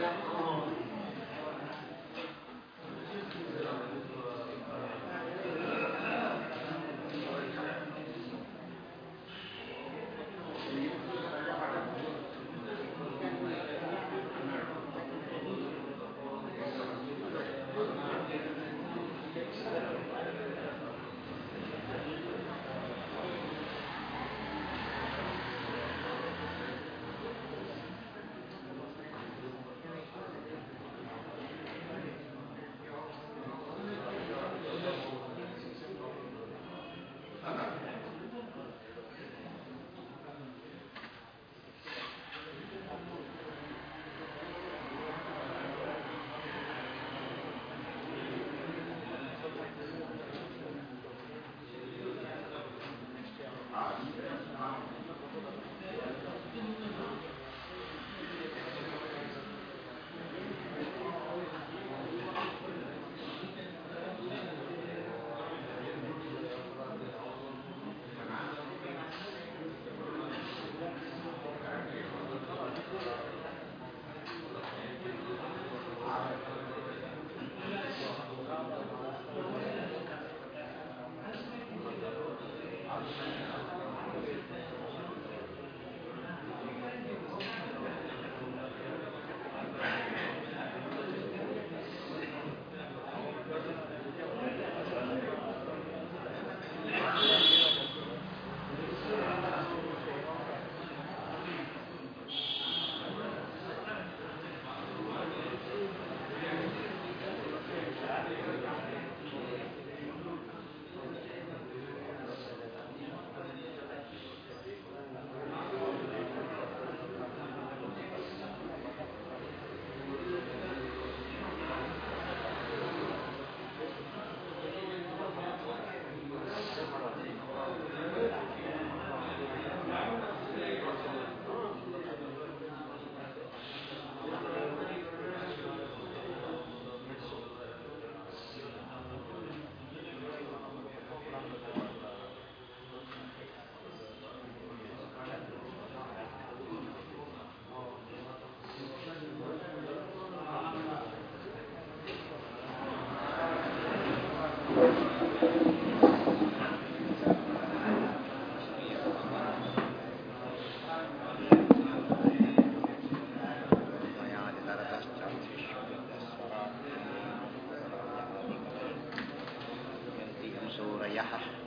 सूरयः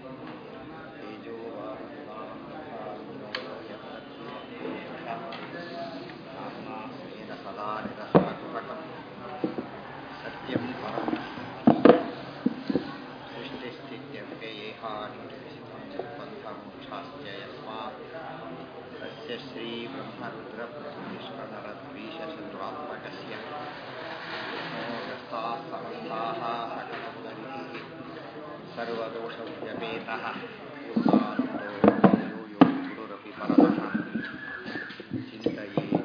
तेजो वायुः सदा निरसनकुहकम् सत्यं परं सृष्टिस्थित्यव्ययेहानिर्बन्धमोक्षाश्च यस्मात् तस्य श्रीब्रह्मरुद्रप्रतिष्कनरद्वीषशत्रुरात्मकस्य मोहस्ताः समन्ताः सकलमुदनिधिः सर्वदोषव्यपेतः पूर्णानन्दो यो यो गुरुरपि परमः चिन्तये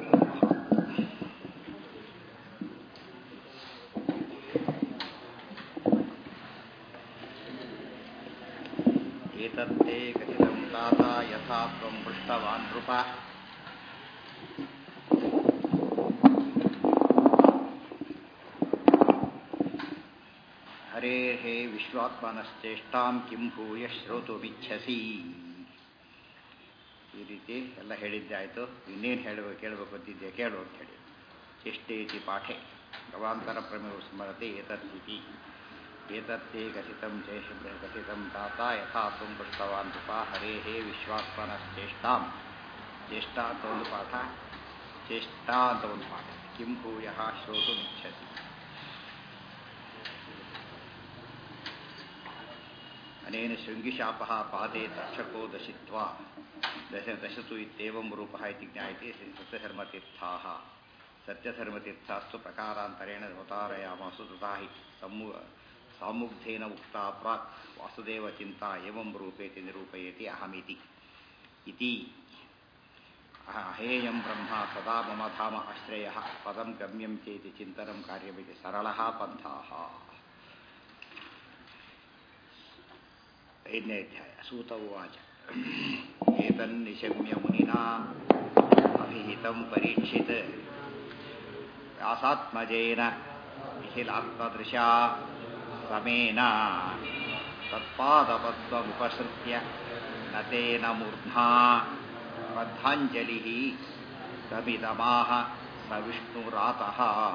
एतत्ते कथितं दाता यथा त्वं पृष्टवान् नृप ಹರೇಃ ವಿಶ್ವಾತ್ಮನಶ್ಚೇಷ್ಟಾಂ ಕಿಂ ಭೂಯ ಶ್ರೋತುಮಿಚ್ಛಸಿ ಈ ರೀತಿ ಎಲ್ಲ ಹೇಳಿದ್ದಾಯಿತು ಇನ್ನೇನು ಹೇಳಬೇಕು ಕೇಳಬೇಕು ಅಂತಿದ್ದೆ ಕೇಳು ಅಂತ ಹೇಳಿ ಚೇಷ್ಟೇತಿ ಪಾಠೆ ಗವಾಂತರ ಪ್ರಮೇಯ ಸ್ಮರತೆ ಏತತ್ತಿತಿ ಏತತ್ತೇ ಕಥಿತಂ ಚೇಷ ಕಥಿತಂ ತಾತ ಯಥಾ ತ್ವಂ ಪೃಷ್ಟವಾನ್ ಕೃಪಾ ಹರೇಃ ವಿಶ್ವಾತ್ಮನಶ್ಚೇಷ್ಟಾಂ ಚೇಷ್ಟ ಅಂತ ಒಂದು ಪಾಠ ಚೇಷ್ಟಾ ಅಂತ ಒಂದು ಪಾಠ ಕಿಂ ಭೂಯ ಶ್ರೋತುಮಿಚ್ಛಸಿ ಅನೇನ ಶೃಂಗಿಶಾಪಃ ಪಾದೇ ತಕ್ಷಕೋ ದಶಿತ್ವಾ ದಶ ದಶತು ಇತ್ಯೇವಂ ರೂಪಃ ಇತಿ ಜ್ಞಾಯತೆ ಸತ್ಯಧರ್ಮತೀರ್ಥಾಃ ಸತ್ಯಧರ್ಮತೀರ್ಥಾಸ್ತು ಪ್ರಕಾರಾಂತರೇಣ ಅವತಾರಯಾಮಾಸು ತಥಾ ಹಿ ಸಮು ಸಾಮುಗ್ಧೇನ ಉಕ್ತಾ ಪ್ರಾಕ್ ವಾಸುದೇವ ಚಿಂತಾ ಏವಂ ರೂಪೇತಿ ನಿರೂಪಯತಿ ಅಹಮಿತಿ ಇತಿ ಅಹೇಯಂ ಬ್ರಹ್ಮ ಸದಾ ಮಮ ಧಾಮ ಆಶ್ರಯಃ ಪದಂ ಗಮ್ಯಂ ಚೇತಿ ಚಿಂತನಂ ಕಾರ್ಯಮಿತಿ ಸರಳಃ ಪಂಥಾಃ ಐದನೇ ಅಧ್ಯಾಯ ಸೂತ ಉವಾಚ ಏತನ್ನಿಶಮ್ಯ ಮುನಿನಾ ಅಭಿಹಿತಂ ಪರೀಕ್ಷಿತ್ ವ್ಯಾಸಾತ್ಮಜೇನ ನಿಖಿಲಾತ್ಮದೃಶ ಸಮೇನ ತತ್ಪಾದಪದ್ಮುಪಸೃತ್ಯ ನತೇನ ಮೂರ್ಧ್ನಾ ಬದ್ಧಾಂಜಲಿ ತಮಿದಮಾಹ ಸ ವಿಷ್ಣುರಾತಃ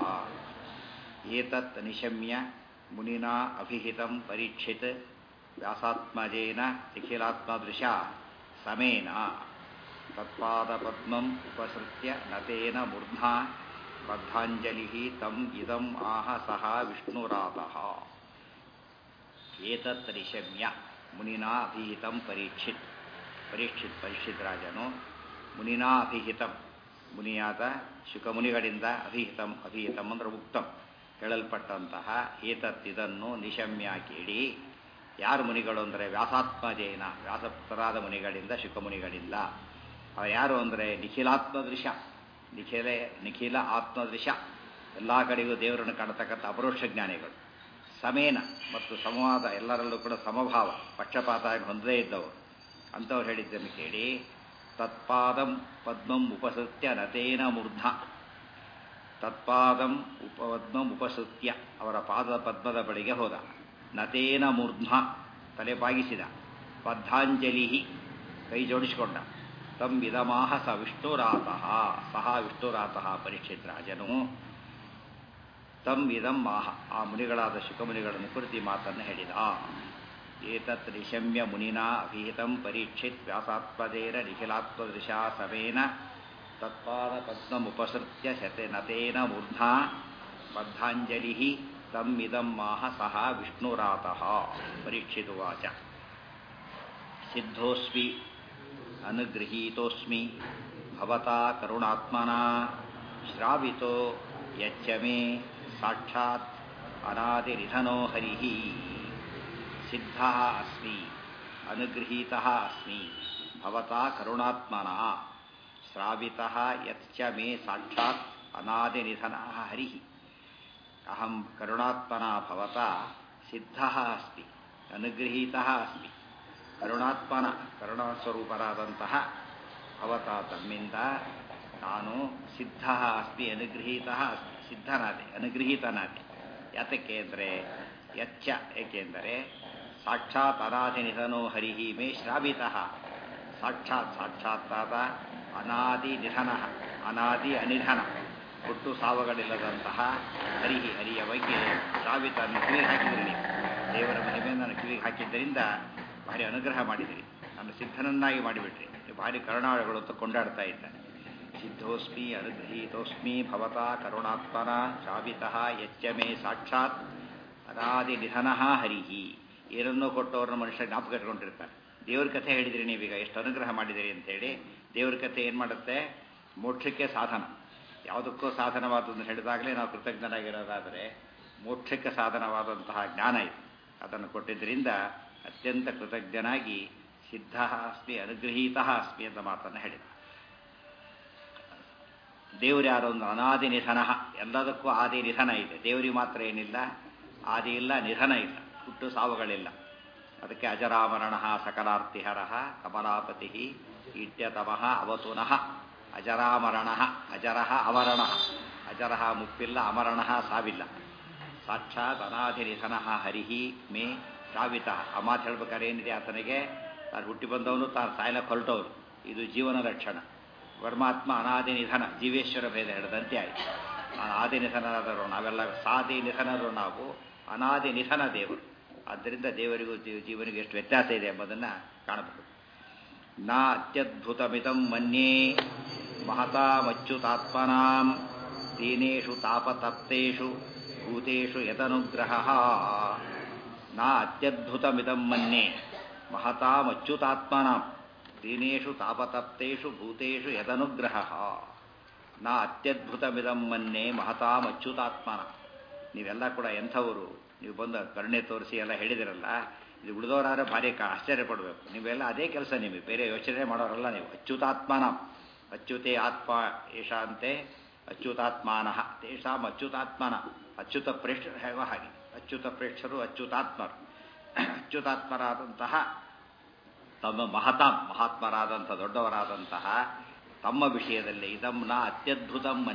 ಏತತ್ ನಿಶಮ್ಯ ಮುನಿನಾ ಅಭಿಹಿತಂ ಪರೀಕ್ಷಿತ್ ವ್ಯಾಸಾತ್ಮಜೇನ ನಿಖಿಲಾತ್ಮದೃಶ ಸಮೇನ ತತ್ಪಾದಪದ್ಮಂ ಉಪಸೃತ್ಯ ನತೇನ ಮೂರ್ಧ್ನಾ ಬದ್ಧಾಂಜಲಿ ತಂ ಇದಂ ಆಹ ಸಹ ವಿಷ್ಣುರಾತಃ ಏತತ್ ನಿಶಮ್ಯ ಮುನಿನಾ ಅಭಿಹಿತಂ ಪರೀಕ್ಷಿತ್ ಪರೀಕ್ಷಿತ್ ಪರೀಕ್ಷಿತ್ ರಾಜನು ಮುನಿನಾ ಅಭಿಹಿತಂ ಮುನಿಯಾದ ಶುಕಮುನಿಗಳಿಂದ ಅಭಿಹಿತಂ ಅಭಿಹಿತಂ ಅಂದ್ರೆ ಉಕ್ತಂ ಹೇಳಲ್ಪಟ್ಟಂತಹ ಏತತ್ ಇದನ್ನು ನಿಶಮ್ಯ ಕೇಳಿ ಯಾರು ಮುನಿಗಳು ಅಂದರೆ ವ್ಯಾಸಾತ್ಮಜೇನ ವ್ಯಾಸಪುತ್ರರಾದ ಮುನಿಗಳಿಂದ ಶುಕಮುನಿಗಳಿಂದ ಅವ ಯಾರು ಅಂದರೆ ನಿಖಿಲಾತ್ಮದೃಶ ನಿಖಿಲ ನಿಖಿಲ ಆತ್ಮದೃಶ ಎಲ್ಲ ಕಡೆಗೂ ದೇವರನ್ನು ಕಾಣತಕ್ಕಂಥ ಅಪರೋಕ್ಷ ಜ್ಞಾನಿಗಳು ಸಮೇನ ಮತ್ತು ಸಮವಾದ ಎಲ್ಲರಲ್ಲೂ ಕೂಡ ಸಮಭಾವ ಪಕ್ಷಪಾತ ಹೊಂದದೇ ಇದ್ದವರು ಅಂಥವ್ರು ಹೇಳಿದ್ದನ್ನು ಕೇಳಿ ತತ್ಪಾದಂ ಪದ್ಮಂ ಉಪಸೃತ್ಯ ನತೇನ ಮೂರ್ಧ ತತ್ಪಾದಂ ಉಪ ಪದ್ಮಂ ಉಪಸೃತ್ಯ ಅವರ ಪಾದದ ಪದ್ಮದ ಬಳಿಗೆ ಹೋದ ನತೇನ ಮೂರ್ಧ್ನ ತಲೆ ಬಾಗಿಸಿದ ಬದ್ಧಾಂಜಲಿ ಕೈ ಜೋಡಿಸಿಕೊಂಡ ತಂ ವಿಧಮಾಹ ಸ ವಿಷ್ಣುರಾತಃ ಸಹ ವಿಷ್ಣುರಾತಃ ಪರೀಕ್ಷಿತ್ ರಾಜನು ತಂ ಇದಂ ಮಾಹ ಆ ಮುನಿಗಳಾದ ಶುಕಮುನಿಗಳನ್ನು ಕುರಿತು ಮಾತನ್ನು ಹೇಳಿದ ಏತತ್ ನಿಶಮ್ಯ ಮುನಿನಾ ಅಭಿಹಿತಂ ಪರೀಕ್ಷಿತ್ ವ್ಯಾಸಾತ್ಮದೇನ ನಿಖಿಲಾತ್ಮದೃಶಾ ಸಮೇನ ತತ್ಪಾದ ಪದ್ಮಮುಪಸೃತ್ಯ ಶತೆ ನತೇನ ಮೂರ್ಧ್ನಾ ಬದ್ಧಾಂಜಲಿ ತಂ ಇದಂ ಮಾಹ ಸಹ ವಿಷ್ಣುರಾತಃ ಪರೀಕ್ಷಿತುವಾಚ ಸಿದ್ಧೋಸ್ಮಿ ಅನುಗೃಹೀತೋಸ್ಮಿ ಭವತಾ ಕರುಣಾತ್ಮನಾ ಶ್ರಾವಿತೋ ಯಚ್ಚ ಮೇ ಸಾಕ್ಷಾತ್ ಅನಾದಿನಿಧನೋ ಹರಿಃ ಸಿದ್ಧ ಅಸ್ಮಿ ಅನುಗೃಹೀತಃ ಅಸ್ಮಿ ಭವತಾ ಕರುಣಾತ್ಮನಃ ಶ್ರಾವಿತಃ ಯಚ್ಚ ಮೇ ಸಾಕ್ಷಾತ್ ಅನಾದಿನಿಧನಃ ಹರಿಃ ಅಹಂ ಕರುಣಾತ್ಮನಾ ಭವತಾ ಸಿದ್ಧಃ ಅಸ್ಮಿ ಅನುಗೃಹೀತಃ ಅಸ್ಮಿ ಕರುಣಾತ್ಮನ ಕರುಣಾಸ್ವರೂಪರಾದಂತಹ ಭವತಾ ತಮ್ಮಿಂದ ನಾನು ಸಿದ್ಧ ಅಸ್ಮಿ ಅನುಗೃಹೀತ ಅಸ್ಮಿ ಸಿದ್ಧನಾದೆ ಅನುಗೃಹೀತನಾದೆ ಯಾತಕ್ಕೆ ಅಂದರೆ ಯಚ್ಚ ಏಕೆಂದರೆ ಸಾಕ್ಷಾತ್ ಅನಾದಿನಿಧನೋ ಹರಿಹಿ ಮೇ ಶ್ರಾವಿತ ಸಾಕ್ಷಾತ್ ಸಾಕ್ಷಾತ್ತಾದ ಅನಾದಿ ನಿಧನ ಅನಾದಿ ಅನಿಧನ ಹುಟ್ಟು ಸಾವುಗಳಿಲ್ಲದಂತಹ ಹರಿಹಿ ಹರಿಯ ಬಗ್ಗೆ ಶ್ರಾವಿತ ಕಿವಿಗೆ ಹಾಕಿದ್ರಿ ನೀವು ದೇವರ ಮಹಿಮೆಯನ್ನು ನಾನು ಕಿವಿಗೆ ಹಾಕಿದ್ದರಿಂದ ಭಾರಿ ಅನುಗ್ರಹ ಮಾಡಿದಿರಿ ನಾನು ಸಿದ್ಧನನ್ನಾಗಿ ಮಾಡಿಬಿಟ್ರಿ ನೀವು ಭಾರಿ ಕರುಣಾಳುಗಳು ಅಂತ ಕೊಂಡಾಡ್ತಾ ಇದ್ದಾನೆ ಸಿದ್ಧೋಸ್ಮಿ ಅನುಗೃಹೀತೋಸ್ಮಿ ಭವತಾ ಕರುಣಾತ್ಮನ ಶ್ರಾವಿತಃ ಯಚ್ಚ ಮೇ ಸಾಕ್ಷಾತ್ ಅನಾದಿ ನಿಧನ ಹರಿಹಿ ಏನನ್ನೋ ಕೊಟ್ಟವ್ರನ್ನ ಮನುಷ್ಯ ಜ್ಞಾಪಕ ಇಟ್ಕೊಂಡಿರ್ತಾರೆ ದೇವ್ರ ಕಥೆ ಹೇಳಿದಿರಿ ನೀವೀಗ ಎಷ್ಟು ಅನುಗ್ರಹ ಮಾಡಿದಿರಿ ಅಂತೇಳಿ ದೇವ್ರ ಕಥೆ ಏನು ಮಾಡುತ್ತೆ ಮೋಕ್ಷಕ್ಕೆ ಸಾಧನ ಯಾವುದಕ್ಕೂ ಸಾಧನವಾದದ್ದು ಹೇಳಿದಾಗಲೇ ನಾವು ಕೃತಜ್ಞರಾಗಿರೋದಾದರೆ ಮೋಕ್ಷಕ್ಕೆ ಸಾಧನವಾದಂತಹ ಜ್ಞಾನ ಇದೆ ಅದನ್ನು ಕೊಟ್ಟಿದ್ದರಿಂದ ಅತ್ಯಂತ ಕೃತಜ್ಞನಾಗಿ ಸಿದ್ಧ ಅಸ್ಮಿ ಅನುಗೃಹೀತ ಅಸ್ಮಿ ಅಂತ ಮಾತನ್ನು ಹೇಳಿದ ದೇವರು ಯಾರೋ ಒಂದು ಅನಾದಿ ನಿಧನ ಎಲ್ಲದಕ್ಕೂ ಆದಿ ನಿಧನ ಇದೆ ದೇವರಿಗೆ ಮಾತ್ರ ಏನಿಲ್ಲ ಆದಿ ಇಲ್ಲ ನಿಧನ ಇಲ್ಲ ಹುಟ್ಟು ಸಾವುಗಳಿಲ್ಲ ಅದಕ್ಕೆ ಅಜರಾಮರಣ ಸಕಲಾರ್ತಿಹರ ಕಮಲಾಪತಿ ಈಟ್ಯತಮಃ ಅವತುನಃ ಅಜರಾಮರಣ ಅಜರ ಅವರಣ ಅಜರ ಮುಪ್ಪಿಲ್ಲ ಅಮರಣ ಸಾವಿಲ್ಲ ಸಾಕ್ಷಾತ್ ಅನಾದಿ ನಿಧನ ಹರಿಹಿ ಮೇ ಶ್ರಾವಿತ ಆ ಮಾತು ಹೇಳ್ಬೇಕಾದ್ರೆ ಏನಿದೆ ಆತನಿಗೆ ತಾನು ಹುಟ್ಟಿ ಬಂದವನು ತಾನು ಸಾಯಲಕ್ಕೆ ಹೊರಟವನು ಇದು ಜೀವನ ಲಕ್ಷಣ ಪರಮಾತ್ಮ ಅನಾದಿ ನಿಧನ ಜೀವೇಶ್ವರ ಭೇದ ಹೇಳಿದಂತೆ ಆಯಿತು ನಾನು ಆದಿ ನಿಧನರಾದರು ನಾವೆಲ್ಲ ಸಾದಿ ನಿಧನರು ನಾವು ಅನಾದಿ ನಿಧನ ದೇವರು ಆದ್ದರಿಂದ ದೇವರಿಗೂ ಜೀವನಿಗೆ ಎಷ್ಟು ವ್ಯತ್ಯಾಸ ಇದೆ ಎಂಬುದನ್ನು ಕಾಣಬಹುದು ನಾ ಅತ್ಯದ್ಭುತಮಿದಂ ಮನ್ಯೇ ಮಹತಾಮಚ್ಯುತಾತ್ಮನಾಂ ದೀನೇಶು ತಾಪತಪ್ತೇಷು ಭೂತೇಷು ಯದನುಗ್ರಹ ನಾ ಅತ್ಯದ್ಭುತಮಿದಂ ಮನ್ಯೇ ಮಹತಾಮಚ್ಯುತಾತ್ಮನಾಂ ದೀನೇಶು ತಾಪತಪ್ತೇಷು ಭೂತೇಷು ಯದನುಗ್ರಹ ನಾ ಅತ್ಯದ್ಭುತಮಿದಂ ಮನ್ಯೆ ಮಹತಾಮಚ್ಯುತಾತ್ಮನ ನೀವೆಲ್ಲ ಕೂಡ ಎಂಥವರು ನೀವು ಬಂದು ಕರುಣೆ ತೋರಿಸಿ ಎಲ್ಲ ಹೇಳಿದಿರಲ್ಲ ಇದು ಉಳಿದವರಾದ್ರೆ ಭಾರಿ ಆಶ್ಚರ್ಯ ಪಡಬೇಕು ನೀವೆಲ್ಲ ಅದೇ ಕೆಲಸ ನಿಮಗೆ ಬೇರೆ ಯೋಚನೆ ಮಾಡೋರಲ್ಲ ನೀವು ಅಚ್ಯುತಾತ್ಮನ ಅಚ್ಯುತೆ ಆತ್ಮ ಏಷಾಂತೆ ಅಚ್ಯುತಾತ್ಮಾನಃ ತೇಷಾಂ ಅಚ್ಯುತಾತ್ಮನ ಅಚ್ಯುತ ಪ್ರೇಷ್ಠರು ಹೇಗೋ ಹಾಗೆ ಅಚ್ಯುತ ಪ್ರೇಷ್ಠರು ಅಚ್ಯುತಾತ್ಮರು ಅಚ್ಯುತಾತ್ಮರಾದಂತಹ ತಮ್ಮ ಮಹತಾಂ ಮಹಾತ್ಮರಾದಂಥ ದೊಡ್ಡವರಾದಂತಹ ತಮ್ಮ ವಿಷಯದಲ್ಲಿ ಇದಮ್ನ ಅತ್ಯದ್ಭುತಂ ಮನ್ನೆ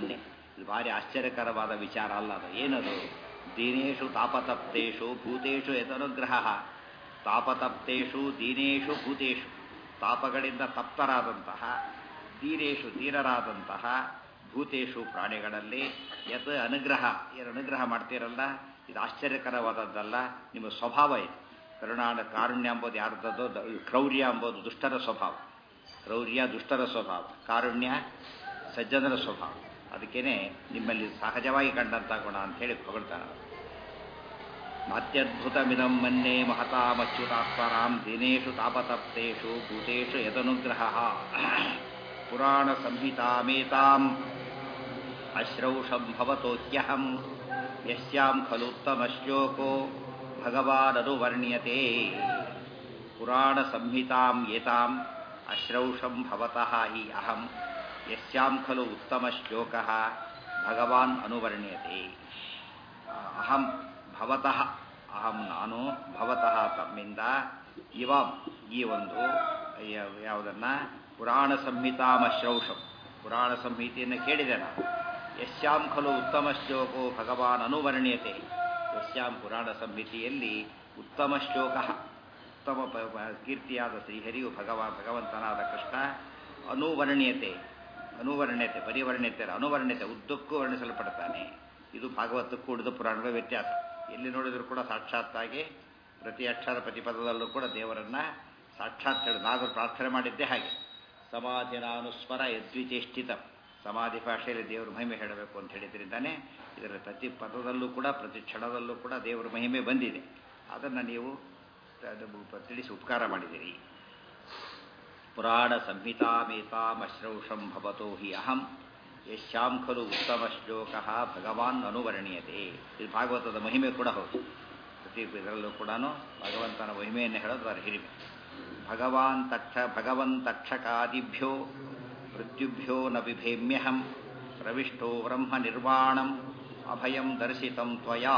ಇದು ಭಾರಿ ಆಶ್ಚರ್ಯಕರವಾದ ವಿಚಾರ ಅಲ್ಲ ಅದು ಏನದು ದೀನೇಶು ತಾಪತಪ್ತೇಶು ಭೂತೇಶು ಯದನುಗ್ರಹ ತಾಪತಪ್ತೇಶು ದೀನೇಶು ಭೂತೇಶು ತಾಪಗಳಿಂದ ತಪ್ತರಾದಂತಹ ದೀನೇಶು ದೀನರಾದಂತಹ ಭೂತೇಶು ಪ್ರಾಣಿಗಳಲ್ಲಿ ಯತ್ ಅನುಗ್ರಹ ಏನು ಅನುಗ್ರಹ ಮಾಡ್ತೀರಲ್ಲ ಇದು ಆಶ್ಚರ್ಯಕರವಾದದ್ದಲ್ಲ ನಿಮ್ಮ ಸ್ವಭಾವ ಇದು ಕರುಣಾಡ ಕಾರುಣ್ಯ ಎಂಬುದು ಯಾರ್ದದ್ದು ದ- ಕ್ರೌರ್ಯ ಎಂಬುದು ದುಷ್ಟರ ಸ್ವಭಾವ ಕ್ರೌರ್ಯ ದುಷ್ಟರ ಸ್ವಭಾವ ಕಾರುಣ್ಯ ಸಜ್ಜನರ ಸ್ವಭಾವ ಅದಕ್ಕೇನೆ ನಿಮ್ಮಲ್ಲಿ ಸಹಜವಾಗಿ ಕಂಡಂತ ಗುಣ ಅಂತ ಹೇಳಿ ಹೊಗಳ್ತಾರೆ ಅತ್ಯದ್ಭುತಮಿದಂ ಮನ್ಯೆ ಮಹತಾಮಚ್ಯುತಾತ್ಮರಾಂ ದಿನೇಶು ತಾಪತಪ್ತೇಷು ಭೂತೇಷು ಯದನುಗ್ರಹ ಪುರಾಣ ಸಂಹಿತಾಮೇತಾಂ ಅಶ್ರೌಷಂ ಭವತೋಕ್ಯಹಂ ಯಸ್ಯಾಂ ಖಲುತ್ತಮಶ್ಲೋಕೋ ಭಗವಾನನುವರ್ಣ್ಯತೆ ಪುರಾಣ ಸಂಹಿತಾಂ ಏತಾಂ ಅಶ್ರೌಷಂ ಭವತಃ ಹಿ ಅಹಂ ಯಸ್ಯಾಂ ಖಲು ಉತ್ತಮಶ್ಲೋಕಃ ಭಗವಾನ್ ಅನುವರ್ಣ್ಯತೆ ಅಹಂ ಭವತಃ ಅಹಂ ನಾನು ಭವತಃ ತಮ್ಮಿಂದ ಇವ ಈ ಒಂದು ಯ- ಯಾವುದನ್ನ ಪುರಾಣ ಸಂಹಿತಾಮಶ್ರೌಷಂ ಪುರಾಣ ಸಂಹಿತೆಯನ್ನು ಕೇಳಿದೆ ನಾನು ಯಶ್ಯಾಂ ಖಲು ಉತ್ತಮ ಶ್ಲೋಕೋ ಭಗವಾನ್ ಅನುವರ್ಣ್ಯತೆ ಯಶ್ಯಾಂ ಪುರಾಣ ಸಂಹಿತೆಯಲ್ಲಿ ಉತ್ತಮ ಶ್ಲೋಕ ಉತ್ತಮ ಪ- ಪ- ಕೀರ್ತಿಯಾದ ಶ್ರೀಹರಿಯು ಭಗವ ಭಗವಂತನಾದ ಕೃಷ್ಣ ಅನುವರ್ಣ್ಯತೆ ಅನುವರ್ಣ್ಯತೆ ಪರಿವರ್ಣ್ಯತೆ ಅಲ್ಲ, ಅನುವರ್ಣ್ಯತೆ ಉದ್ದಕ್ಕೂ ವರ್ಣಿಸಲ್ಪಡ್ತಾನೆ ಇದು ಭಾಗವತಕ್ಕೂ ಉಳಿದ ಪುರಾಣಗಳ ವ್ಯತ್ಯಾಸ ಎಲ್ಲಿ ನೋಡಿದರೂ ಕೂಡ ಸಾಕ್ಷಾತ್ತಾಗಿ ಪ್ರತಿ ಅಕ್ಷರ ಪ್ರತಿಪದದಲ್ಲೂ ಕೂಡ ದೇವರನ್ನ ಸಾಕ್ಷಾತ್ ಹೇಳಿ ನಾನು ಪ್ರಾರ್ಥನೆ ಮಾಡಿದ್ದೆ ಹಾಗೆ ಸಮಾಧಿನಾನುಸ್ಮರ ಯದ್ವಿಚೇಷ್ಟಿತ ಸಮಾಧಿ ಭಾಷೆಯಲ್ಲಿ ದೇವರ ಮಹಿಮೆ ಹೇಳಬೇಕು ಅಂತ ಹೇಳಿದ್ರಿಂದಾನೆ ಇದರ ಪ್ರತಿ ಪದದಲ್ಲೂ ಕೂಡ ಪ್ರತಿ ಕ್ಷಣದಲ್ಲೂ ಕೂಡ ದೇವರ ಮಹಿಮೆ ಬಂದಿದೆ ಅದನ್ನು ನೀವು ಅದು ತಿಳಿಸಿ ಉಪಕಾರ ಮಾಡಿದಿರಿ ಪುರಾಣ ಸಂಹಿತಾಮೇತಾಮಶ್ರೌಷಂ ಭವತೋ ಹಿ ಅಹಂ ಯಶ್ಯಾಂ ಖಲು ಉತ್ತಮ ಶ್ಲೋಕ ಭಗವಾನ್ ಅನುವರ್ಣ್ಯತೆ ಇದು ಭಾಗವತದ ಮಹಿಮೆ ಕೂಡ ಹೌದು ಪ್ರತಿ ಇದರಲ್ಲೂ ಕೂಡ ಭಗವಂತನ ಮಹಿಮೆಯನ್ನು ಹೇಳೋದು ಅದರ ಹಿರಿಮೆ ಭಗವಾನ್ ತಕ್ಷ ಭಗವನ್ ತಕ್ಷಕಾದಿಭ್ಯೋ ಮೃತ್ಯುಭ್ಯೋ ನ ಬಿಭೇಮ್ಯಹಂ ಪ್ರವಿಷ್ಟೋ ಬ್ರಹ್ಮ ನಿರ್ವಾಣಂ ಅಭಯಂ ದರ್ಶಿತಂ ತ್ವಯಾ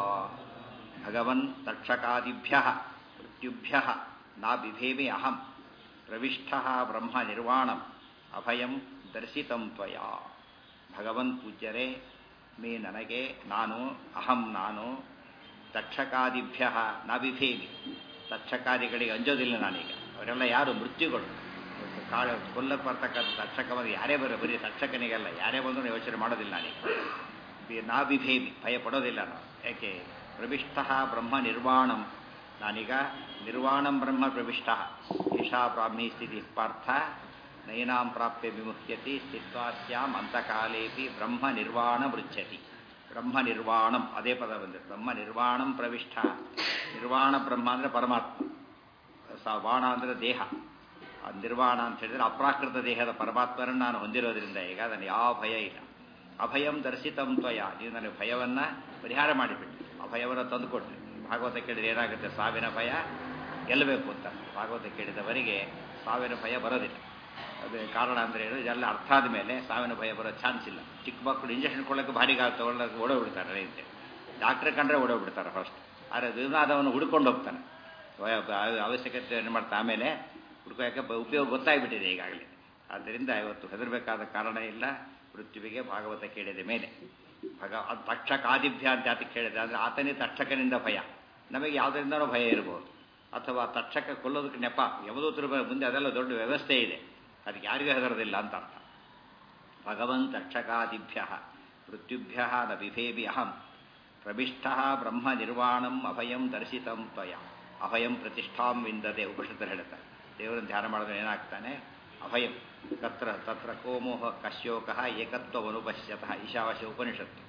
ಭಗವನ್ ತಕ್ಷಕಾದಿಭ್ಯ ಮೃತ್ಯುಭ್ಯ ನಾ ಬಿಭೇಮಿ ಅಹಂ ಪ್ರವಿಷ್ಟ ಬ್ರಹ್ಮ ನಿರ್ವಾಣಂ ಅಭಯಂ ದರ್ಶಿತಂ ತ್ವಯಾ ಭಗವನ್ ಪೂಜ್ಯರೇ ಮೇ ನನಗೆ ನಾನು ಅಹಂ ನಾನು ತಕ್ಷಕಾದಿಭ್ಯ ನ ಬಿಭೇಮಿ ತಕ್ಷಕಾದಿಗಳಿಗೆ ಅಂಜೋದಿಲ್ಲ ನಾನೀಗ ಅವರೆಲ್ಲ ಯಾರು ಮೃತ್ಯುಗಳು ಕಾಳ ಕೊಲ್ಲಕ್ಕೆ ಬರ್ತಕ್ಕಂಥ ತಕ್ಷಕವನ್ನು ಯಾರೇ ಬರ ಬರೀ ತಕ್ಷಕನಿಗೆಲ್ಲ ಯಾರೇ ಬಂದರೂ ಯೋಚನೆ ಮಾಡೋದಿಲ್ಲ ನಾನೀಗ ಬಿ- ನಾ ಬಿಭೇಮಿ ಭಯ ಪಡೋದಿಲ್ಲ ನಾನು ಯಾಕೆ ಪ್ರವಿಷ್ಟ ಬ್ರಹ್ಮ ನಿರ್ವಾಣಂ ನಾನೀಗ ನಿರ್ವಾಣಂ ಬ್ರಹ್ಮ ಪ್ರವಿಷ್ಟ ಈಶಾ ಬ್ರಾಹ್ಮಿ ಸ್ಥಿತಿ ಪಾರ್ಥ ನೈನಾಂ ಪ್ರಾಪ್ಯ ವಿಮುಹ್ಯತಿ ಸ್ಥಿತ್ವಾ ಸ್ಯಾಂ ಅಂತಕಾಲೇಪಿ ಬ್ರಹ್ಮ ನಿರ್ವಾಣ ಮೃಚ್ಯತಿ ಬ್ರಹ್ಮ ನಿರ್ವಾಣಂ ಅದೇ ಪದ ಬಂದಿದೆ ಬ್ರಹ್ಮ ನಿರ್ವಾಣಂ ಪ್ರವಿಷ್ಟ ನಿರ್ವಾಣ ಬ್ರಹ್ಮ ಅಂದರೆ ಪರಮಾತ್ಮ ಸ ಬಾಣ ಅಂದರೆ ದೇಹ ಆ ನಿರ್ವಾಣ ಅಂತ ಹೇಳಿದ್ರೆ ಅಪ್ರಾಕೃತ ದೇಹದ ಪರಮಾತ್ಮರನ್ನು ನಾನು ಹೊಂದಿರೋದ್ರಿಂದ ಈಗ ಅದನ್ನು ಯಾವ ಭಯ ಇಲ್ಲ ಅಭಯಂ ದರ್ಶಿತಂ ತ್ವಯ ನೀವು ನನಗೆ ಭಯವನ್ನು ಪರಿಹಾರ ಮಾಡಿಬಿಟ್ಟು ಅಭಯವನ್ನು ತಂದುಕೊಟ್ರಿ ಭಾಗವತ ಕೇಳಿದ್ರೆ ಏನಾಗುತ್ತೆ ಸಾವಿನ ಭಯ ಗೆಲ್ಲಬೇಕು ಅಂತ ಭಾಗವತ ಕೇಳಿದವರಿಗೆ ಸಾವಿನ ಭಯ ಬರೋದಿಲ್ಲ ಅದೇ ಕಾರಣ ಅಂದರೆ ಏನು ಇದೆಲ್ಲ ಅರ್ಥ ಆದ ಮೇಲೆ ಸಾವಿನ ಭಯ ಬರೋ ಚಾನ್ಸ್ ಇಲ್ಲ ಚಿಕ್ಕ ಮಕ್ಕಳು ಇಂಜೆಕ್ಷನ್ ಕೊಡೋಕ್ಕೆ ಭಾರಿ ತೊಗೊಳಕ್ಕೆ ಓಡೋಗ್ಬಿಡ್ತಾರೆ ಅಂತೇಳಿ ಡಾಕ್ಟ್ರ್ ಕಂಡ್ರೆ ಓಡೋಗ್ಬಿಡ್ತಾರೆ ಫಸ್ಟ್ ಆದರೆ ವಿನಾದವನ್ನು ಹುಡ್ಕೊಂಡು ಹೋಗ್ತಾನೆ ವಯ- ಆ- ಅವಶ್ಯಕತೆ ಏನು ಮಾಡ್ತಾ ಆಮೇಲೆ ಹುಡ್ಕೋಕೆ ಉಪಯೋಗ ಗೊತ್ತಾಗ್ಬಿಟ್ಟಿದೆ ಈಗಾಗಲೇ ಆದ್ದರಿಂದ ಇವತ್ತು ಹೆದರಬೇಕಾದ ಕಾರಣ ಇಲ್ಲ ಮೃತ್ಯುವಿಗೆ ಭಾಗವತ ಕೇಳಿದ ಮೇಲೆ ಭಗ ಅದು ತಕ್ಷಕಾದಿಭ್ಯ ಅಂತ ಯಾತಕ್ಕೆ ಕೇಳಿದೆ ಅಂದರೆ ಆತನೇ ತಕ್ಷಕನಿಂದ ಭಯ ನಮಗೆ ಯಾವುದರಿಂದನೂ ಭಯ ಇರಬಹುದು ಅಥವಾ ತಕ್ಷಕ ಕೊಲ್ಲೋದಕ್ಕೆ ನೆಪ ಯಮದೂತರ ಮುಂದೆ ಅದೆಲ್ಲ ದೊಡ್ಡ ವ್ಯವಸ್ಥೆ ಇದೆ ಅದಕ್ಕೆ ಯಾರಿಗೂ ಹೆದರೋದಿಲ್ಲ ಅಂತ ಅರ್ಥ ಭಗವನ್ ತಕ್ಷಕಾದಿಭ್ಯ ಮೃತ್ಯುಭ್ಯ ನ ಬಿಭೇಬಿ ಅಹಂ ಪ್ರವಿಷ್ಟ ಬ್ರಹ್ಮ ನಿರ್ವಾಣಂ ಅಭಯಂ ದರ್ಶಿತಂ ತ್ವಯ ಅಭಯಂ ಪ್ರತಿಷ್ಠಾಂ ವಿಂದದೆ ಉಪನಿಷತ್ತರು ಹೇಳುತ್ತಾರೆ ದೇವರನ್ನು ಧ್ಯಾನ ಮಾಡಿದ್ರೆ ಏನಾಗ್ತಾನೆ ಅಭಯಂ ತತ್ರ ತತ್ರ ಕೋಮೋಹ ಕಶ್ಯೋಕ ಏಕತ್ವಮನುಪಶ್ಯತಃ ಈಶಾವಾಸ್ಯ ಉಪನಿಷತ್ತು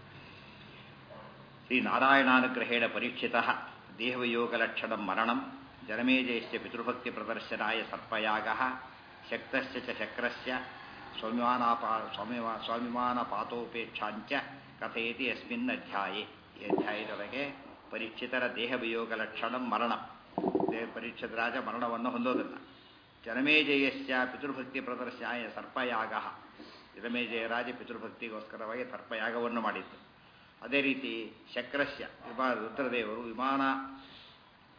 ಶ್ರೀನಾರಾಯಣಾನುಗ್ರಹೇಣ ಪರೀಕ್ಷಿತ ದೇಹವಿಯೋಗಲಕ್ಷಣ ಮರಣಂ ಜನಮೇಜಯಶ್ಚ ಪಿತೃಭಕ್ತಿ ಪ್ರದರ್ಶನಾಯ ಸರ್ಪಯಾಗ ಶಕ್ತಶ್ಚ ಚ ಶಕ್ರಸ್ಯ ಸ್ವಾಮಿಮಾನಾಪಾ ಸ್ವಾಮಿಮಾ ಸ್ವಾಮಿಮಾನಪಾತೋಪೇಕ್ಷಾಂಚ ಕಥಯತಿ ಯಸ್ಮಿನ್ ಅಧ್ಯಾಯೇ ಈ ಅಧ್ಯಾಯದೊಳಗೆ ಪರೀಕ್ಷಿತರ ದೇಹವಿಯೋಗ ಲಕ್ಷಣ ಮರಣ ದೇಹ ಪರೀಕ್ಷಿತ ರಾಜ ಮರಣವನ್ನು ಹೊಂದೋದನ್ನು ಜನಮೇಜಯಸ್ಯ ಪಿತೃಭಕ್ತಿ ಪ್ರದರ್ಶನಾಯ ಸರ್ಪಯಾಗ ಜನಮೇಜಯ ರಾಜ ಪಿತೃಭಕ್ತಿಗೋಸ್ಕರವಾಗಿ ಸರ್ಪಯಾಗವನ್ನು ಮಾಡಿತ್ತು ಅದೇ ರೀತಿ ಶಕ್ರಸ್ಯ ವಿಮಾ ರುದ್ರದೇವರು ವಿಮಾನ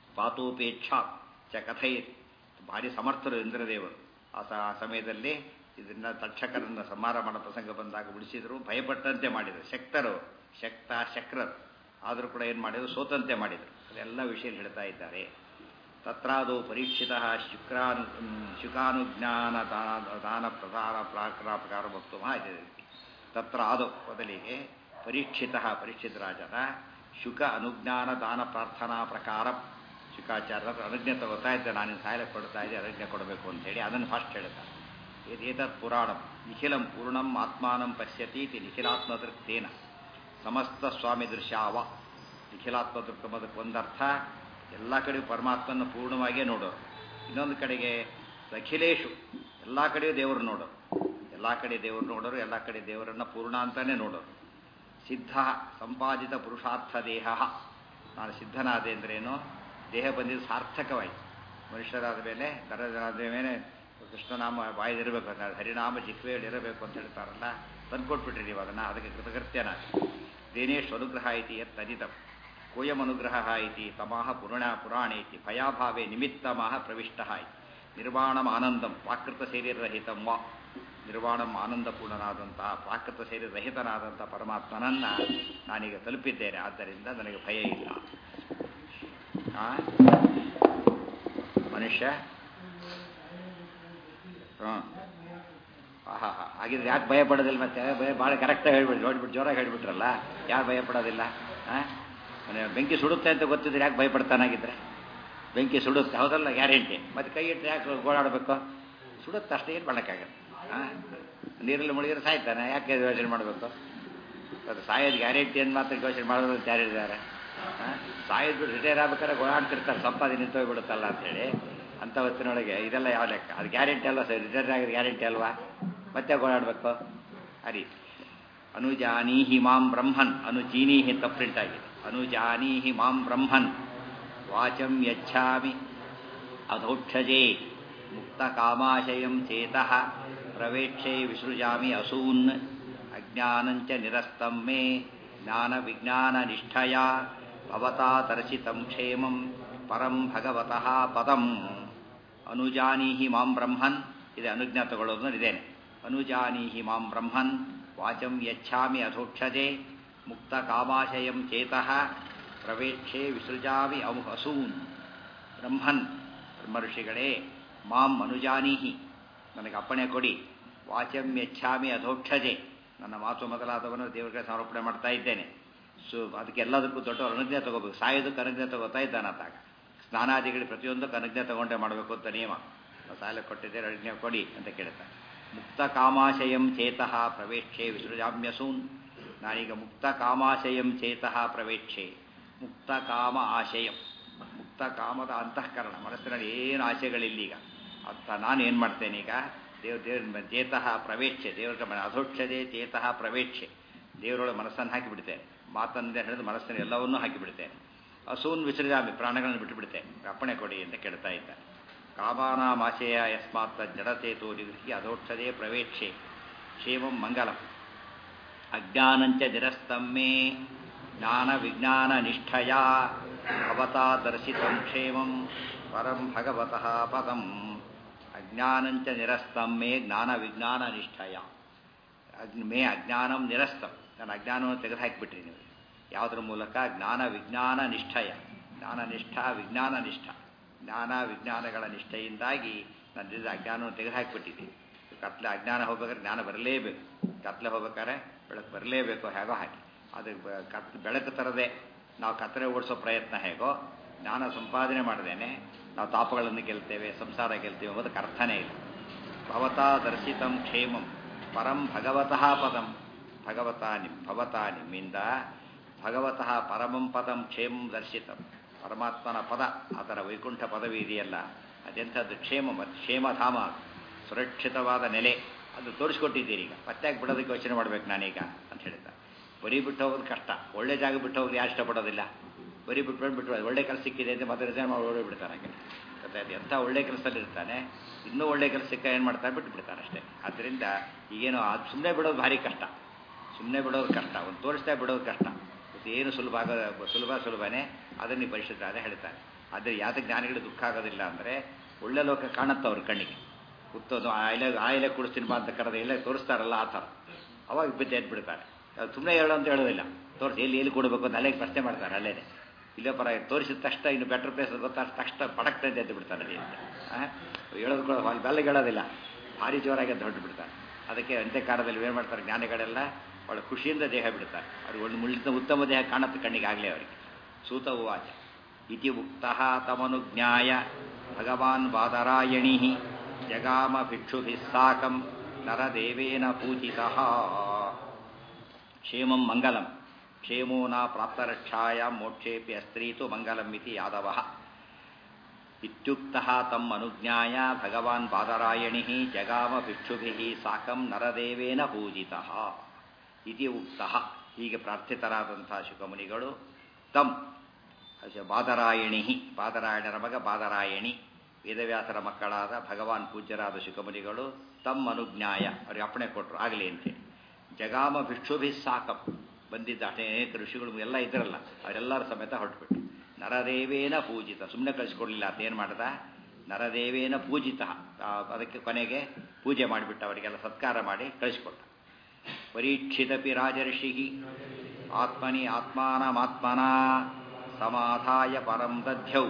ಪಾತೋಪೇಕ್ಷಾ ಚ ಕಥೆಯಿರಿ ಭಾರಿ ಸಮರ್ಥರು ಇಂದ್ರದೇವರು ಆ ಸ- ಆ ಸಮಯದಲ್ಲಿ ಇದನ್ನ ತಕ್ಷಕರನ್ನ ಸಂಹಾರ ಮಾಡೋ ಪ್ರಸಂಗ ಬಂದಾಗ ಉಳಿಸಿದ್ರು ಭಯಪಟ್ಟಂತೆ ಮಾಡಿದರು ಶಕ್ತರು ಶಕ್ತ ಶಕ್ರರು ಆದರೂ ಕೂಡ ಏನು ಮಾಡಿದ್ರು ಸೋತಂತೆ ಮಾಡಿದರು ಅದೆಲ್ಲ ವಿಷಯ ಹೇಳ್ತಾ ಇದ್ದಾರೆ ತತ್ರಾದೌ ಪರೀಕ್ಷಿತ ಶುಕ್ರಾನು ಶುಕಾನುಜ್ಞಾನ ದಾನ ದಾನ ಪ್ರಧಾನ ಪ್ರಾಕಾರ ಭಕ್ತು ಇದೆ ತತ್ರ ಆದೌ ಮೊದಲಿಗೆ ಪರೀಕ್ಷಿತ ಪರೀಕ್ಷಿತ ರಾಜನ ಶುಕ ಅನುಜ್ಞಾನ ದಾನ ಪ್ರಾರ್ಥನಾ ಪ್ರಕಾರ ಶುಕಾಚಾರ್ಯರ ಅನುಜ್ಞೆ ತಗೋತಾ ಇದ್ದೆ ನಾನು ಸಾಯಲ ಕೊಡ್ತಾ ಇದ್ದೆ ಅನುಜ್ಞೆ ಕೊಡಬೇಕು ಅಂತೇಳಿ ಅದನ್ನು ಫಸ್ಟ್ ಹೇಳ್ತಾರೆ ಏತತ್ ಪುರಾಣಂ ನಿಖಿಲಂ ಪೂರ್ಣಂ ಆತ್ಮಾನಂ ಪಶ್ಯತೀತಿ ನಿಖಿಲಾತ್ಮದೃಕ್ತೇನ ಸಮಸ್ತ ಸ್ವಾಮಿ ದೃಶ್ಯಾವ ನಿಖಿಲಾತ್ಮದೃಕ್ತಮದಕ್ಕೆ ಒಂದರ್ಥ ಎಲ್ಲ ಕಡೆಯೂ ಪರಮಾತ್ಮನ ಪೂರ್ಣವಾಗಿಯೇ ನೋಡೋರು ಇನ್ನೊಂದು ಕಡೆಗೆ ಅಖಿಲೇಶು ಎಲ್ಲ ಕಡೆಯೂ ದೇವರು ನೋಡೋರು ಎಲ್ಲ ಕಡೆ ದೇವರು ನೋಡೋರು ಎಲ್ಲ ಕಡೆ ದೇವರನ್ನು ಪೂರ್ಣ ಅಂತಾನೆ ನೋಡೋರು ಸಿದ್ಧ ಸಂಪಾದಿತ ಪುರುಷಾರ್ಥ ದೇಹ ನಾನು ಸಿದ್ಧನಾದೆ ಅಂದ್ರೇನು ದೇಹ ಬಂದಿದ್ದು ಸಾರ್ಥಕವಾಯಿತು ಮನುಷ್ಯರಾದ ಮೇಲೆ ದರಜನಾದ ಮೇಲೆ ಕೃಷ್ಣನಾಮ ಬಾಯದಿರಬೇಕು ಅಂತ ಹರಿನಾಮ ಜಿಕ್ವೆಯಲ್ಲಿರಬೇಕು ಅಂತ ಹೇಳ್ತಾರಲ್ಲ ತಂದ್ಕೊಟ್ಬಿಟ್ರಿ ನೀವು ಅದನ್ನು ಅದಕ್ಕೆ ಕೃತಕೃತ್ಯನ ದೇನೇಶ್ ಅನುಗ್ರಹ ಐತಿ ಯತ್ ತದಿತಂ ಕೋಯಂ ಅನುಗ್ರಹ ಇತಿ ತಮಾಹ ಪುರಾಣ ಪುರಾಣ ಇತಿ ಭಯಾಭಾವೇ ನಿಮಿತ್ತಮಾಹ ಪ್ರವಿಷ್ಟ ಇತಿ ನಿರ್ವಾಣಂ ಆನಂದಂ ಪ್ರಾಕೃತ ಶರೀರರಹಿತಂ ವಾ ನಿರ್ವಾಣಂ ಆನಂದಪೂರ್ಣನಾದಂತಹ ಪ್ರಾಕೃತ ಶರೀರರಹಿತನಾದಂಥ ಪರಮಾತ್ಮನನ್ನ ನಾನೀಗ ತಲುಪಿದ್ದೇನೆ ಆದ್ದರಿಂದ ನನಗೆ ಭಯ ಇಲ್ಲ ಆ? ಮನುಷ್ಯ ಹಾಂ ಆಹಾ ಹಾ ಹಾಗಿದ್ರೆ ಯಾಕೆ ಭಯ ಪಡೋದಿಲ್ಲ ಮತ್ತೆ ಭಯ ಭಾಳ ಕರೆಕ್ಟಾಗಿ ಹೇಳ್ಬಿಟ್ಟು ನೋಡ್ಬಿಟ್ಟು ಜೋರಾಗಿ ಹೇಳ್ಬಿಟ್ರಲ್ಲ ಯಾರು ಭಯ ಪಡೋದಿಲ್ಲ ಹಾಂ ಮನೆ ಬೆಂಕಿ ಸುಡುತ್ತೆ ಅಂತ ಗೊತ್ತಿದ್ರೆ ಯಾಕೆ ಭಯ ಪಡ್ತಾನಾಗಿದ್ರೆ ಬೆಂಕಿ ಸುಡುತ್ತೆ ಹೌದಲ್ಲ ಗ್ಯಾರಂಟಿ ಮತ್ತೆ ಕೈ ಇಟ್ಟು ಯಾಕೆ ಗೋಳಾಡಬೇಕು ಸುಡುತ್ತೆ ಅಷ್ಟೇ ಏನು ಮಾಡೋಕ್ಕಾಗಲ್ಲ ಹಾಂ ನೀರಲ್ಲಿ ಮುಳುಗಿದ್ರೆ ಸಾಯ್ತಾನೆ ಯಾಕೆ ಯೋಚನೆ ಮಾಡಬೇಕು ಅದು ಸಾಯೋದು ಗ್ಯಾರಂಟಿ ಅಂತ ಮಾತ್ರ ಯೋಚನೆ ಮಾಡೋದು ಅಂತ ಯಾರು ಹೇಳಿದ್ದಾರೆ ಹಾಂ ಸಾಯೋದು ಬಿಟ್ಟು ರಿಟೈರ್ ಆಗ್ಬೇಕಾದ್ರೆ ಗೋಳಾಡ್ತಿರ್ತಾರೆ ಸಂಪಾದನೆ ನಿಂತೋಗ್ಬಿಡುತ್ತಲ್ಲ ಅಂತೇಳಿ ಅಂಥ ಹೊತ್ತಿನೊಳಗೆ ಇದೆಲ್ಲ ಯಾವ ಲೆಕ್ಕ ಅದು ಗ್ಯಾರಂಟಿ ಅಲ್ವಾ ಸರ್ ರಿಟೈರ್ ಆಗಿದ್ದು ಗ್ಯಾರಂಟಿ ಅಲ್ವಾ ಮತ್ತೆ ಗೋಳಾಡಬೇಕು ಆ ರೀತಿ ಅನುಜಾನೀಹಿ ಮಾಂ ಬ್ರಹ್ಮನ್ ಅನುಜೀನೀಹಿ ತಪ್ರಿಂಟ್ ಆಗಿದೆ ಅನುಜಾನೀಹಿ ಮಾಂ ಬ್ರಹ್ಮನ್ ವಾಚಂ ಯಚ್ಛಾಮಿ ಅಧೋಕ್ಷಜೇ ಮುಕ್ತ ಕಾಮಾಶಯಂ ಚೇತಃ ಪ್ರವೇಕ್ಷೆ ವಿಸೃಜಾಮಿ ಅಸೂನ್ ಅಜ್ಞಾನಂಚ ನಿರಸ್ತಂ ಮೇ ಜ್ಞಾನ ವಿಜ್ಞಾನ ನಿಷ್ಠಯ ಭವತಾ ತರ್ಚಿತಂ ಕ್ಷೇಮಂ ಪರಂ ಭಗವತಃ ಪದಂ ಅನುಜಾನೀಹಿ ಮಾಂ ಬ್ರಹ್ಮನ್ ಇದೆ ಅನುಜ್ಞಾ ತಗೊಳ್ಳೋದು ಇದೇನೆ ಅನುಜಾನೀಹಿ ಮಾಂ ಬ್ರಹ್ಮನ್ ವಾಚಂ ಯಚ್ಛಾಮಿ ಅಧೋಕ್ಷಜೆ ಮುಕ್ತ ಕಾಮಾಶಯಂ ಚೇತಃ ಪ್ರವೇಕ್ಷೆ ವಿಸೃಜಾಮಿ ಅಮು ಅಸೂನ್ ಬ್ರಹ್ಮನ್ ಬ್ರಹ್ಮಋಷಿಗಳೇ ಮಾಂ ಅನುಜಾನೀಹಿ ನನಗೆ ಅಪ್ಪಣೆ ಕೊಡಿ ವಾಚಂ ಯಚ್ಛಾಮಿ ಅಧೋಕ್ಷಜೆ ನನ್ನ ಮಾತು ಮೊದಲಾದವನು ದೇವರಿಗೆ ಸಮರ್ಪಣೆ ಮಾಡ್ತಾ ಇದ್ದೇನೆ ಸೊ ಅದಕ್ಕೆ ಎಲ್ಲದಕ್ಕೂ ದೊಡ್ಡವರು ಅನುಜ್ಞೆ ತಗೋಬೇಕು ಸಾಯೋದಕ್ಕೆ ಅನುಜ್ಞೆ ತಗೋತಾ ಇದ್ದಾನತ್ತಾಗ ಸ್ನಾನಾದಿಗಳು ಪ್ರತಿಯೊಂದಕ್ಕೂ ಅನುಜ್ಞೆ ತಗೊಂಡೇ ಮಾಡಬೇಕು ಅಂತ ನಿಯಮ ಸಾಲ ಕೊಟ್ಟಿದ್ದೇನೆ ಅನುಜ್ಞೆ ಕೊಡಿ ಅಂತ ಕೇಳ್ತಾರೆ ಮುಕ್ತ ಕಾಮಾಶಯಂ ಚೇತಃ ಪ್ರವೇಕ್ಷೆ ವಿಸೃಜಾಮ್ಯಸೂನ್ ನಾನೀಗ ಮುಕ್ತ ಕಾಮಾಶಯಂ ಚೇತಃ ಪ್ರವೇಕ್ಷೆ ಮುಕ್ತ ಕಾಮ ಆಶಯಂ ಮುಕ್ತ ಕಾಮದ ಅಂತಃಕರಣ ಮನಸ್ಸಿನಲ್ಲಿ ಏನು ಆಶೆಗಳಿಲ್ಲೀಗ ಅಂತ ನಾನು ಏನು ಮಾಡ್ತೇನೆ ಈಗ ದೇವ್ ದೇವ್ರ ಚೇತಃ ಪ್ರವೇಕ್ಷೆ ದೇವರ ಮನ ಅಧೋಕ್ಷದೆ ಚೇತಃ ಪ್ರವೇಕ್ಷೆ ದೇವರೊಳಗೆ ಮನಸ್ಸನ್ನು ಹಾಕಿಬಿಡ್ತೇನೆ ಮಾತಂದೆ ಹೇಳಿದ ಮನಸ್ಸನ್ನು ಎಲ್ಲವನ್ನೂ ಹಾಕಿಬಿಡ್ತೇನೆ ಅಸೂನ್ ವಿಸರ್ಜಾಮಿ ಪ್ರಾಣಗಳನ್ನು ಬಿಟ್ಟುಬಿಡ್ತೇನೆ ಅಪ್ಪಣೆ ಕೊಡಿ ಅಂತ ಕೇಳ್ತಾ ಇದ್ದ ಕಾಮಾನಾಮಾಶಯ ಯಸ್ಮಾತ್ ಜಡಚೇತೋ ನಿಗೃಹಿ ಅಧೋಕ್ಷದೆ ಪ್ರವೇಕ್ಷೆ ಕ್ಷೇಮಂ ಮಂಗಲಂ ಅಜ್ಞಾನಂಚ ನಿರಸ್ತಮ್ಮೆ ಜ್ಞಾನ ವಿಜ್ಞಾನ ನಿಷ್ಠಯ ಭವತಾ ದರ್ಶಿತಂ ಕ್ಷೇಮಂ ಪರಂ ಭಗವತಃ ಪದಂ ಅಜ್ಞಾನಂಚ ನಿರಸ್ತಂ ಮೇ ಜ್ಞಾನ ವಿಜ್ಞಾನ ನಿಷ್ಠಯ ಅಗ್ನಿ ಮೇ ಅಜ್ಞಾನಂ ನಿರಸ್ತಂ ನನ್ನ ಅಜ್ಞಾನವನ್ನು ತೆಗೆದುಹಾಕಿಬಿಟ್ರಿ ನೀವು ಯಾವುದರ ಮೂಲಕ ಜ್ಞಾನ ವಿಜ್ಞಾನ ನಿಷ್ಠಯ ಜ್ಞಾನ ನಿಷ್ಠ ವಿಜ್ಞಾನ ನಿಷ್ಠ ಜ್ಞಾನ ವಿಜ್ಞಾನಗಳ ನಿಷ್ಠೆಯಿಂದಾಗಿ ನನ್ನಿಂದ ಅಜ್ಞಾನವನ್ನು ತೆಗೆದುಹಾಕಿಬಿಟ್ಟಿದ್ದೀನಿ ಕತ್ಲೆ ಅಜ್ಞಾನ ಹೋಗ್ಬೇಕಾದ್ರೆ ಜ್ಞಾನ ಬರಲೇಬೇಕು ಕತ್ಲೆ ಹೋಗ್ಬೇಕಾದ್ರೆ ಬೆಳಕು ಬರಲೇಬೇಕು ಹೇಗೋ ಹಾಗೆ ಅದು ಬ- ಕತ್ ಬೆಳಕು ತರದೆ ನಾವು ಕತ್ತಲೆ ಓಡಿಸೋ ಪ್ರಯತ್ನ ಹೇಗೋ ಜ್ಞಾನ ಸಂಪಾದನೆ ಮಾಡದೇನೆ ನಾವು ತಾಪಗಳನ್ನು ಗೆಲ್ತೇವೆ ಸಂಸಾರ ಗೆಲ್ತೇವೆ ಎಂಬುದಕ್ಕೆ ಅರ್ಥನೇ ಇಲ್ಲ ಭವತಾ ದರ್ಶಿತಂ ಕ್ಷೇಮಂ ಪರಂ ಭಗವತಃ ಪದಂ ಭಗವತ ನಿಮ್ ಭವತ ನಿಮ್ಮಿಂದ ಭಗವತಃ ಪರಮಂ ಪದಂ ಕ್ಷೇಮಂ ದರ್ಶಿತಂ ಪರಮಾತ್ಮನ ಪದ ಅದರ ವೈಕುಂಠ ಪದವಿ ಇದೆಯಲ್ಲ ಅದೆಂಥದ್ದು ಕ್ಷೇಮ ಮತ್ತು ಕ್ಷೇಮಧಾಮ ಸುರಕ್ಷಿತವಾದ ನೆಲೆ ಅದು ತೋರಿಸ್ಕೊಟ್ಟಿದ್ದೀರಿ ಈಗ ಪತ್ಯಾಗಿ ಬಿಡೋದಕ್ಕೆ ಯೋಚನೆ ಮಾಡ್ಬೇಕು ನಾನೀಗ ಅಂತ ಹೇಳಿದ್ದ ಬರೀ ಬಿಟ್ಟು ಹೋಗೋದು ಕಷ್ಟ ಒಳ್ಳೆ ಜಾಗ ಬಿಟ್ಟು ಹೋಗೋದು ಯಾರು ಇಷ್ಟಪಡೋದಿಲ್ಲ ಬರೀ ಬಿಟ್ಟು ಬಿಟ್ಟು ಒಳ್ಳೆ ಕೆಲಸ ಸಿಕ್ಕಿದೆ ಅಂತ ಮತ್ತೆ ರಿಸೈನ್ ಮಾಡಿ ಓಡಿ ಬಿಡ್ತಾನೆ ಹಾಗೆ ಗೊತ್ತಾಯ್ತು ಎಂಥ ಒಳ್ಳೆ ಕೆಲಸದಲ್ಲಿ ಇರ್ತಾನೆ ಇನ್ನೂ ಒಳ್ಳೆ ಕೆಲಸಕ್ಕೆ ಏನು ಮಾಡ್ತಾನೆ ಬಿಟ್ಟು ಬಿಡ್ತಾನೆ ಅಷ್ಟೇ ಆದ್ದರಿಂದ ಈಗೇನು ಅದು ಸುಮ್ಮನೆ ಬಿಡೋದು ಭಾರಿ ಕಷ್ಟ ಸುಮ್ಮನೆ ಬಿಡೋದು ಕಷ್ಟ ಒಂದು ತೋರಿಸ್ತಾ ಬಿಡೋದು ಕಷ್ಟ ಮತ್ತು ಏನು ಸುಲಭ ಆಗೋದು ಸುಲಭ ಸುಲಭನೇ ಅದನ್ನು ನೀವು ಪರಿಶುದ್ಧ ಅದೇ ಹೇಳ್ತಾರೆ ಆದರೆ ಯಾತ ಜ್ಞಾನಿಗಳು ದುಃಖ ಆಗೋದಿಲ್ಲ ಅಂದರೆ ಒಳ್ಳೆ ಲೋಕ ಕಾಣುತ್ತೆ ಅವ್ರ ಕಣ್ಣಿಗೆ ಉತ್ತಮ ಆಯಿಲೆ ಆಯಿಲೆ ಕುಡಿಸ್ತೀನಿ ಬಾ ಅಂತ ಕರೆದ ಇಲ್ಲ ತೋರಿಸ್ತಾರಲ್ಲ ಆ ಥರ ಅವಾಗ ಬಿದ್ದು ಎದ್ದು ಬಿಡ್ತಾರೆ ಸುಮ್ಮನೆ ಹೇಳು ಅಂತ ಹೇಳೋದಿಲ್ಲ ತೋರಿಸಿ ಎಲ್ಲಿ ಎಲ್ಲಿ ಕೊಡಬೇಕು ಅಂತ ಅಲ್ಲೇ ಪ್ರಶ್ನೆ ಮಾಡ್ತಾರೆ ಅಲ್ಲೇನೆ ಇಲ್ಲೇ ಪರ ತೋರಿಸಿದ ತಕ್ಷಣ ಇನ್ನು ಬೆಟರ್ ಪ್ಲೇಸ್ ಗೊತ್ತಾದ ತಕ್ಷಣ ಪಡಕ್ತ ಎದ್ದು ಬಿಡ್ತಾರೆ ಅಲ್ಲಿ ಅಂತ ಹೇಳೋದು ಕೂಡ ಅಲ್ಲಿ ಬೆಲ್ಲಗೆ ಹೇಳೋದಿಲ್ಲ ಭಾರಿ ಜೋರಾಗಿ ಎದ್ದು ಹೊರಟು ಬಿಡ್ತಾರೆ ಅದಕ್ಕೆ ಅಂತ್ಯಕಾಲದಲ್ಲಿ ಏನು ಮಾಡ್ತಾರೆ ಜ್ಞಾನಿಗಳೆಲ್ಲ ಒಳ್ಳೆ ಖುಷಿಯಿಂದ ದೇಹ ಬಿಡ್ತಾರೆ ಅವ್ರಿಗೆ ಒಂದು ಮುಳ್ಳಿನ ಉತ್ತಮ ದೇಹ ಕಾಣುತ್ತೆ ಕಣ್ಣಿಗೆ ಆಗಲೇ ಅವರಿಗೆ ಸೂತ ಉವಾಚ ಇತಿ ಉಕ್ತ ತಮನುಜ್ಞಾಯ ಭಗವಾನ್ ಬಾದರಾಯಣಿ ಜಗಾಮ ಭಿಕ್ಷುಭಿಃ ಸಾಕಂ ನರದೇವೇನ ಪೂಜಿತಃ ಕ್ಷೇಮಂ ಮಂಗಲಂ ಕ್ಷೇಮೋ ನ ಪ್ರಾಪ್ತರಕ್ಷಾಯ ಮೋಕ್ಷೇಪಿ ಅಸ್ತ್ರೀತು ಮಂಗಲಂ ಇತಿ ಯಾದವಃ ಇತ್ಯುಕ್ತಃ ತಮ್ಮ ಅನುಜ್ಞಾಯ ಭಗವಾನ್ ಬಾದರಾಯಣಿ ಜಗಾಮ ಭಿಕ್ಷುಭಿಃ ಸಾಕಂ ನರದೇವೇನ ಪೂಜಿತಃ ಇತಿ ಉಕ್ತಃ ಹೀಗೆ ಪ್ರಾರ್ಥಿತರಾದಂತಹ ಶುಕಮುನಿಗಳು ತಮ್ ಬಾದರಾಯಣಿ ಬಾದರಾಯಣರ ಮಗ ಬಾದರಾಯಣಿ ವೇದವ್ಯಾಸರ ಮಕ್ಕಳಾದ ಭಗವಾನ್ ಪೂಜ್ಯರಾದ ಶುಕಮುನಿಗಳು ತಮ್ಮ ಅನುಜ್ಞಾಯ ಅವ್ರಿಗೆ ಅಪ್ಪಣೆ ಕೊಟ್ಟರು ಆಗಲಿ ಅಂತೇಳಿ ಜಗಾಮ ಭಿಕ್ಷುಭಿ ಸಾಕಂ ಬಂದಿದ್ದ ಅನೇಕ ಋಷಿಗಳು ಎಲ್ಲ ಇದ್ರಲ್ಲ ಅವರೆಲ್ಲರ ಸಮೇತ ಹೊರಟುಬಿಟ್ಟು ನರದೇವೇನ ಪೂಜಿತ ಸುಮ್ಮನೆ ಕಳಿಸ್ಕೊಡ್ಲಿಲ್ಲ ಅಂತ ಏನು ಮಾಡ್ದ ನರದೇವೇನ ಪೂಜಿತ ಅದಕ್ಕೆ ಕೊನೆಗೆ ಪೂಜೆ ಮಾಡಿಬಿಟ್ಟು ಅವರಿಗೆಲ್ಲ ಸತ್ಕಾರ ಮಾಡಿ ಕಳಿಸ್ಕೊಟ್ಟ ಪರೀಕ್ಷಿತಪಿ ರಾಜರ್ಷಿ ಆತ್ಮನಿ ಆತ್ಮಾನಮಾತ್ಮನ ಸಮಾಧಾಯ ಪರಂ ದಧ್ಯೌ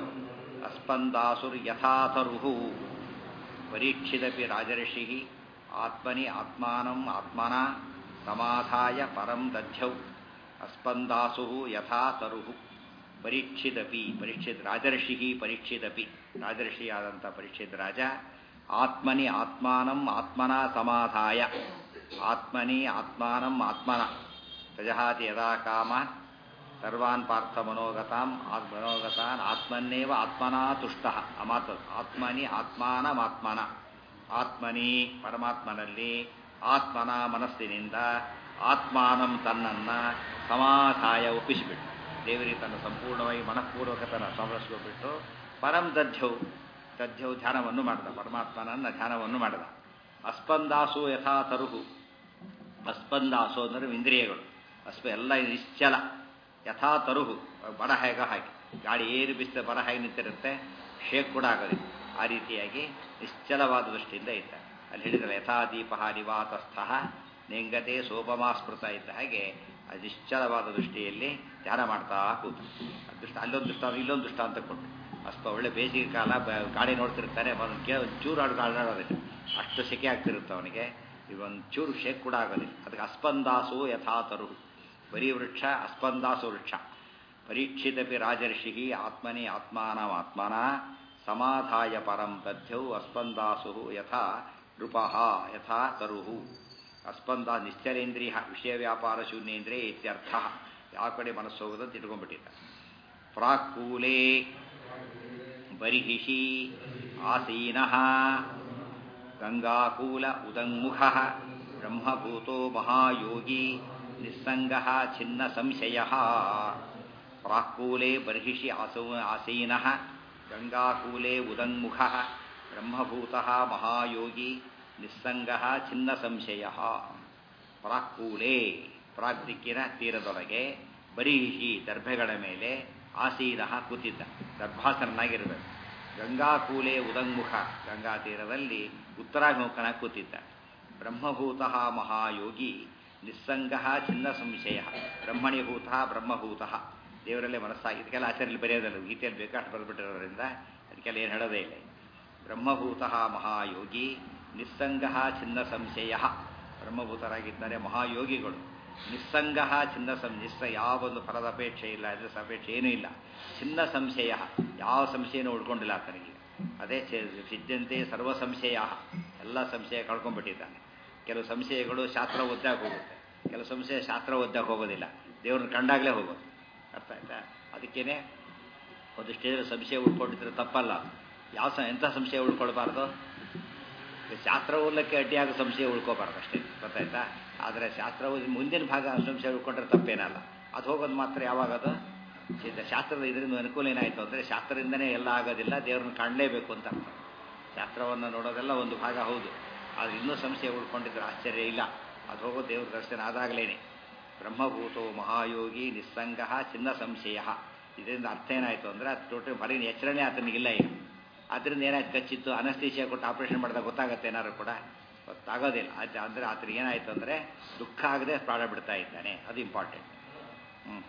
ಅಸ್ಪಂದಾಸುರ್ಯಥಾತರು ಪರೀಕ್ಷಿತಪಿ ರಾಜರ್ಷಿ ಆತ್ಮನಿ ಆತ್ಮಾನಂ ಆತ್ಮನ ಸಮಾಧಾಯ ಪರಂ ದಧ್ಯೌ ಅಸ್ಪಂದಾಸು ಯಥಾ ತರುಹು ಪರೀಕ್ಷಿತಪಿ ಪರೀಕ್ಷಿತ್ ರಾಜರ್ಷಿ ಪರೀಕ್ಷಿತಪಿ ರಾಜರ್ಷಿಯಾದಂಥ ಪರೀಕ್ಷಿತ್ ರಾಜ ಆತ್ಮನಿ ಆತ್ಮಾನಂ ಆತ್ಮನ ಸಮಾಧಾಯ ಆತ್ಮನಿ ಆತ್ಮಾನಂ ಆತ್ಮನ ಪ್ರಜಹಾತಿ ಯದಾ ಕಾಮ ಸರ್ವಾನ್ ಪಾರ್ಥ ಮನೋಗತಾಂ ಮನೋಗತಾನ್ ಆತ್ಮನ್ನೇವ ಆತ್ಮನಾ ತುಷ್ಟ ಅಮಾತ ಆತ್ಮನಿ ಆತ್ಮಾನಮಾತ್ಮನ ಆತ್ಮನಿ ಪರಮಾತ್ಮನಲ್ಲಿ ಆತ್ಮನ ಮನಸ್ಸಿನಿಂದ ಆತ್ಮಾನಂ ತನ್ನನ್ನ ಸಮಾಧಾಯ ಒಪ್ಪಿಸಿಬಿಟ್ಟು ದೇವರಿಗೆ ತನ್ನ ಸಂಪೂರ್ಣವಾಗಿ ಮನಃಪೂರ್ವಕತನ ಸಮರಸ್ಕೊಬಿಟ್ಟು ಪರಂ ದಧ್ಯವು ದಧ್ಯವು ಧ್ಯಾನವನ್ನು ಮಾಡಿದ ಪರಮಾತ್ಮನನ್ನ ಧ್ಯಾನವನ್ನು ಮಾಡಿದ ಅಸ್ಪಂದಾಸು ಯಥಾ ತರುಹು ಅಸ್ಪಂದಾಸು ಅಂದರೆ ಇಂದ್ರಿಯಗಳು ಅಸ್ಪ ಎಲ್ಲ ನಿಶ್ಚಲ ಯಥಾ ತರುಹು ಬಡ ಹೇಗ ಹಾಕಿ ಗಾಳಿ ಏರು ಬಿಸಿದ ಬರ ಹೇಗೆ ನಿಂತಿರುತ್ತೆ ಶೇಕ್ ಕೂಡ ಆಗೋದಿಲ್ಲ ಆ ರೀತಿಯಾಗಿ ನಿಶ್ಚಲವಾದ ದೃಷ್ಟಿಯಿಂದ ಇದ್ದ ಅಲ್ಲಿ ಹೇಳಿದ್ರೆ ಯಥಾ ದೀಪ ನಿವಾತಸ್ಥ ನೆಂಗತೆ ಸೋಪಮಾಸ್ಮೃತ ಇದ್ದ ಹಾಗೆ ಆ ನಿಶ್ಚಲವಾದ ದೃಷ್ಟಿಯಲ್ಲಿ ಧ್ಯಾನ ಮಾಡ್ತಾ ಕೂತ ದೃಷ್ಟ ಅಲ್ಲೊಂದು ದೃಷ್ಟ ಇಲ್ಲೊಂದು ದೃಷ್ಟ ಅಂತ ಕೊಟ್ಟು ಅಲ್ಪ ಒಳ್ಳೆ ಬೇಸಿಗೆ ಕಾಲ ಗಾಡಿ ನೋಡ್ತಿರ್ತಾನೆ ಅವನಿಗೆ ಒಂದು ಚೂರು ಆಡು ಆಡೋದಿಲ್ಲ ಅಷ್ಟು ಸೆಕೆ ಆಗ್ತಿರುತ್ತೆ ಅವನಿಗೆ ಇವೊಂದು ಚೂರು ಶೇಕ್ ಕೂಡ ಆಗೋದಿಲ್ಲ ಅದಕ್ಕೆ ಅಸ್ಪಂದಾಸು ಯಥಾತರು ಬರೀ ವೃಕ್ಷ ಅಸ್ಪಂದಾಸು ವೃಕ್ಷ ಪರೀಕ್ಷಿತಪಿ ರಾಜರ್ಷಿ ಆತ್ಮನಿ ಆತ್ಮಾನಮಾತ್ಮನ ಸಮಾಧಾಯ ಪರಂ ತಥ್ಯೌ ಅಸ್ಪಂದಾಸು ಯಥಾ ನೃಪಃ ಯಥಾ ತರುಹು ಅಸ್ಪಂದ ನಿಶ್ಚಲೇಂದ್ರಿಯ ವಿಷಯ ವ್ಯಾಪಾರ ಶೂನ್ಯೇಂದ್ರಿಯ ಇತ್ಯರ್ಥ ಯಾವ ಕಡೆ ಮನಸ್ಸು ಹೋಗೋದಂತ ಇಟ್ಕೊಂಡ್ಬಿಟ್ಟಿದ್ದ ಪ್ರಾಕ್ಕೂಲೆ ಬರಿಹಿಷಿ ಆಸೀನಃ ಗಂಗಾಕೂಲ ಉದಂಗುಖ ಬ್ರಹ್ಮಭೂತೋ ಮಹಾಯೋಗಿ ನಿಸ್ಸಂಗ ಛಿನ್ನ ಸಂಶಯ ಪ್ರಾಕ್ಕೂಲೆ ಬರ್ಹಿಷಿ ಆಸೌ ಆಸೀನಃ ಗಂಗಾಕೂಲೆ ಉದಂಗುಖ ಬ್ರಹ್ಮಭೂತ ಮಹಾಯೋಗಿ ನಿಸ್ಸಂಗ ಛಿನ್ನ ಸಂಶಯ ಪ್ರಾಕ್ಕೂಲೆ ಪ್ರಾಕ್ ದಿಕ್ಕಿನ ತೀರದೊಳಗೆ ಬರೀಹಿ ದರ್ಭೆಗಳ ಮೇಲೆ ಆಸೀನ ಕೂತಿದ್ದ ದರ್ಭಾಸನಾಗಿರಬೇಕು ಗಂಗಾಕೂಲೆ ಉದಂಗುಖ ಗಂಗಾ ತೀರದಲ್ಲಿ ಉತ್ತರಾಭಿಮುಖನ ಕೂತಿದ್ದ ಬ್ರಹ್ಮಭೂತ ಮಹಾಯೋಗಿ ನಿಸ್ಸಂಗ ಛಿನ್ನ ಸಂಶಯ ಬ್ರಹ್ಮಣಿಭೂತ ಬ್ರಹ್ಮಭೂತ ದೇವರಲ್ಲೇ ಮನಸ್ಸಾಗಿ ಇದಕ್ಕೆಲ್ಲ ಆಚಾರ್ಯಲ್ಲಿ ಬರೆಯೋದಲ್ಲ ಗೀತೆಯಲ್ಲಿ ಬೇಕಾಷ್ಟು ಬರೆದ್ಬಿಟ್ಟಿರೋದ್ರಿಂದ ಅದಕ್ಕೆಲ್ಲ ಏನು ಹೇಳೋದೇ ಇಲ್ಲ ಬ್ರಹ್ಮಭೂತ ಮಹಾಯೋಗಿ ನಿಸ್ಸಂಗ ಛಿನ್ನ ಸಂಶಯ ಬ್ರಹ್ಮಭೂತರಾಗಿದ್ದಾರೆ ಮಹಾಯೋಗಿಗಳು ನಿಸ್ಸಂಗ ಚಿನ್ನ ಸಂ ನಿಸ್ಸ ಯಾವೊಂದು ಫಲದ ಅಪೇಕ್ಷೆ ಇಲ್ಲ ಅದ್ರ ಅಪೇಕ್ಷೆ ಏನೂ ಇಲ್ಲ ಚಿನ್ನ ಸಂಶಯ ಯಾವ ಸಂಶಯನೂ ಉಳ್ಕೊಂಡಿಲ್ಲ ಆತನಿಗೆ ಅದೇ ಸಿದ್ಧಂತೆ ಸರ್ವ ಸಂಶಯ ಎಲ್ಲ ಸಂಶಯ ಕಳ್ಕೊಂಡ್ಬಿಟ್ಟಿದ್ದಾನೆ ಕೆಲವು ಸಂಶಯಗಳು ಶಾಸ್ತ್ರ ಓದ್ದಾಕ ಹೋಗುತ್ತೆ ಕೆಲವು ಸಂಶಯ ಶಾಸ್ತ್ರ ಓದ್ದಾಕ ಹೋಗೋದಿಲ್ಲ ದೇವ್ರನ್ನ ಕಂಡಾಗಲೇ ಹೋಗೋದು ಅರ್ಥ ಆಯ್ತಾ ಅದಕ್ಕೇನೆ ಒಂದು ಸ್ಟೇಜಲ್ಲಿ ಸಂಶಯ ಉಳ್ಕೊಂಡಿದ್ರೆ ತಪ್ಪಲ್ಲ ಯಾವ ಸ ಎಂಥ ಸಂಶಯ ಉಳ್ಕೊಳ್ಬಾರ್ದು ಶಾಸ್ತ್ರ ಓದಲಿಕ್ಕೆ ಅಡ್ಡಿಯಾಗೋ ಸಂಶಯ ಉಳ್ಕೋಬಾರ್ದು ಅಷ್ಟೇ ಗೊತ್ತಾಯ್ತಾ ಆದರೆ ಶಾಸ್ತ್ರ ಓದಿ ಮುಂದಿನ ಭಾಗ ಸಂಶಯ ಉಳ್ಕೊಂಡ್ರೆ ತಪ್ಪೇನಲ್ಲ ಅದು ಹೋಗೋದು ಮಾತ್ರ ಯಾವಾಗ ಅದು ಶಾಸ್ತ್ರದ ಇದರಿಂದ ಅನುಕೂಲ ಏನಾಯಿತು ಅಂದರೆ ಶಾಸ್ತ್ರದಿಂದನೇ ಎಲ್ಲ ಆಗೋದಿಲ್ಲ ದೇವ್ರನ್ನ ಕಾಣಲೇಬೇಕು ಅಂತ ಅರ್ಥ ಶಾಸ್ತ್ರವನ್ನು ನೋಡೋದೆಲ್ಲ ಒಂದು ಭಾಗ ಹೌದು ಆದರೆ ಇನ್ನೂ ಸಂಶಯ ಉಳ್ಕೊಂಡಿದ್ರೆ ಆಶ್ಚರ್ಯ ಇಲ್ಲ ಅದು ಹೋಗೋ ದೇವ್ರ ದರ್ಶನ ಆದಾಗಲೇನೆ ಬ್ರಹ್ಮಭೂತೋ ಮಹಾಯೋಗಿ ನಿಸ್ಸಂಗ ಚಿನ್ನ ಸಂಶಯ ಇದರಿಂದ ಅರ್ಥ ಏನಾಯಿತು ಅಂದರೆ ಅದು ಟೋಟಲ್ ಹೊರಗಿನ ಎಚ್ಚರಣೆ ಆತನಿಗಿಲ್ಲ ಈಗ ಅದರಿಂದ ಏನಾಯ್ತು ಕಚ್ಚಿತ್ತು ಅನಸ್ತೀಸಿಯಾ ಕೊಟ್ಟು ಆಪರೇಷನ್ ಮಾಡಿದಾಗ ಗೊತ್ತಾಗತ್ತೆ ಏನಾದ್ರು ಕೂಡ ಗೊತ್ತಾಗೋದಿಲ್ಲ ಅದು ಅಂದರೆ ಆತನಿಗೆ ಏನಾಯಿತು ಅಂದರೆ ದುಃಖ ಆಗದೆ ಪ್ರಾಣ ಬಿಡ್ತಾ ಇದ್ದಾನೆ ಅದು ಇಂಪಾರ್ಟೆಂಟ್ ಹ್ಞೂ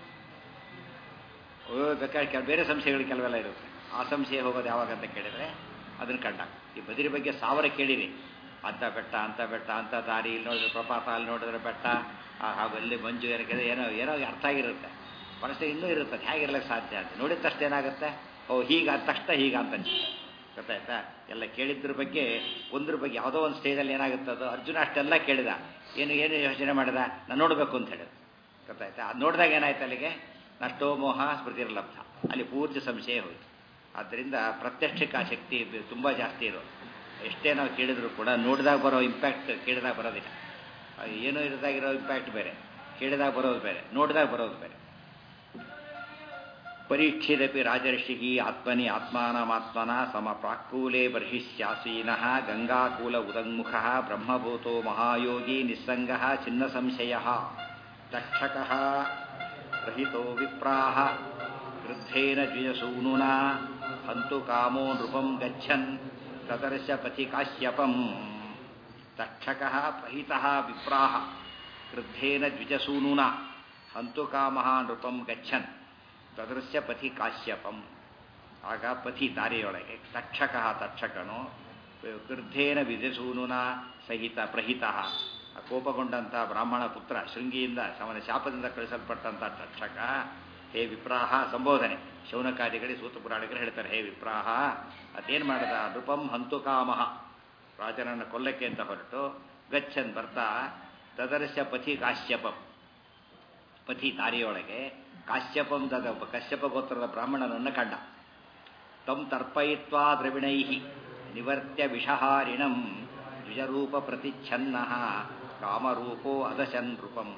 ಬೇಕಾದ್ರೆ ಬೇರೆ ಸಂಶಯಗಳು ಕೆಲವೆಲ್ಲ ಇರುತ್ತೆ ಆ ಸಂಶಯ ಹೋಗೋದು ಯಾವಾಗ ಅಂತ ಕೇಳಿದರೆ ಅದನ್ನು ಕಂಡ ಈ ಬದಿರಿ ಬಗ್ಗೆ ಸಾವಿರ ಕೇಳಿರಿ ಅಂಥ ಬೆಟ್ಟ ಅಂಥ ಬೆಟ್ಟ ಅಂಥ ದಾರಿ ಇಲ್ಲಿ ನೋಡಿದ್ರೆ ಪ್ರಪಾತ ಅಲ್ಲಿ ನೋಡಿದ್ರೆ ಬೆಟ್ಟ ಹಾಗೂ ಅಲ್ಲಿ ಮಂಜು ಏನಕ್ಕೆ ಏನೋ ಏನೋ ಅರ್ಥ ಆಗಿರುತ್ತೆ ಮನಸ್ಸು ಇನ್ನೂ ಇರುತ್ತೆ ಅದು ಹೇಗಿರ್ಲಿಕ್ಕೆ ಸಾಧ್ಯ ಅಂತ ನೋಡಿದ ತಕ್ಷಣ ಏನಾಗುತ್ತೆ ಓ ಹೀಗ ಅಂದ ತಕ್ಷಣ ಹೀಗ ಅಂತ ಗೊತ್ತಾಯ್ತಾ ಎಲ್ಲ ಕೇಳಿದ್ರ ಬಗ್ಗೆ ಒಂದ್ರ ಬಗ್ಗೆ ಯಾವುದೋ ಒಂದು ಸ್ಟೇಜಲ್ಲಿ ಏನಾಗುತ್ತೆ ಅದು ಅರ್ಜುನ ಅಷ್ಟೆಲ್ಲ ಕೇಳಿದ ಏನು ಏನು ಯೋಚನೆ ಮಾಡಿದ ನಾನು ನೋಡಬೇಕು ಅಂತ ಹೇಳಿದ ಗೊತ್ತಾಯ್ತಾ ಅದು ನೋಡಿದಾಗ ಏನಾಯ್ತು ಅಲ್ಲಿಗೆ ನಷ್ಟೋ ಮೋಹ ಸ್ಮೃತಿರ್ಲಬ್ಧ ಅಲ್ಲಿ ಪೂರ್ತಿ ಸಂಶಯ ಹೋಯಿತು ಆದ್ದರಿಂದ ಪ್ರತ್ಯಕ್ಷಕ್ಕೆ ಆ ಶಕ್ತಿ ತುಂಬ ಜಾಸ್ತಿ ಇರೋದು ಎಷ್ಟೇ ನಾವು ಕೇಳಿದ್ರು ಕೂಡ ನೋಡಿದಾಗ ಬರೋ ಇಂಪ್ಯಾಕ್ಟ್ ಕೇಳಿದಾಗ ಬರೋದಿಲ್ಲ ಏನೋ ಇರದಾಗಿರೋ ಇಂಪ್ಯಾಕ್ಟ್ ಬೇರೆ ಕೇಳಿದಾಗ ಬರೋದು ಬೇರೆ ನೋಡಿದಾಗ ಬರೋದು ಬೇರೆ ಪರೀಕ್ಷಿದಪಿ ರಾಜರ್ಷಿ ಆತ್ಮನಿ ಆತ್ಮಾನಮಾತ್ಮನ ಸಮ ಪ್ರಾಕ್ಕೂಲೆ ಬರ್ಹಿಶ್ಯಾಸೀನ ಗಂಗಾಕೂಲ ಉದಂಗುಖ ಬ್ರಹ್ಮಭೂತೋ ಮಹಾಯೋಗಿ ನಿಸ್ಸಂಗ ಚಿನ್ನ ಸಂಶಯ ತಕ್ಷಕ ರಹಿತೋ ವಿಪ್ರಾಹ ವೃದ್ಧೇನ ದ್ವಿಜಸೂನುನಾ ಹಂತು ಕಾಮೋ ನೃಪಂ ಗಚ್ಚನ್ ತದರ್ಶ ಪಥಿ ಕಾಶ್ಯಪಂ ತಕ್ಷಕ ರಹಿತ ವಿಪ್ರಾಹ ವೃದ್ಧೇನ ದ್ವಿಜಸೂನುನಾ ಹಂತು ಕಾಮಃ ನೃಪಂ ಗಚ್ಚನ್ ತದೃಶ್ಯ ಪಥಿ ಕಾಶ್ಯಪಂ ಆಗ ಪಥಿ ದಾರಿಯೊಳಗೆ ತಕ್ಷಕ ತಕ್ಷಕನು ವೃದ್ಧೇನ ವಿಜಸೂನುನ ಸಹಿತ ಪ್ರಹಿತ ಕೋಪಗೊಂಡಂಥ ಬ್ರಾಹ್ಮಣ ಪುತ್ರ ಶೃಂಗಿಯಿಂದ ಅವನ ಶಾಪದಿಂದ ಕಳಿಸಲ್ಪಟ್ಟಂಥ ತಕ್ಷಕ ಹೇ ವಿಪ್ರಾಹ ಸಂಬೋಧನೆ ಶೌನಕಾದಿಗಳಿಗೆ ಸೂತ ಪುರಾಣಿಕರು ಹೇಳ್ತಾರೆ ಹೇ ವಿಪ್ರಾಹ ಅದೇನು ಮಾಡಿದ ನೃಪಂ ಹಂತು ಕಾಮಃ ರಾಜನನ್ನು ಕೊಲ್ಲಕ್ಕೆ ಅಂತ ಹೊರಟು ಗಚ್ಚನ್ ಬರ್ತಾ ತದರ್ಶ ಪಥಿ ಕಾಶ್ಯಪಂ ಪಥಿ ದಾರಿಯೊಳಗೆ ಕಾಶ್ಯಪಂ ದದ ಕಶ್ಯಪ ಗೋತ್ರದ ಬ್ರಾಹ್ಮಣನನ್ನು ಕಂಡ ತಂ ತರ್ಪಯಿತ್ವಾ ದ್ರವಿಣೈ ನಿವರ್ತ್ಯ ವಿಷಹಾರಿಣಂ ದ್ವಿಜರೂಪ ಪ್ರತಿಚ್ಛನ್ನ ಕಾಮರೂಪೋ ಅದಶನ್ ರೂಪಂ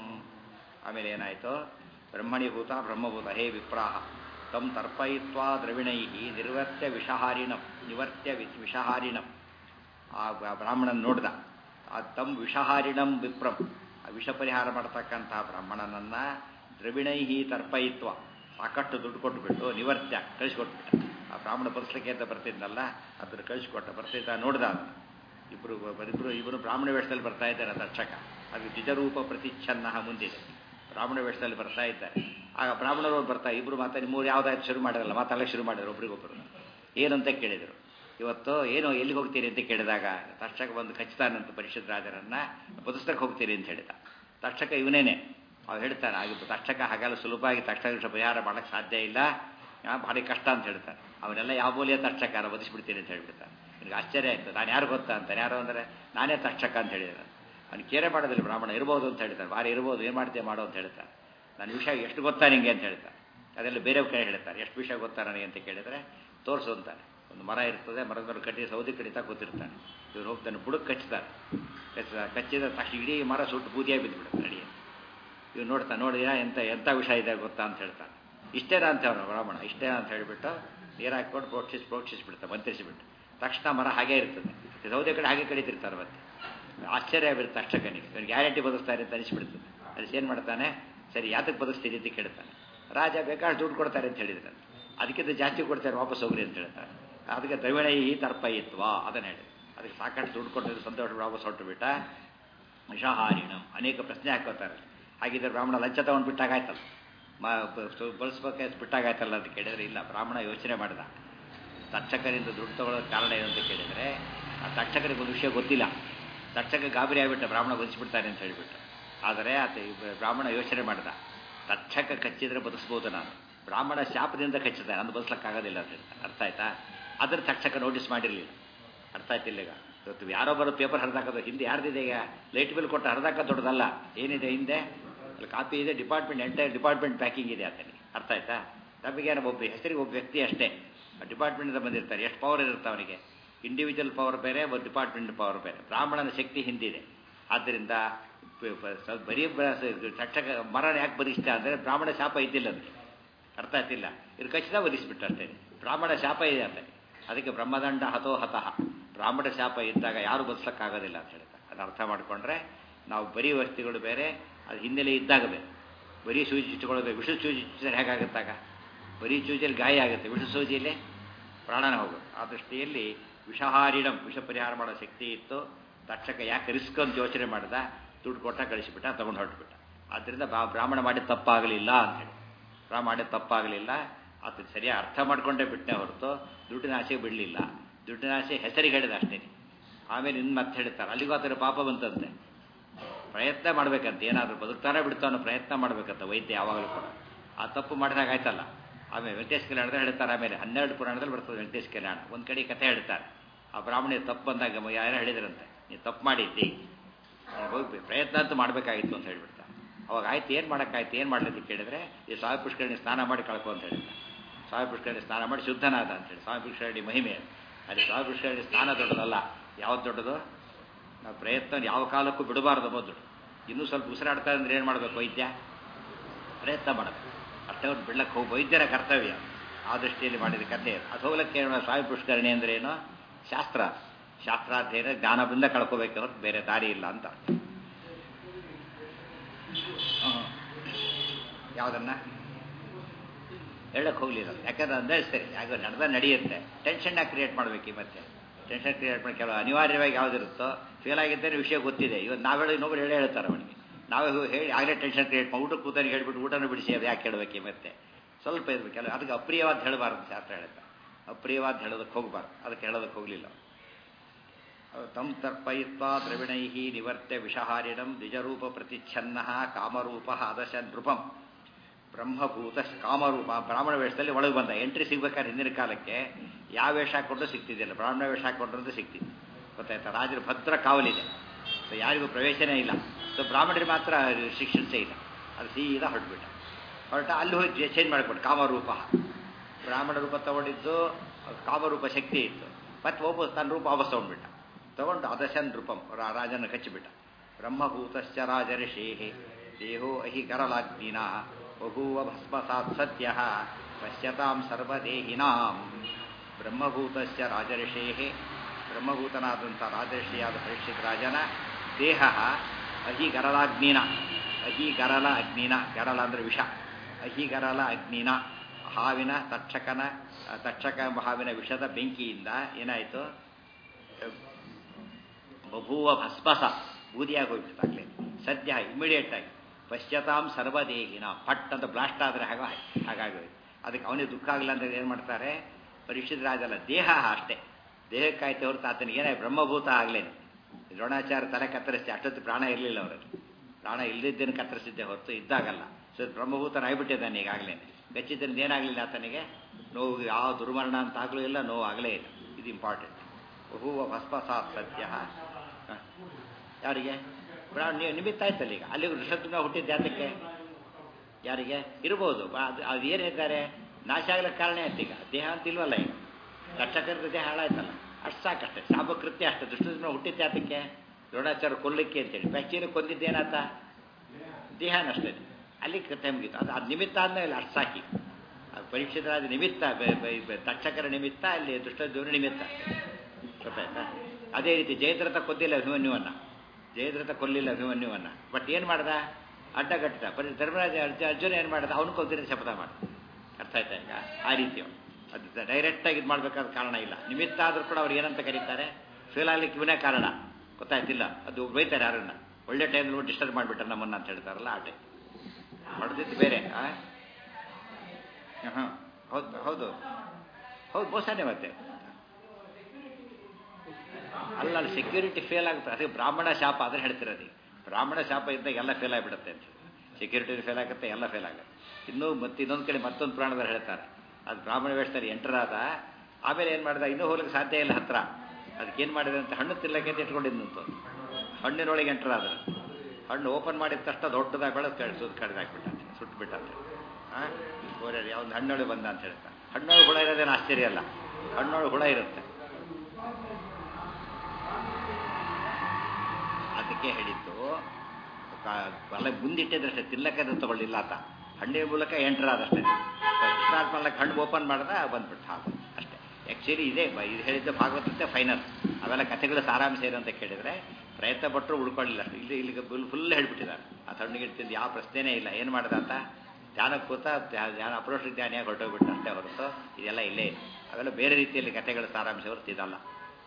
ಆಮೇಲೆ ಏನಾಯಿತು ಬ್ರಹ್ಮಣಿಭೂತ ಬ್ರಹ್ಮಭೂತ ಹೇ ವಿಪ್ರಾಹ ತಂ ತರ್ಪಯಿತ್ವಾ ದ್ರವಿಣೈ ನಿರ್ವರ್ತ್ಯ ವಿಷಹಾರಿಣಂ ನಿವರ್ತ್ಯ ವಿಷಹಾರಿಣಂ ಆ ಬ್ರಾಹ್ಮಣನ ನೋಡ್ದ ಆ ತಂ ವಿಷಹಾರಿಣಂ ವಿಪ್ರಂ ಆ ವಿಷ ಪರಿಹಾರ ಮಾಡತಕ್ಕಂಥ ಬ್ರಾಹ್ಮಣನನ್ನ ದ್ರವಿಣೈಹಿ ತರ್ಪಯಿತ್ವ ಸಾಕಷ್ಟು ದುಡ್ಡು ಕೊಟ್ಟುಬಿಟ್ಟು ನಿವರ್ತ್ಯ ಕಳಿಸ್ಕೊಟ್ಬಿಟ್ಟ ಆ ಬ್ರಾಹ್ಮಣ ಬರೆಸ್ಲಿಕ್ಕೆ ಅಂತ ಬರ್ತಿದ್ನಲ್ಲ ಅದನ್ನು ಕಳಿಸ್ಕೊಟ್ಟ ಬರ್ತಿದ್ದ ನೋಡ್ದ ಅದನ್ನು ಇಬ್ಬರು ಇಬ್ಬರು ಇಬ್ಬರು ಬ್ರಾಹ್ಮಣ ವೇಷದಲ್ಲಿ ಬರ್ತಾ ಇದ್ದಾರೆ ತಕ್ಷಕ ಅದು ದ್ವಿಜರೂಪ ಪ್ರತಿಚ್ಛನ್ನ ಮುಂದಿದೆ ಬ್ರಾಹ್ಮಣ ವೇಷದಲ್ಲಿ ಬರ್ತಾ ಇದ್ದಾರೆ ಆಗ ಬ್ರಾಹ್ಮಣರು ಬರ್ತಾ ಇಬ್ಬರು ಮಾತಾ ಮೂರು ಯಾವುದಾಯ್ತು ಶುರು ಮಾಡಿರಲ್ಲ ಮಾತಾಡಲಿಕ್ಕೆ ಶುರು ಮಾಡಿದ್ರು ಒಬ್ರಿಗೊಬ್ಬರು ಏನಂತ ಕೇಳಿದರು ಇವತ್ತು ಏನು ಎಲ್ಲಿಗೆ ಹೋಗ್ತೀರಿ ಅಂತ ಕೇಳಿದಾಗ ತಕ್ಷಕ ಬಂದು ಖಚಿತಾನಂತ ಪರಿಷತ್ ರಾಜರನ್ನ ಬದುಸ್ತಕ್ಕೆ ಹೋಗ್ತೀರಿ ಅಂತ ಹೇಳಿದ ತಕ್ಷಕ ಇವನೇನೆ ಅವ್ರು ಹೇಳ್ತಾರೆ ಆಗಿದ್ದು ತಕ್ಷಕ ಹಾಗೆಲ್ಲ ಸುಲಭವಾಗಿ ತಕ್ಷಕ ಪರಿಹಾರ ಮಾಡೋಕ್ಕೆ ಸಾಧ್ಯ ಇಲ್ಲ ಭಾರಿ ಕಷ್ಟ ಅಂತ ಹೇಳ್ತಾರೆ ಅವನ್ನೆಲ್ಲ ಯಾವ ಮೂಲೆಯ ತಕ್ಷಕಾರ ಬದಿಸ್ಬಿಡ್ತೀನಿ ಅಂತ ಹೇಳ್ಬಿಡ್ತಾರೆ ನಿನಗೆ ಆಶ್ಚರ್ಯ ಆಯ್ತು ನಾನು ಯಾರು ಗೊತ್ತಾ ಅಂತಾನೆ ಯಾರು ಅಂದರೆ ನಾನೇ ತಕ್ಷಕ ಅಂತ ಹೇಳಿದ್ದಾರೆ ಅವ್ನು ಕೇರೆ ಮಾಡೋದಿಲ್ಲ ಬ್ರಾಹ್ಮಣ ಇರ್ಬೋದು ಅಂತ ಹೇಳ್ತಾರೆ ಭಾರಿ ಇರ್ಬೋದು ಏನು ಮಾಡ್ತೀಯ ಮಾಡೋ ಅಂತ ಹೇಳ್ತಾರೆ ನನ್ನ ವಿಷಯ ಎಷ್ಟು ಗೊತ್ತಾ ನಿಂಗೆ ಅಂತ ಹೇಳ್ತಾರೆ ಅದೆಲ್ಲ ಬೇರೆ ಕಡೆ ಹೇಳ್ತಾರೆ ಎಷ್ಟು ವಿಷಯ ಗೊತ್ತಾ ನನಗೆ ಅಂತ ಕೇಳಿದರೆ ತೋರಿಸು ಅಂತಾನೆ ಒಂದು ಮರ ಇರ್ತದೆ ಮರದ ಮೇಲೆ ಕಟ್ಟಿ ಸೌದಿ ಕಡಿತಾ ಕೂತಿರ್ತಾನೆ ಇವ್ರು ಹೋಗ್ತಾನೆ ಬುಡಕ್ಕೆ ಕಚ್ತಾರೆ ಕಚ್ಚಿದ ಕಚ್ಚಿದ ತಕ್ಷಣ ಇಡೀ ಮರ ಸುಟ್ಟು ಬೂದಿಯಾಗಿ ಬಿದ್ದುಬಿಡುತ್ತೆ ನಡಿ ಇವ್ರು ನೋಡ್ತಾ ನೋಡಿದ ಎಂತ ಎಂಥ ವಿಷಯ ಇದೆ ಗೊತ್ತಾ ಅಂತ ಹೇಳ್ತಾನೆ ಇಷ್ಟೇನಾ ಅಂತ ಅವನು ಬ್ರಾಹ್ಮಣ ಇಷ್ಟೇನಾ ಅಂತ ಹೇಳಿಬಿಟ್ಟು ನೀರು ಹಾಕ್ಕೊಂಡು ಪ್ರೋಕ್ಷಿಸಿ ಪ್ರೋಕ್ಷಿಸ್ಬಿಡ್ತಾರೆ ಮಂತ್ರಿಸಿಬಿಟ್ಟು ತಕ್ಷಣ ಮರ ಹಾಗೇ ಇರ್ತದೆ ಸೌದೆ ಕಡೆ ಹಾಗೆ ಕಡಿತಿರ್ತಾರೆ ಮತ್ತೆ ಆಶ್ಚರ್ಯ ಆಗಿರುತ್ತೆ ತಕ್ಷಕನಿಗೆ ಇವನು ಗ್ಯಾರಂಟಿ ಬದುಕ್ತಾರೆ ಅಂತ ಅನಿಸ್ಬಿಡ್ತದೆ ಅಲ್ಲಿ ಏನು ಮಾಡ್ತಾನೆ ಸರಿ ಯಾತಕ್ಕೆ ಬದುಕ್ತೀರಿ ಅಂತ ಕೇಳ್ತಾನೆ ರಾಜ ಬೇಕಾಷ್ಟು ದುಡ್ಡು ಕೊಡ್ತಾರೆ ಅಂತ ಹೇಳಿದ್ರೆ ಅದಕ್ಕಿಂತ ಜಾಸ್ತಿ ಕೊಡ್ತಾರೆ ವಾಪಸ್ ಹೋಗ್ರಿ ಅಂತ ಹೇಳ್ತಾರೆ ಅದಕ್ಕೆ ದ್ರವಿಣ ಈ ತರ್ಪಯಿತ್ವ ಅದನ್ನು ಹೇಳಿ ಅದಕ್ಕೆ ಸಾಕಷ್ಟು ದುಡ್ಡು ಕೊಟ್ಟಿದ್ದು ಸಂತೋಷ ವಾಪಸ್ ಹೊರಟು ಬಿಟ್ಟ ವಿಷಹಾರಿಣಂ ಅನೇಕ ಪ್ರಶ್ನೆ ಹಾಕೋತಾರೆ ಹಾಗಿದ್ರೆ ಬ್ರಾಹ್ಮಣ ಲಂಚ ತಗೊಂಡು ಬಿಟ್ಟಾಗಾಯ್ತಲ್ಲ ಮ ಬಳಸ್ಬೇಕಾಯ್ತು ಬಿಟ್ಟಾಗಾಯ್ತಲ್ಲ ಅಂತ ಕೇಳಿದರೆ ಇಲ್ಲ ಬ್ರಾಹ್ಮಣ ಯೋಚನೆ ಮಾಡಿದ ತಕ್ಷಕರಿಂದ ದುಡ್ಡು ತಗೊಳ್ಳೋದು ಕಾರಣ ಏನು ಅಂತ ಕೇಳಿದರೆ ಆ ತಕ್ಷಕರಿಗೆ ಒಂದು ವಿಷಯ ಗೊತ್ತಿಲ್ಲ ತಕ್ಷಕ ಗಾಬರಿ ಆಗಿಬಿಟ್ಟ ಬ್ರಾಹ್ಮಣ ಬದಿಸ್ಬಿಡ್ತಾನೆ ಅಂತ ಹೇಳಿಬಿಟ್ಟು ಆದರೆ ಆತ ಬ್ರಾಹ್ಮಣ ಯೋಚನೆ ಮಾಡಿದ ತಕ್ಷಕ ಕಚ್ಚಿದ್ರೆ ಬದುಸ್ಬೋದು ನಾನು ಬ್ರಾಹ್ಮಣ ಶಾಪದಿಂದ ಕಚ್ಚಿದೆ ನಾನು ಬದುಸ್ಲಿಕ್ಕಾಗೋದಿಲ್ಲ ಅಂತ ಹೇಳ್ತಾರೆ ಅರ್ಥ ಆಯ್ತಾ ಅದ್ರ ತಕ್ಷಕ ನೋಟಿಸ್ ಮಾಡಿರಲಿಲ್ಲ ಅರ್ಥ ಆಯ್ತಿಲ್ಲ ಈಗ ಇವತ್ತು ಯಾರೊಬ್ಬರು ಪೇಪರ್ ಹರಿದಾಕೋದು ಹಿಂದೆ ಯಾರ್ದಿದೆ ಈಗ ಲೈಟ್ ಬಿಲ್ ಕೊಟ್ಟು ಹರಿದಾಕ ದೊಡ್ಡದಲ್ಲ ಏನಿದೆ ಹಿಂದೆ ಅಲ್ಲಿ ಕಾಪಿ ಇದೆ ಡಿಪಾರ್ಟ್ಮೆಂಟ್ ಎಂಟೈರ್ ಡಿಪಾರ್ಟ್ಮೆಂಟ್ ಪ್ಯಾಕಿಂಗ್ ಇದೆ ಆತನಿಗೆ ಅರ್ಥ ಆಯ್ತಾ ನಮಗೆ ಒಬ್ಬ ಹೆಸರಿಗೆ ಒಬ್ಬ ವ್ಯಕ್ತಿ ಅಷ್ಟೇ ಡಿಪಾರ್ಟ್ಮೆಂಟಿಂದ ಬಂದಿರ್ತಾರೆ ಎಷ್ಟು ಪವರ್ ಇರುತ್ತೆ ಅವನಿಗೆ ಇಂಡಿವಿಜುವಲ್ ಪವರ್ ಬೇರೆ ಡಿಪಾರ್ಟ್ಮೆಂಟ್ ಪವರ್ ಬೇರೆ ಬ್ರಾಹ್ಮಣನ ಶಕ್ತಿ ಹಿಂದಿದೆ ಆದ್ದರಿಂದ ಬರೀ ತಕ್ಷಕ ಮರಣ ಯಾಕೆ ಬದಿಸ್ತಾ ಅಂದರೆ ಬ್ರಾಹ್ಮಣ ಶಾಪ ಇದ್ದಿಲ್ಲ ಅದಕ್ಕೆ ಅರ್ಥ ಆಯ್ತಿಲ್ಲ ಇದು ಖಚಿತ ಬದಿಸ್ಬಿಟ್ಟು ಅಷ್ಟೇ ಬ್ರಾಹ್ಮಣ ಶಾಪ ಇದೆ ಅಂತ ಅದಕ್ಕೆ ಬ್ರಹ್ಮದಂಡ ಹತೋ ಹತಃ ಬ್ರಾಹ್ಮಣ ಶಾಪ ಇದ್ದಾಗ ಯಾರು ಬದುಸಕ್ಕಾಗೋದಿಲ್ಲ ಅಂತ ಹೇಳ್ತಾರೆ ಅದು ಅರ್ಥ ಮಾಡಿಕೊಂಡ್ರೆ ನಾವು ಬರೀ ವಸ್ತುಗಳು ಬೇರೆ ಅದು ಹಿನ್ನೆಲೆ ಇದ್ದಾಗ ಬೇರೆ ಬರೀ ಸೂಜಿ ಚುಚ್ಚಿಕೊಳ್ಳೋದು ವಿಷ ಸೂಜಿ ಚುಚ್ಚಿದ್ರೆ ಹೇಗಾಗುತ್ತಾಗ ಬರೀ ಚೂಜಿಯಲ್ಲಿ ಗಾಯ ಆಗುತ್ತೆ ವಿಷ ಸೂಜಿಯಲ್ಲಿ ಪ್ರಾಣನ ಹೋಗೋದು ಆ ದೃಷ್ಟಿಯಲ್ಲಿ ವಿಷಹಾರಿಣಂ ವಿಷ ಪರಿಹಾರ ಮಾಡೋ ಶಕ್ತಿ ಇತ್ತು ತಕ್ಷಕ ಯಾಕೆ ರಿಸ್ಕ್ ಅಂತ ಯೋಚನೆ ಮಾಡ್ದ ದುಡ್ಡು ಕೊಟ್ಟ ಕಳಿಸಿಬಿಟ್ಟ ತಗೊಂಡು ಹೊರಟ್ಬಿಟ್ಟ ಆದ್ದರಿಂದ ಬಾ- ಬ್ರಾಹ್ಮಣ ಮಾಡಿದ ತಪ್ಪಾಗಲಿಲ್ಲ ಅಂತೇಳಿ ಬ್ರಾಹ್ಮಣ ಮಾಡಿದ ತಪ್ಪಾಗಲಿಲ್ಲ ಆತ ಸರಿಯಾಗಿ ಅರ್ಥ ಮಾಡ್ಕೊಂಡೇ ಬಿಟ್ಟನೆ ಹೊರತು ದುಡ್ಡಿನ ಆಸೆ ಬಿಡಲಿಲ್ಲ ದುಡ್ಡಿನ ಆಸೆ ಹೆಸರಿಗೆ ಹೇಳಿದ ಅಷ್ಟೇ ಆಮೇಲೆ ಇನ್ನು ಮತ್ತೆ ಹೇಳ್ತಾರೆ ಅಲ್ಲಿಗೂ ಆತರ ಪಾಪ ಬಂತಂತೆ ಪ್ರಯತ್ನ ಮಾಡ್ಬೇಕಂತ ಏನಾದರೂ ಬದುಕ್ತಾನೆ ಬಿಡ್ತಾನೋ ಪ್ರಯತ್ನ ಮಾಡ್ಬೇಕಂತ ವೈದ್ಯ ಯಾವಾಗಲೂ ಕೂಡ ಆ ತಪ್ಪು ಮಾಡಿದಾಗ ಆಯ್ತಲ್ಲ ಆಮೇಲೆ ವೆಂಕಟೇಶ್ ಕಲ್ಯಾಣದಲ್ಲಿ ಹೇಳ್ತಾರೆ ಆಮೇಲೆ ಹನ್ನೆರಡು ಪುರಾಣದಲ್ಲಿ ಬರ್ತದೆ ವೆಂಕಟೇಶ್ ಕಲ್ಯಾಣ ಒಂದು ಕಡೆ ಕಥೆ ಹೇಳ್ತಾರೆ ಆ ಬ್ರಾಹ್ಮಣ ತಪ್ಪು ಬಂದಾಗ ಮ- ಯಾರೋ ಹೇಳಿದ್ರಂತೆ ನೀನು ತಪ್ಪು ಮಾಡಿದ್ದಿ ನೀನು ಹೋಗಿ ಪ್ರಯತ್ನ ಅಂತೂ ಮಾಡಬೇಕಾಗಿತ್ತು ಅಂತ ಹೇಳ್ಬಿಡ್ತಾರೆ ಅವಾಗ ಆಯ್ತು ಏನು ಮಾಡೋಕ್ಕಾಯ್ತು ಏನು ಮಾಡ್ಲಿಕ್ಕೆ ಕೇಳಿದ್ರೆ ಈ ಸ್ವಾಮಿ ಪುಷ್ಕರಣಿ ಸ್ನಾನ ಮಾಡಿ ಕಳ್ಕೊ ಅಂತ ಹೇಳಿದ್ದ ಸ್ವಾಮಿ ಪುಷ್ಕರಣಿ ಸ್ನಾನ ಮಾಡಿ ಶುದ್ಧನಾದ ಅಂತೇಳಿ ಸ್ವಾಮಿ ಪುಷ್ಕರಣಿ ಮಹಿಮೆ ಅದು. ಅಲ್ಲಿ ಸ್ವಾಮಿ ಪುಷ್ಕರಣಿ ಸ್ನಾನ ದೊಡ್ಡದಲ್ಲ ಯಾವ್ದು ದೊಡ್ಡದು ನಾವು ಪ್ರಯತ್ನ ಯಾವ ಕಾಲಕ್ಕೂ ಬಿಡಬಾರ್ದು ಮೊದಲು ಇನ್ನೂ ಸ್ವಲ್ಪ ಉಸಿರಾಡ್ತಾ ಅಂದ್ರೆ ಏನು ಮಾಡಬೇಕು ವೈದ್ಯ ಪ್ರಯತ್ನ ಮಾಡಬೇಕು ಅಷ್ಟೇ ಅವ್ರು ಬಿಡ್ಲಕ್ಕೆ ಹೋಗಿ ವೈದ್ಯರ ಕರ್ತವ್ಯ ಆ ದೃಷ್ಟಿಯಲ್ಲಿ ಮಾಡಿದ ಕಥೆ ಅದು ಹೋಗ್ಲಿಕ್ಕೆ ಏನು ಸ್ವಾಮಿ ಪುಷ್ಕರಣಿ ಅಂದ್ರೆ ಏನು ಶಾಸ್ತ್ರ ಶಾಸ್ತ್ರಾಧ್ಯಯನ ಜ್ಞಾನದಿಂದ ಕಳ್ಕೋಬೇಕು ಹೊರತು ಬೇರೆ ದಾರಿ ಇಲ್ಲ ಅಂತ ಹ್ಮ್. ಯಾವುದನ್ನ ಹೇಳಕ್ ಹೋಗ್ಲಿಲ್ಲ ಯಾಕಂದ್ರೆ ಅಂದ್ರೆ ಸರಿ ಯಾಕೆ ನಡೆದ ನಡೆಯುತ್ತೆ ಟೆನ್ಷನ್ನ ಕ್ರಿಯೇಟ್ ಮಾಡ್ಬೇಕು ಈ ಮತ್ತೆ ಟೆನ್ಷನ್ ಕ್ರಿಯೇಟ್ ಮಾಡಿ ಕೆಲವು ಅನಿವಾರ್ಯವಾಗಿ ಯಾವುದಿರುತ್ತೋ ಫೇಲ್ ಆಗಿದ್ದರೆ ವಿಷಯ ಗೊತ್ತಿದೆ ಇವತ್ತು ನಾವು ಹೇಳಿ ಇನ್ನೊಬ್ರು ಹೇಳೇ ಹೇಳ್ತಾರೆ ಅವನಿಗೆ ನಾವೇ ಹೋಗಿ ಹೇಳಿ ಆಗಲೇ ಟೆನ್ಷನ್ ಕ್ರಿಯೇಟ್ ಮಾಡಿ ಊಟ ಕೂತಾನೆ ಹೇಳ್ಬಿಟ್ಟು ಊಟನೂ ಬಿಡಿಸಿ ಅದು ಯಾಕೆ ಹೇಳ್ಬೇಕು ಈ ಮತ್ತೆ ಸ್ವಲ್ಪ ಇರ್ಬೇಕು ಕೆಲವು ಅದಕ್ಕೆ ಅಪ್ರಿಯವಾದ ಹೇಳಬಾರ್ದು ಶಾಸ್ತ್ರ ಹೇಳುತ್ತೆ ಅಪ್ರಿಯವಾದ ಹೇಳೋದಕ್ಕೆ ಹೋಗಬಾರ್ದು ಅದಕ್ಕೆ ಹೇಳೋದಕ್ಕೆ ಹೋಗಲಿಲ್ಲ ತಂ ತರ್ಪಯಿತ್ವಾ ದ್ರವಿಣೈ ನಿವರ್ತ್ಯ ವಿಷಹಾರಿಣಂ ದ್ವಿಜರೂಪ ಪ್ರತಿಚ್ಛನ್ನ ಕಾಮರೂಪ ಅದಶ ನೃಪಂ ಬ್ರಹ್ಮಭೂತ ಕಾಮರೂಪ ಬ್ರಾಹ್ಮಣ ವೇಷದಲ್ಲಿ ಒಳಗೆ ಬಂದ ಎಂಟ್ರಿ ಸಿಗ್ಬೇಕಾದ್ರೆ ಹಿಂದಿನ ಕಾಲಕ್ಕೆ ಯಾವ ವೇಷ ಹಾಕೊಂಡ್ರು ಸಿಗ್ತಿದ್ದಿಲ್ಲ ಬ್ರಾಹ್ಮಣ ವೇಷ ಹಾಕೊಂಡ್ರು ಸಿಗ್ತಿತ್ತು ಗೊತ್ತಾಯ್ತಾ ರಾಜರ ಭದ್ರ ಕಾವಲಿದೆ ಸೊ ಯಾರಿಗೂ ಪ್ರವೇಶನೇ ಇಲ್ಲ ಸೊ ಬ್ರಾಹ್ಮಣರಿಗೆ ಮಾತ್ರ ಶಿಕ್ಷಿಸೇ ಇಲ್ಲ ಅದು ಸೀದಾ ಹೊರಟ್ಬಿಟ್ಟ ಹೊರಟ ಅಲ್ಲಿ ಹೋಗಿ ಚೇಂಜ್ ಮಾಡಿಕೊಟ್ಟು ಕಾಮರೂಪ ಬ್ರಾಹ್ಮಣ ರೂಪ ತಗೊಂಡಿದ್ದು ಕಾಮರೂಪ ಶಕ್ತಿ ಇತ್ತು ಮತ್ತೆ ವಾಪಸ್ ತನ್ನ ರೂಪ ವಾಪಸ್ ತಗೊಂಡ್ಬಿಟ್ಟ ತಗೊಂಡು ಅದಶನ್ ರೂಪಂ ರಾ- ರಾಜನ ಕಚ್ಚಿಬಿಟ್ಟ ಬ್ರಹ್ಮಭೂತಶ್ಚ ರಾಜರ್ಷೇಹಿ ದೇಹೋ ಅಹಿ ಕರಲಾಗ್ನಿನ ಬಭೂವ ಭಸ್ಮಸಾತ್ ಸತ್ಯ ಪಶ್ಯತಾಂ ಸರ್ವದೇಹಿನಾಂ ಬ್ರಹ್ಮಭೂತಶ್ಚ ರಾಜರ್ಷೇಹಿ ಬ್ರಹ್ಮಭೂತನಾದಂಥ ರಾಜರ್ಷಿಯಾದ ಪರೀಕ್ಷಿತ ರಾಜನ ದೇಹ ಅಹಿ ಗರಲಾಗ್ನಿನ ಅಹಿ ಗರಲ ಅಗ್ನಿನ ಗರಲ ಅಂದ್ರೆ ವಿಷ ಅಹಿ ಗರಲ ಅಗ್ನಿನ ಹಾವಿನ ತಕ್ಷಕನ ತಕ್ಷಕ ಎಂಬ ಹಾವಿನ ವಿಷದ ಬೆಂಕಿಯಿಂದ ಏನಾಯಿತು ಬಭೂವ ಭಸ್ಮಸ ಬೂದಿಯಾಗಿ ಹೋಗ್ಬಿಡ್ತಾಗಲೇ ಸದ್ಯ ಇಮಿಡಿಯೇಟ್ ಆಗಿ ಪಶ್ಚಾತ್ತಾಂ ಸರ್ವದೇಹಿನ ಪಟ್ ಅಂತ ಬ್ಲಾಸ್ಟ್ ಆದರೆ ಹಾಗ ಹಾಗಾಗೋಯ್ತು ಅದಕ್ಕೆ ಅವನಿಗೆ ದುಃಖ ಆಗಲ್ಲ ಅಂತ ಏನು ಮಾಡ್ತಾರೆ ಪರೀಕ್ಷಿತ ರಾಜಲ್ಲ ದೇಹ ಅಷ್ಟೇ ದೇಹಕ್ಕಾಯ್ತು ಹೊರತು ಆತನಿಗೆ ಏನೇ ಬ್ರಹ್ಮಭೂತ ಆಗ್ಲೇನೆ ದ್ರೋಣಾಚಾರ್ಯ ತಲೆ ಕತ್ತರಿಸಿ ಅಷ್ಟೊತ್ತು ಪ್ರಾಣ ಇರಲಿಲ್ಲ ಅವರಲ್ಲಿ ಪ್ರಾಣ ಇಲ್ಲದಿದ್ದೇನೆ ಕತ್ತರಿಸಿದ್ದೆ ಹೊರತು ಇದ್ದಾಗಲ್ಲ ಸೊ ಬ್ರಹ್ಮಭೂತನಾಗ್ಬಿಟ್ಟಿದ್ದಾನೆ ಈಗಾಗಲೇ ಗಚ್ಚಿದ್ದರಿಂದ ಏನಾಗಲಿಲ್ಲ ಆತನಿಗೆ ನೋವು ಯಾವ ದುರ್ಮರಣ ಅಂತ ಆಗಲೂ ಇಲ್ಲ ನೋವು ಆಗಲೇ ಇಲ್ಲ ಇದು ಇಂಪಾರ್ಟೆಂಟ್ ಹೂವ ಭಸ್ಮಸಾತ್ ಸತ್ಯ ಹ. ಯಾರಿಗೆ ಬ್ರಾ- ನೀವು ನಿಮಿತ್ತ ಆಯ್ತಲ್ಲ ಈಗ ಅಲ್ಲಿ ಋಷತ್ವ ಹುಟ್ಟಿದ್ದ ಯಾತಕ್ಕೆ ಯಾರಿಗೆ ಇರ್ಬೋದು ಬಾ- ಅದು ಅದು ಏನಿದ್ದಾರೆ ನಾಶ ಆಗ್ಲಿಕ್ಕೆ ಕಾರಣ ಆಯ್ತು ಈಗ ದೇಹ ಅಂತ ಇಲ್ವಲ್ಲ ಈಗ ರಕ್ಷಕರದ ದೇಹ ಹಾಳಾಯ್ತಲ್ಲ ಅಷ್ಟು ಸಾಕಷ್ಟೇ ಶಾಪಕೃತ್ಯ ಅಷ್ಟೇ ದುಷ್ಟದಿಂದ ಹುಟ್ಟಿದ್ದ ಯಾತಕ್ಕೆ ದ್ರೋಣಾಚಾರ್ಯ ಕೊಲ್ಲಿಕ್ಕೆ ಅಂತೇಳಿ ಪ್ಯಾಕ್ಚೀನ ಕೊಂದಿದ್ದೇನಾತ ದೇಹನಷ್ಟೇ ಅಲ್ಲಿ ಕಥೆ ಮುಗೀತು ಅದು ಅದು ನಿಮಿತ್ತ ಆದ್ಮೇಲೆ ಅಷ್ಟು ಸಾಕಿ ಅದು ಪರೀಕ್ಷಿತರಾದ ನಿಮಿತ್ತ ಬ- ಬ- ಬ- ತಕ್ಷಕರ ನಿಮಿತ್ತ ಅಲ್ಲಿ ದುಷ್ಟದೇವರ ನಿಮಿತ್ತ ಗೊತ್ತಾಯ್ತಾ ಅದೇ ರೀತಿ ಜಯದ್ರಥ ಕೊದ್ದಿಲ್ಲ ಅಭಿಮನ್ಯುವನ್ನ ಜಯದ್ರಥ ಕೊಲ್ಲಿಲ್ಲ ಅಭಿಮನ್ಯುವನ್ನ ಬಟ್ ಏನು ಮಾಡ್ದ ಅಡ್ಡಗಟ್ಟಿದ ಬರೀ ಧರ್ಮರಾಜ ಅರ್ಜು ಅರ್ಜುನ ಏನು ಮಾಡ್ದ ಅವನು ಕೊದ್ದಿನ ಶಪಥ ಮಾಡ ಅರ್ಥ ಆಯ್ತಾ ಈಗ ಆ ರೀತಿ ಅವ್ನು. ಅದು ಡೈರೆಕ್ಟಾಗಿ ಇದು ಮಾಡಬೇಕಾದ ಕಾರಣ ಇಲ್ಲ ನಿಮಿತ್ತ ಆದರೂ ಕೂಡ ಅವ್ರು ಏನಂತ ಕರೀತಾರೆ ಫೇಲ್ ಆಗ್ಲಿಕ್ಕೆ ಇವನೇ ಕಾರಣ ಗೊತ್ತಾಯ್ತಿಲ್ಲ ಅದು ಬೈತಾರೆ ಯಾರನ್ನ ಒಳ್ಳೆ ಟೈಮ್ನಲ್ಲಿ ಡಿಸ್ಟರ್ಬ್ ಮಾಡಿಬಿಟ್ಟ ನಮ್ಮನ್ನ ಅಂತ ಹೇಳ್ತಾರಲ್ಲ ಆ ಟೈಮ್ ಹೊಡೆದಿದ್ದು ಬೇರೆ ಹಾಂ ಹೌದು ಹೌದು ಹೌದು ಮೋಸನೇ ಮತ್ತೆ ಅಲ್ಲ ಅಲ್ಲಿ ಸೆಕ್ಯೂರಿಟಿ ಫೇಲ್ ಆಗುತ್ತೆ ಅದಕ್ಕೆ ಬ್ರಾಹ್ಮಣ ಶಾಪ ಅದನ್ನ ಹೇಳ್ತಿರೋದು ಈಗ. ಬ್ರಾಹ್ಮಣ ಶಾಪ ಇದ್ದಾಗ ಎಲ್ಲ ಫೇಲ್ ಆಗಿಬಿಡುತ್ತೆ ಅಂತ ಸೆಕ್ಯೂರಿಟಿ ಫೇಲ್ ಆಗುತ್ತೆ ಎಲ್ಲ ಫೇಲ್ ಆಗುತ್ತೆ ಇನ್ನೂ ಮತ್ತೆ ಇನ್ನೊಂದು ಕಡೆ ಮತ್ತೊಂದು ಪುರಾಣದಲ್ಲಿ ಹೇಳ್ತಾರೆ ಅದು ಬ್ರಾಹ್ಮಣ ವೇಷದಲ್ಲಿ ಎಂಟರಾದ ಆಮೇಲೆ ಏನು ಮಾಡಿದ ಇನ್ನೂ ಹೋಗ್ಲಿಕ್ಕೆ ಸಾಧ್ಯ ಇಲ್ಲ ಹತ್ರ ಅದಕ್ಕೆ ಏನು ಮಾಡಿದೆ ಅಂತ ಹಣ್ಣು ತಿನ್ನಕ್ಕೆ ಅಂತ ಇಟ್ಕೊಂಡಿದ್ದಂತು ಹಣ್ಣಿನೊಳಗೆ ಎಂಟರಾದ ಹಣ್ಣು ಓಪನ್ ಮಾಡಿದ ತಕ್ಷಣ ದೊಡ್ಡದಾಗಿ ಬೆಳೆದು ಸುತ್ತ ಕಡ್ದು ಹಾಕ್ಬಿಟ್ಟ ಸುಟ್ಟು ಬಿಟ್ಟ ಅಂತ ಹಾಂ ಗೋರ್ಯಾಡಿ ಯಾವ್ದು ಹಣ್ಣೊಳಗೆ ಬಂದ ಅಂತ ಹೇಳ್ತಾ ಹಣ್ಣೊಳಗೆ ಹುಳ ಇರೋದೇನು ಆಶ್ಚರ್ಯ ಅಲ್ಲ ಹಣ್ಣೊಳಗೆ ಹುಳ ಇರುತ್ತೆ ಅದಕ್ಕೆ ಹೇಳಿದ್ದು ಅಲ್ಲ ಮುಂದಿಟ್ಟಿದ್ದಷ್ಟೇ ತಿನ್ನಕ್ಕೆ ಅದು ತಗೊಳ್ಳಿಲ್ಲ ಆತ ಹಣ್ಣಿನ ಮೂಲಕ ಎಂಟರ್ ಆದಷ್ಟೇ ಸ್ಟಾರ್ಟ್ ಮಾಡ್ಲಿಕ್ಕೆ ಹಣ್ಣು ಓಪನ್ ಮಾಡ್ದ ಬಂದ್ಬಿಟ್ಟು ಹಾಕು ಅಷ್ಟೇ ಆ್ಯಕ್ಚುಲಿ ಇದೇ ಬ- ಇದು ಹೇಳಿದ್ದು ಭಾಗವತಕ್ಕೆ ಫೈನಲ್ ಅವೆಲ್ಲ ಕಥೆಗಳ ಸಾರಾಂಶ ಏನು ಅಂತ ಕೇಳಿದರೆ ಪ್ರಯತ್ನ ಪಟ್ಟರು ಉಳ್ಕೊಳ್ಳಿಲ್ಲ ಅಷ್ಟು ಇಲ್ಲಿ ಇಲ್ಲಿಗೆ ಫುಲ್ ಫುಲ್ ಹೇಳ್ಬಿಟ್ಟಿದ್ದಾರೆ ಆ ಹಣ್ಣಿಗೆ ತಿಂದು ಯಾವ ಪ್ರಶ್ನೆನೇ ಇಲ್ಲ ಏನು ಮಾಡ್ದ ಆತ ಧ್ಯಾನ ಕೂತ ಧ್ಯಾನ ಧ್ಯಾನ ಅಪ್ರೋಷ ಧ್ಯಾನಿಯಾಗಿ ಹೊರಟೋಗ್ಬಿಟ್ಟು ಅಷ್ಟೇ ಹೊರತು ಇದೆಲ್ಲ ಇಲ್ಲೇ ಅವೆಲ್ಲ ಬೇರೆ ರೀತಿಯಲ್ಲಿ ಕಥೆಗಳ ಸಾರಾಂಶ ಹೊರತು ಇದಲ್ಲ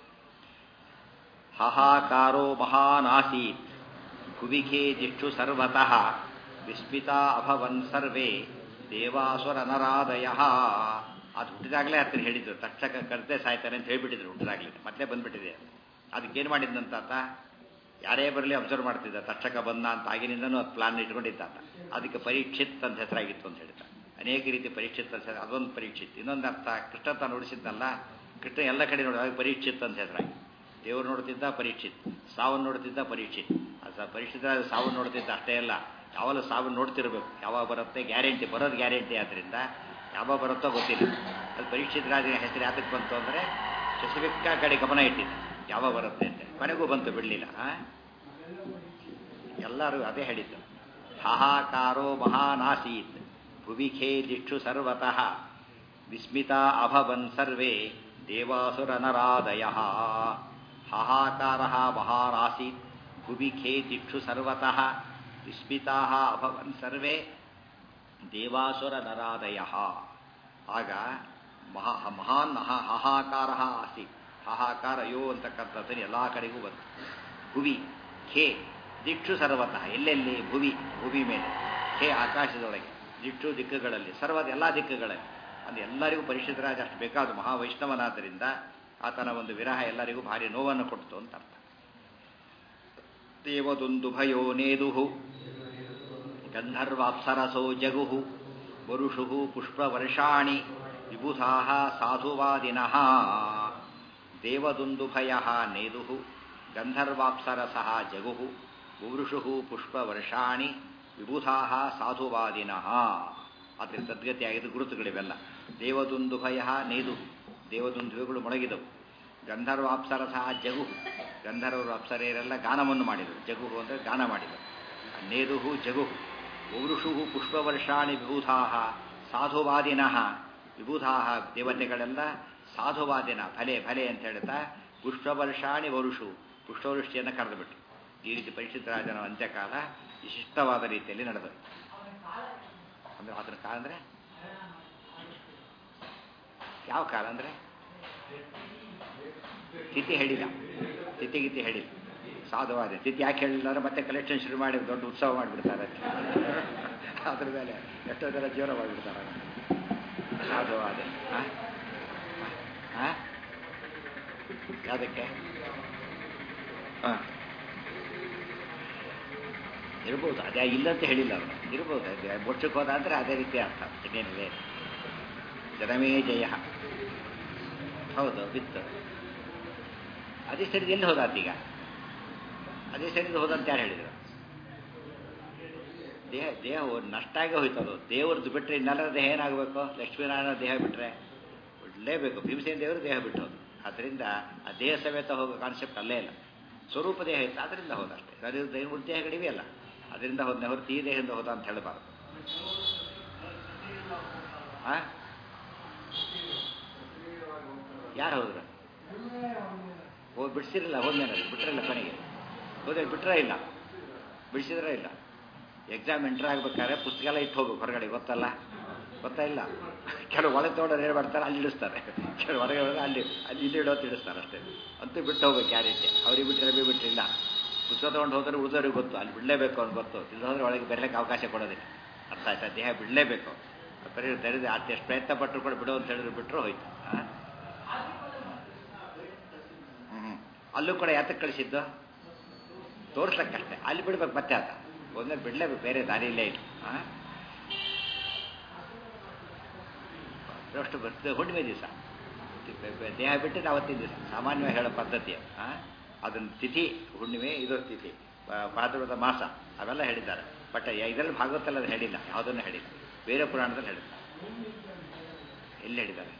ಹಾಹಾಕಾರೋ ಮಹಾನಾಸೀತ್ ಭುವಿಖೇ ದಿಕ್ಷು ಸರ್ವತಃ ವಿಸ್ಮಿತ ಅಭವನ್ ಸರ್ವೇ ದೇವಾಸುರ ನರಾದಯ ಅದು ಹುಟ್ಟಿದಾಗಲೇ ಹತ್ತಿರ ಹೇಳಿದ್ರು ತಕ್ಷಕ ಕರ್ತೆ ಸಾಯ್ತಾನೆ ಅಂತ ಹೇಳ್ಬಿಟ್ಟಿದ್ರು ಹುಟ್ಟಿದಾಗಲೇ ಮತ್ತೆ ಬಂದ್ಬಿಟ್ಟಿದೆ ಅದಕ್ಕೇನು ಮಾಡಿದ್ದಂತ ಆತ ಯಾರೇ ಬರಲಿ ಅಬ್ಸರ್ವ್ ಮಾಡ್ತಿದ್ದ ತಕ್ಷಕ ಬಂದ ಅಂತ ಆಗಿನಿಂದನೂ ಅದು ಪ್ಲಾನ್ ಇಟ್ಕೊಂಡಿದ್ದ ಆತ ಅದಕ್ಕೆ ಪರೀಕ್ಷಿತ್ ಅಂತ ಹೆಸರಾಗಿತ್ತು ಅಂತ ಹೇಳ್ತಾರೆ ಅನೇಕ ರೀತಿ ಪರೀಕ್ಷಿತ್ ಅಂತ ಹೆಸರು ಅದೊಂದು ಪರೀಕ್ಷಿತ್ ಇನ್ನೊಂದು ಅರ್ಥ ಕೃಷ್ಣ ತಾನು ನೋಡಿಸಿದ್ನಲ್ಲ ಕೃಷ್ಣ ಎಲ್ಲ ಕಡೆ ನೋಡಿ ಅವಾಗ ಪರೀಕ್ಷಿತ್ ಅಂತ ಹೆಸರಾಗಿ ದೇವರು ನೋಡ್ತಿದ್ದ ಪರೀಕ್ಷಿತ್ ಸಾವನ್ನು ನೋಡ್ತಿದ್ದ ಪರೀಕ್ಷಿತ್ ಅದು ಪರೀಕ್ಷಿತ ಸಾವನ್ನು ನೋಡ್ತಿದ್ದ ಅಷ್ಟೇ ಅಲ್ಲ ಯಾವಾಗ ಸಾವನ್ನು ನೋಡ್ತಿರ್ಬೇಕು ಯಾವಾಗ ಬರುತ್ತೆ ಗ್ಯಾರಂಟಿ ಬರೋದು ಗ್ಯಾರಂಟಿ ಆದ್ರಿಂದ ಯಾವಾಗ ಬರುತ್ತೋ ಗೊತ್ತಿಲ್ಲ ಅದು ಪರೀಕ್ಷಿತ ರಾಜನ ಹೆಸರು ಯಾತಕ್ಕೆ ಬಂತು ಅಂದರೆ ಸ್ಪೆಸಿಫಿಕ್ ಕಡೆ ಗಮನ ಇಟ್ಟಿದ್ದ ಯಾವಾಗ ಬರುತ್ತೆ ಅಂತ ಕೊನೆಗೂ ಬಂತು ಬಿಡಲಿಲ್ಲ ಎಲ್ಲರೂ ಅದೇ ಹೇಳಿದ್ದು ಹಾಹಾಕಾರೋ ಮಹಾನಾಸೀತ್ ಭುವಿಖೇ ದಿಕ್ಷು ಸರ್ವತಃ ವಿಸ್ಮಿತ ಅಭವನ್ ಸರ್ವೇ ದೇವಾಸುರ ನರಾದಯ ಹಾಹಾಕಾರ ಮಹಾನಾಸೀತ್ ಭುವಿಖೇ ದಿಕ್ಷು ಸರ್ವತಃ ವಿಸ್ಮಿತಾ ಅಭವನ್ ಸರ್ವೇ ದೇವಾಸುರ ನರಾದಯ ಆಗ ಮಹಾ ಮಹಾನ್ ಹಾಹಾಕಾರ ಆಸೀತ್ ಹಾಹಾಕಾರ ಅಯ್ಯೋ ಅಂತಕ್ಕಂಥದ್ದನ್ನು ಎಲ್ಲ ಕಡೆಗೂ ಬಂತು ಭುವಿ ಖೇ ದಿಕ್ಷು ಸರ್ವತಃ ಎಲ್ಲೆಲ್ಲಿ ಭುವಿ ಭೂಮಿ ಮೇಲೆ ಖೇ ಆಕಾಶದೊಳಗೆ ದಿಕ್ಷು ದಿಕ್ಕುಗಳಲ್ಲಿ ಸರ್ವದ ಎಲ್ಲ ದಿಕ್ಕುಗಳಲ್ಲಿ ಅದು ಎಲ್ಲರಿಗೂ ಪರಿಶುದ್ಧರಾಜ ಅಷ್ಟು ಬೇಕಾದ ಮಹಾವೈಷ್ಣವನಾದ್ದರಿಂದ ಆತನ ಒಂದು ವಿರಹ ಎಲ್ಲರಿಗೂ ಭಾರಿ ನೋವನ್ನು ಕೊಡ್ತು ಅಂತ ಅರ್ಥ ದೇವದೊಂದುಭಯೋ ನೇದುಹು ಗಂಧರ್ವಾಪ್ಸರಸೋ ಜಗುಹು ವರುಷು ಪುಷ್ಪವರ್ಷಾಣಿ ವಿಬುಧಾ ಸಾಧುವಾದಿನಃ ದೇವದುಂದುಭಯ ನೇದು ಗಂಧರ್ವಾಪ್ಸರಸ ಜಗು ವೃಷು ಪುಷ್ಪವರ್ಷಾಣಿ ವಿಬುಧಾ ಸಾಧುವಾದಿನಃ ಅದರಿಂದ ಸದ್ಗತಿಯಾಗಿದ್ದು ಗುರುತುಗಳಿವೆಲ್ಲ ದೇವದುಂದುಭಯ ನೇದು ದೇವದುಂದುಭೆಗಳು ಮೊಳಗಿದವು ಗಂಧರ್ವಾಪ್ಸರಸ ಜಗು ಗಂಧರ್ವರು ಅಪ್ಸರೆಯರೆಲ್ಲ ಗಾನವನ್ನು ಮಾಡಿದರು ಜಗು ಅಂದರೆ ಗಾನ ಮಾಡಿದರು ನೇದು ಜಗು ವೃಷು ಪುಷ್ಪವರ್ಷಾಣಿ ವಿಬುಧಾ ಸಾಧುವಾದಿನಃ ವಿಬುಧಾ ದೇವತೆಗಳೆಲ್ಲ ಸಾಧುವಾದಿನ ಭಲೆ ಭಲೆ ಅಂತ ಹೇಳ್ತಾ ಪುಷ್ಪವರ್ಷಾಣಿ ವರುಷು ಪುಷ್ಪವೃಷ್ಟಿಯನ್ನು ಕರೆದುಬಿಟ್ಟು ಈ ರೀತಿ ಪರಿಶುದ್ಧರಾಜನ ಅಂತ್ಯಕಾಲ ವಿಶಿಷ್ಟವಾದ ರೀತಿಯಲ್ಲಿ ನಡೆದರು ಅಂದ್ರೆ ಅದರ ಕಾಲ ಅಂದ್ರೆ ಯಾವ ಕಾಲ ಅಂದ್ರೆ ತಿಥಿ ಹೇಳಿಲ್ಲ ತಿಥಿ ಗಿತಿ ಹೇಳಿಲ್ಲ ಸಾಧುವಾದ ತಿಥಿ ಯಾಕೆ ಹೇಳಿಲ್ಲ ಅಂದ್ರೆ ಮತ್ತೆ ಕಲೆಕ್ಷನ್ ಶುರು ಮಾಡಿ ದೊಡ್ಡ ಉತ್ಸವ ಮಾಡಿಬಿಡ್ತಾರೆ ಅದ್ರ ಮೇಲೆ ಎಷ್ಟೋ ಜನ ಜೀವನ ಮಾಡಿಬಿಡ್ತಾರೆ ಸಾಧುವಾದ ಯಾವುದಕ್ಕೆ ಹಾಂ ಇರ್ಬೋದು ಅದೇ ಇಲ್ಲಂತ ಹೇಳಿಲ್ಲ ಅವರು ಇರ್ಬೋದು ಅದೇ ಮೊಟ್ಟಕ್ಕೆ ಹೋದ ಅಂದರೆ ಅದೇ ರೀತಿ ಅರ್ಥ ಇನ್ನೇನಿದೆ ಜನಮೇ ಜಯ ಹೌದು ಬಿತ್ತು ಅದೇ ಸರಿದು ಎಲ್ಲಿ ಹೋದಾತೀಗ ಅದೇ ಸರಿದು ಹೋದಂತ ಯಾರು ಹೇಳಿದರು ದೇಹ ದೇಹ ನಷ್ಟ ಆಗಿ ಹೋಯ್ತದು ದೇವ್ರದ್ದು ಬಿಟ್ಟರೆ ಇನ್ನೆಲ್ಲರ ದೇಹ ಏನಾಗಬೇಕು ಲಕ್ಷ್ಮೀನಾರಾಯಣ ದೇಹ ಬಿಟ್ಟರೆ ಬಿಡಲೇಬೇಕು ಭೀಮಸೇನ ದೇವರು ದೇಹ ಬಿಟ್ಟು ಹೋದು ಅದರಿಂದ ಆ ದೇಹ ಸಮೇತ ಹೋಗೋ ಕಾನ್ಸೆಪ್ಟ್ ಅಲ್ಲೇ ಇಲ್ಲ ಸ್ವರೂಪ ದೇಹ ಇತ್ತು ಅದರಿಂದ ಹೋದ ಅಷ್ಟೇ ಅದರಿಂದ ಮೂರು ದೇಹಗಳಿವೆ ಅಲ್ಲ ಅದರಿಂದ ಹೋದ ಹೊರತು ಈ ದೇಹದಿಂದ ಹೋದ ಅಂತ ಹೇಳಬಾರ್ದು ಆ ಯಾರು ಹೋದ್ರು ಹೋಗಿ ಬಿಡಿಸಿರಲಿಲ್ಲ ಹೋದ್ಮೇಲೆ ಬಿಟ್ರಲ್ಲ ಕೊನೆಗೆ ಹೋದ್ರೆ ಬಿಟ್ರೆ ಇಲ್ಲ ಬಿಡಿಸಿದ್ರೆ ಇಲ್ಲ ಎಕ್ಸಾಮ್ ಎಂಟ್ರ್ ಆಗ್ಬೇಕಾದ್ರೆ ಪುಸ್ತಕ ಎಲ್ಲ ಇಟ್ಟು ಹೋಗ್ಬೇಕು ಹೊರಗಡೆ ಗೊತ್ತಲ್ಲ ಗೊತ್ತಾ ಇಲ್ಲ ಕೆಲವು ಒಳಗೆ ತೊಗೊಂಡವ್ರು ಏನು ಮಾಡ್ತಾರೆ ಅಲ್ಲಿ ಇಳಿಸ್ತಾರೆ ಕೆಲವು ಹೊರಗೆ ಹೋದ್ರೆ ಅಲ್ಲಿ ಅಲ್ಲಿ ಇಲ್ಲಿ ಇಡೋದು ಇಳಿಸ್ತಾರೆ ಅಷ್ಟೇ ಅಂತೂ ಬಿಟ್ಟು ಹೋಗ್ಬೇಕು ಯಾರೀತಿ ಅವ್ರಿಗೆ ಬಿಟ್ಟರೆ ರವಿ ಬಿಟ್ಟಿಲ್ಲ ಪುಸ್ತಕ ತೊಗೊಂಡು ಹೋದ್ರೆ ಉಳಿದವ್ರಿಗೆ ಗೊತ್ತು ಅಲ್ಲಿ ಬಿಡಲೇಬೇಕು ಅವ್ನು ಗೊತ್ತು ಇಲ್ಲ ಹೋದ್ರೆ ಒಳಗೆ ಬರಲಿಕ್ಕೆ ಅವಕಾಶ ಕೊಡೋದಿಲ್ಲ ಅರ್ಥ ಆಯ್ತಾ ದೇಹ ಬಿಡಲೇಬೇಕು ಬರೀ ತೆರೆದು ಅಷ್ಟು ಎಷ್ಟು ಪ್ರಯತ್ನ ಪಟ್ಟರು ಕೂಡ ಬಿಡು ಅಂತ ಹೇಳಿದ್ರು ಬಿಟ್ಟರು ಹೋಯ್ತು ಹ್ಞೂ ಅಲ್ಲೂ ಕೂಡ ಯಾತಕ್ಕೆ ಕಳಿಸಿದ್ದು ತೋರಿಸ್ಲಕ್ಕಷ್ಟೇ ಅಲ್ಲಿ ಬಿಡ್ಬೇಕು ಮತ್ತೆ ಆತ ಒಂದೇ ಬಿಡಲೇಬೇಕು ಬೇರೆ ದಾರಿ ಇಲ್ಲೇ ಇಲ್ಲ ಹಾಂ ಅಷ್ಟು ಬರ್ತದೆ ಹುಣ್ಣಿಮೆ ದಿವಸ ದೇಹ ಬಿಟ್ಟಿದ್ದು ಅವತ್ತಿನ ದಿವಸ ಸಾಮಾನ್ಯವಾಗಿ ಹೇಳೋ ಪದ್ಧತಿ ಹಾಂ ಅದನ್ನ ತಿಥಿ ಹುಣ್ಣಿಮೆ ಇದು ತಿಥಿ ಭಾದ್ರದ ಮಾಸ ಅವೆಲ್ಲ ಹೇಳಿದ್ದಾರೆ ಬಟ್ ಇದರಲ್ಲಿ ಭಾಗವತಲ್ಲಿ ಅದು ಹೇಳಿಲ್ಲ ಯಾವುದನ್ನು ಹೇಳಿಲ್ಲ ಬೇರೆ ಪುರಾಣದಲ್ಲಿ ಹೇಳಿದ್ದಾರೆ ಎಲ್ಲಿ ಹೇಳಿದ್ದಾರೆ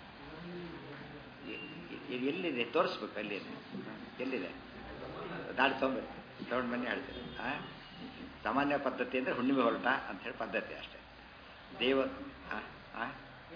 ಎಲ್ಲಿದೆ ತೋರಿಸ್ಬೇಕು ಅಲ್ಲಿ ಎಲ್ಲಿದೆ ದಾಡಿ ತೊಗೊಂಬೇಕು ತಗೊಂಡು ಬನ್ನಿ ಹೇಳ್ತೀನಿ ಹಾಂ ಸಾಮಾನ್ಯ ಪದ್ಧತಿ ಅಂದರೆ ಹುಣ್ಣಿಮೆ ಹೊರಟ ಅಂತ ಹೇಳಿ ಪದ್ಧತಿ ಅಷ್ಟೇ ದೇವ ಹಾಂ ಹಾಂ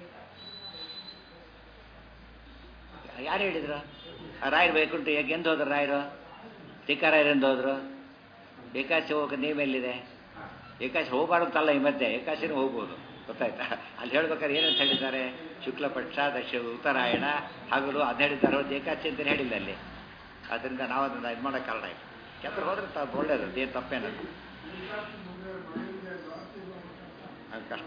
ಯಾರು ಹೇಳಿದ್ರು ರಾಯರು ಬೈಕುಂಟು ಈಗ ಎಂದು ಹೋದ್ರು ರಾಯರು ಟೀಕಾರಾಯರು ಎಂದು ಹೋದ್ರು ಏಕಾಶಿ ಹೋಗಕ್ಕೆ ನೇಮ್ ಎಲ್ಲಿದೆ ಏಕಾಶಿ ಹೋಗಬಾರ್ದು ಅಂತಲ್ಲ ಈ ಮಧ್ಯೆ ಏಕಾಶಿನೂ ಹೋಗ್ಬೋದು ಗೊತ್ತಾಯ್ತಾ ಅಲ್ಲಿ ಹೇಳ್ಬೇಕಾದ್ರೆ ಏನಂತ ಹೇಳಿದ್ದಾರೆ ಶುಕ್ಲ ಪಕ್ಷ ದಶ ಉತ್ತರಾಯಣ ಹಗಲು ಅದು ಹೇಳಿದ್ದಾರೆ ಹೊರತು ಏಕಾಚಿ ಅಂತ ಹೇಳಿಲ್ಲ ಅಲ್ಲಿ ಅದರಿಂದ ನಾವು ಅದನ್ನು ಇದು ಮಾಡೋಕ್ಕೆ ಕಾರಣ ಆಯಿತು ಯಾಕಂದ್ರೆ ಹೋದ್ರೆ ತ ಒಳ್ಳೇದು ಏನು ತಪ್ಪೇನಲ್ಲ ಅದು ಕಷ್ಟ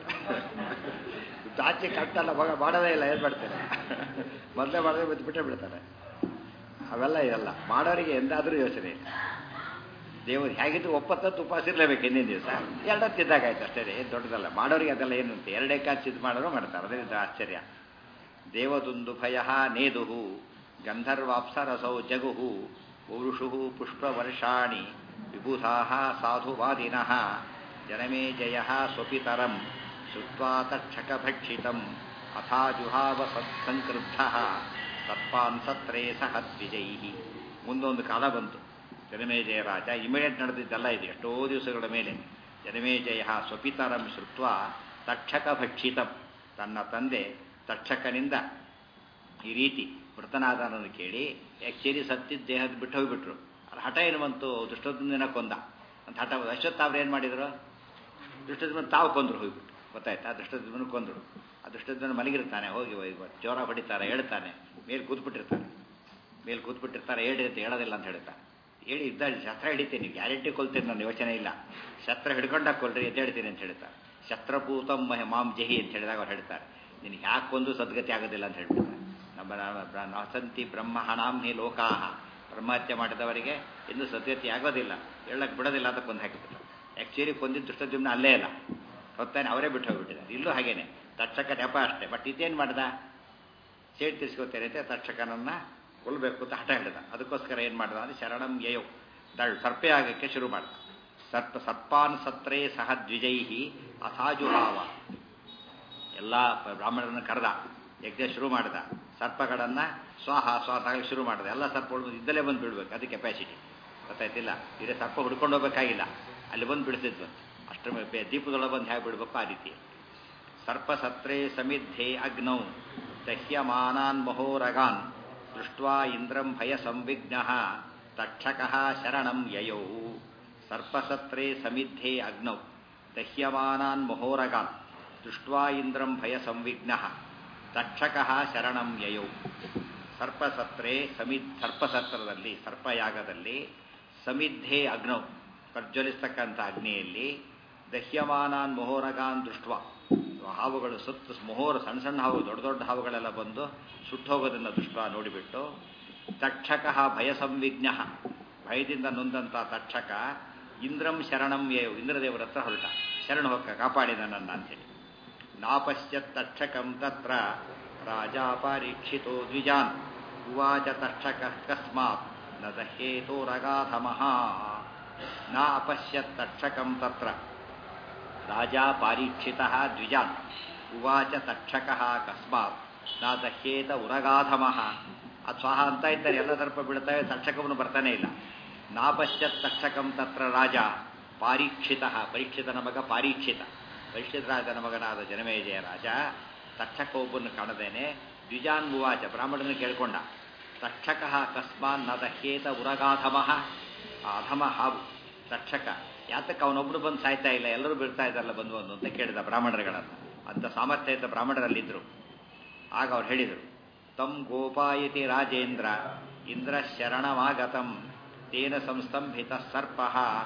ಆಚೆ ಕಟ್ಟಲ್ಲ ಮಗ ಮಾಡೋದೇ ಇಲ್ಲ ಏನು ಮಾಡ್ತಾರೆ ಮೊದಲೇ ಮಾಡಿದ್ರೆ ಬಿಟ್ಟು ಬಿಟ್ಟೇ ಬಿಡ್ತಾರೆ ಅವೆಲ್ಲ ಇರಲ್ಲ ಮಾಡೋರಿಗೆ ಎಂದಾದರೂ ಯೋಚನೆ ಇಲ್ಲ ದೇವರು ಹೇಗಿದ್ರು ಒಪ್ಪತ್ತತ್ತು ಉಪವಾಸ ಇರಲೇಬೇಕು ಹಿಂದಿನ ದಿವಸ ಎರಡತ್ತು ಇದ್ದಾಗಾಯ್ತು ಅಷ್ಟೇ ಏನು ದೊಡ್ಡದಲ್ಲ ಮಾಡೋರಿಗೆ ಅದೆಲ್ಲ ಏನು ಅಂತ ಎರಡೇ ಕಾಚಿದ್ದು ಮಾಡೋರು ಮಾಡ್ತಾರೆ ಅದರಿಂದ ಆಶ್ಚರ್ಯ ದೇವದುಂದು ಭಯ ನೇದುಹು ಗಂಧರ್ವಾಪ್ಸರಸೌ ಜಗುಹು ಪೌರುಷು ಪುಷ್ಪವರ್ಷಾಣಿ ವಿಬುಧಾ ಸಾಧುವಾದಿನಃ ಜನಮೇ ಜಯ ಸ್ವಪಿತರಂ ಶ್ರುತ್ವಾ ತಕ್ಷಕಭಕ್ಷಿತಂ ಅಥಾಜುಹಾವ ಸತ್ಸಂಕೃದ್ಧ ತತ್ಪಾನ್ ಸತ್ರೇ ಸಹ ದ್ವಿಜೈ ಮುಂದೊಂದು ಕಾಲ ಬಂತು ಜನಮೇಜಯ ರಾಜ ಇಮಿಡಿಯೇಟ್ ನಡೆದಿದ್ದಲ್ಲ ಇದು ಎಷ್ಟೋ ದಿವಸಗಳ ಮೇಲೆ ಜನಮೇಜಯ ಸ್ವಪಿತರಂ ಶ್ರುತ್ವ ತಕ್ಷಕ ಭಕ್ಷಿತಂ ತನ್ನ ತಂದೆ ತಕ್ಷಕನಿಂದ ಈ ರೀತಿ ಮೃತನಾದನನ್ನು ಕೇಳಿ ಆ್ಯಕ್ಚುಲಿ ಸತ್ತಿದ್ದ ದೇಹದ ಬಿಟ್ಟು ಹೋಗಿಬಿಟ್ರು ಅದು ಹಠ ಏನು ಬಂತು ದುಷ್ಟದಿನ ಕೊಂದ ಅಂತ ಹಠ ಅಶ್ವತ್ಥಾವ್ರು ಏನು ಮಾಡಿದರು ದುಷ್ಟದಿನ ತಾವು ಕೊಂದರು ಹೋಗ್ಬಿಟ್ಟು ಗೊತ್ತಾಯ್ತಾ ದುಷ್ಟದಿನ ಕೊಂದರು ಆ ದುಷ್ಟದಿನ ಮಲಗಿರ್ತಾನೆ ಹೋಗಿ ಹೋಗಿ ಜೋರ ಹೊಡಿತಾರೆ ಹೇಳ್ತಾನೆ ಮೇಲೆ ಕೂತ್ಬಿಟ್ಟಿರ್ತಾನೆ ಮೇಲೆ ಕೂತ್ಬಿಟ್ಟಿರ್ತಾರೆ ಹೇಳಿ ಅಂತ ಹೇಳೋದಿಲ್ಲ ಅಂತ ಹೇಳ್ತಾರೆ ಹೇಳಿ ಇದ್ದಾರೆ ಶಸ್ತ್ರ ಹಿಡಿತೀನಿ ಗ್ಯಾರಂಟಿ ಕೊಲ್ತೀನಿ ನನ್ನ ಯೋಚನೆ ಇಲ್ಲ ಶಸ್ತ್ರ ಹಿಡ್ಕೊಂಡಾಗ ಕೊಲ್ರಿ ಅಂತ ಹೇಳ್ತೀನಿ ಅಂತ ಹೇಳ್ತಾರೆ ಶಸ್ತ್ರಭೂತಂ ಮಾಂ ಜಹಿ ಅಂತ ಹೇಳಿದಾಗ ಅವ್ರು ಹೇಳ್ತಾರೆ ನಿನಗೆ ಯಾಕೊಂದು ಸದ್ಗತಿ ಆಗೋದಿಲ್ಲ ಅಂತ ಹೇಳ್ಬಿಡ್ತಾರೆ ನಮ್ಮ ವಸಂತಿ ಬ್ರಹ್ಮ ಹಣಾಂ ಹಿ ಲೋಕಾಹ ಬ್ರಹ್ಮಹತ್ಯೆ ಮಾಡಿದವರಿಗೆ ಎಂದು ಸದ್ಗತಿ ಆಗೋದಿಲ್ಲ ಹೇಳಕ್ಕೆ ಬಿಡೋದಿಲ್ಲ ಅಂತ ಕೊಂದು ಹಾಕಿಬಿಟ್ಟು ಆ್ಯಕ್ಚುಲಿ ಕೊಂದಿದ್ದು ದುಷ್ಟದ್ಯುಮ್ನ ಅಲ್ಲೇ ಇಲ್ಲ ಹೊತ್ತಾನೆ ಅವರೇ ಬಿಟ್ಟು ಹೋಗ್ಬಿಟ್ಟಿದ್ದಾರೆ ಇಲ್ಲೂ ಹಾಗೇನೆ ತಕ್ಷಕ ನೆಪ ಅಷ್ಟೇ ಬಟ್ ಇದೇನು ಮಾಡ್ದ ಸೇಡ್ ತಿರ್ಸ್ಕೋತೇನೆ ಅಂತ ತಕ್ಷಕನನ್ನ ಕೊಲ್ಲಬೇಕು ಅಂತ ಹಠ ಹಿಡಿದ ಅದಕ್ಕೋಸ್ಕರ ಏನು ಮಾಡ್ದ ಅಂದರೆ ಶರಣಂ ಯಯೋ ತಳ್ ಸರ್ಪೆ ಆಗಕ್ಕೆ ಶುರು ಮಾಡ್ದ ಸರ್ಪ ಸರ್ಪಾನ್ ಸತ್ರೇ ಸಹ ದ್ವಿಜೈಹಿ ಅಸಾಜುಹಾವ ಎಲ್ಲ ಬ್ರಾಹ್ಮಣರನ್ನು ಕರೆದ ಯಜ್ಞ ಶುರು ಮಾಡಿದ ಸರ್ಪಗಳನ್ನು ಸ್ವಾಹ ಸ್ವಾಹ ಆಗಕ್ಕೆ ಶುರು ಮಾಡಿದ ಎಲ್ಲ ಸರ್ಪಗಳು ಇದ್ದಲ್ಲೇ ಬಂದು ಬಿಡ್ಬೇಕು ಅದು ಕೆಪಾಸಿಟಿ ಗೊತ್ತಾಯ್ತಿಲ್ಲ ಇದೇ ಸರ್ಪ ಹುಡ್ಕೊಂಡು ಹೋಗ್ಬೇಕಾಗಿಲ್ಲ ಅಲ್ಲಿ ಬಂದು ಬಿಡ್ತಿದ್ವು ಅಷ್ಟರ ದೀಪದೊಳಗೆ ಬಂದು ಹೇಗೆ ಬಿಡಬೇಕು ಆ ರೀತಿ ಸರ್ಪಸತ್ರೇ ಸಮಿದ್ಧೆ ಅಗ್ನೌ ದಹ್ಯಮಾನಾನ್ ಮಹೋರಗಾನ್ ದೃಷ್ಟ್ವಾ ಇಂದ್ರಂ ಭಯ ಸಂವಿಘ್ನ ತಕ್ಷಕ ಶರಣಂ ಯಯೌ ಸರ್ಪಸತ್ರೇ ಸಮಿದ್ಧೆ ಅಗ್ನೌ ದಹ್ಯಮಾನಾನ್ ಮಹೋರಗಾನ್ ದೃಷ್ಟ್ವಾ ಇಂದ್ರಂ ಭಯ ಸಂವಿಘ್ನ ತಕ್ಷಕ ಶರಣಂ ಯಯೌ ಸರ್ಪಸತ್ರೇ ಸಮಿ ಸರ್ಪಸತ್ರದಲ್ಲಿ ಸರ್ಪಯಾಗದಲ್ಲಿ ಸಮಿದ್ಧೆ ಅಗ್ನೌ ಪ್ರಜ್ವಲಿಸ್ತಕ್ಕಂಥ ಅಗ್ನಿಯಲ್ಲಿ ದಹ್ಯಮಾನಾನ್ ಮೊಹೋರಗಾನ್ ದೃಷ್ಟ ಹಾವುಗಳು ಸುತ್ತು ಮೊಹೋರ ಸಣ್ಣ ಸಣ್ಣ ಹಾವು ದೊಡ್ಡ ದೊಡ್ಡ ಹಾವುಗಳೆಲ್ಲ ಬಂದು ಸುಟ್ಟೋಗೋದನ್ನು ದೃಷ್ಟ ನೋಡಿಬಿಟ್ಟು ತಕ್ಷಕ ಭಯ ಸಂವಿಘ್ನ ಭಯದಿಂದ ನೊಂದಂಥ ತಕ್ಷಕ ಇಂದ್ರಂ ಶರಣಂ ಯೇವು ಇಂದ್ರದೇವರ ಹತ್ರ ಹೊರಟ ಶರಣ ಹೊಕ್ಕ ಕಾಪಾಡಿದ ನನ್ನ ಅಂತೇಳಿ ನಾಪಶ್ಯತ್ ತಕ್ಷಕಂ ತತ್ರ ರಾಜ ಪರೀಕ್ಷಿತೋ ದ್ವಿಜಾನ್ ಉವಾಚ ತಕ್ಷಕ ಕಸ್ಮಾತ್ ನ ದಹ್ಯೇತೋರಗಾಧಮಃ ನ ಅಪಶ್ಯತ್ ತಕ್ಷಕಂ ತತ್ರ ರಾಜ ಪಾರೀಕ್ಷಿತ ದ್ವಿಜಾನ್ ಉವಾಚ ತಕ್ಷಕ ಕಸ್ಮಾತ್ ನ ದಹ್ಯೇತ ಉರಗಾಧಮಃ ಅದು ಸ್ವಾಹ ಅಂತ ಇದ್ದಾರೆ ಎಲ್ಲ ದರ್ಪ ಬೀಳ್ತವೆ ತಕ್ಷಕವನು ಬರ್ತಾನೆ ಇಲ್ಲ ನಾಪಶ್ಯತ್ ತಕ್ಷಕಂ ತತ್ರ ರಾಜ ಪಾರೀಕ್ಷಿತ ಪರೀಕ್ಷಿತನ ಮಗ ಪಾರೀಕ್ಷಿತ ಪರೀಕ್ಷಿತ ರಾಜನ ಮಗನಾದ ಜನಮೇಜಯ ರಾಜ ತಕ್ಷಕ ಒಬ್ಬನ್ನು ಕಾಣದೇನೆ ದ್ವಿಜಾನ್ ಉವಾಚ ಬ್ರಾಹ್ಮಣನ ಕೇಳ್ಕೊಂಡ ತಕ್ಷಕ ಕಸ್ಮಾನ್ ನ ದಹ್ಯೇತ ಉರಗಾಧಮಃ ಆ ಅಧಮ ಹಾವು ತಕ್ಷಕ ಯಾತಕ್ಕೆ ಅವನೊಬ್ಬರು ಬಂದು ಸಾಯ್ತಾ ಇಲ್ಲ ಎಲ್ಲರೂ ಬೀಳ್ತಾ ಇದ್ದಾರಲ್ಲ ಬಂದು ಒಂದು ಅಂತ ಕೇಳಿದ ಬ್ರಾಹ್ಮಣರುಗಳನ್ನು ಅಂತ ಸಾಮರ್ಥ್ಯ ಇದ್ದ ಬ್ರಾಹ್ಮಣರಲ್ಲಿದ್ದರು ಆಗ ಅವ್ರು ಹೇಳಿದರು ತಂ ಗೋಪಾಯತಿ ರಾಜೇಂದ್ರ ಇಂದ್ರ ಶರಣಮಾಗತಂ ತೇನ ಸಂಸ್ತಂಭಿತ ಸರ್ಪ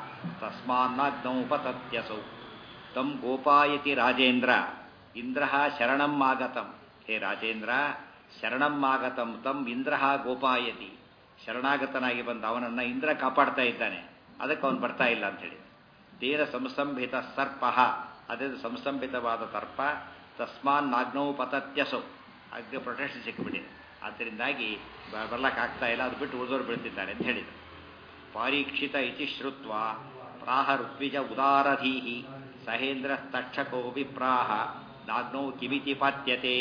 ತಸ್ಮಾನ್ನಾಗ್ನೌಪತತ್ಯಸೌ ತಂ ಗೋಪಾಯತಿ ರಾಜೇಂದ್ರ ಇಂದ್ರ ಶರಣಂ ಆಗತಂ ಹೇ ರಾಜೇಂದ್ರ ಶರಣಂ ಆಗತಂ ತಂ ಇಂದ್ರ ಗೋಪಾಯತಿ ಶರಣಾಗತನಾಗಿ ಬಂದ ಅವನನ್ನ ಇಂದ್ರ ಕಾಪಾಡ್ತಾ ಇದ್ದಾನೆ ಅದಕ್ಕೆ ಅವನು ಬರ್ತಾ ಇಲ್ಲ ಅಂತೇಳಿ ತೇನ ಸಂಸ್ತಂಭಿತ ಸರ್ಪ ಅದೇ ಸಂಸ್ತಂಭಿತವಾದ ಸರ್ಪ ತಸ್ಮಾನ್ ನಾಗ್ನೌ ಪತತ್ಯಸೌ ಅಗ್ನಿ ಪ್ರೊಟೆಕ್ಷನ್ ಸಿಕ್ಕಿಬಿಟ್ಟಿದೆ ಆದ್ದರಿಂದಾಗಿ ಬರ್ಲಕ್ಕಾಗ್ತಾ ಇಲ್ಲ ಅದು ಬಿಟ್ಟು ಉಳಿದವರು ಬೀಳ್ತಿದ್ದಾರೆ ಅಂತ ಹೇಳಿದರು ಪಾರೀಕ್ಷಿತ ಇತಿ ಶ್ರುತ್ವ ಪ್ರಾಹ ಋತ್ವಿಜ ಉದಾರಧೀಹಿ ಸಹೇಂದ್ರ ತಕ್ಷಕೋ ವಿಪ್ರಾಹ ನಾಗ್ನೌ ಕಿಮಿತಿ ಪಾತ್ಯತೆ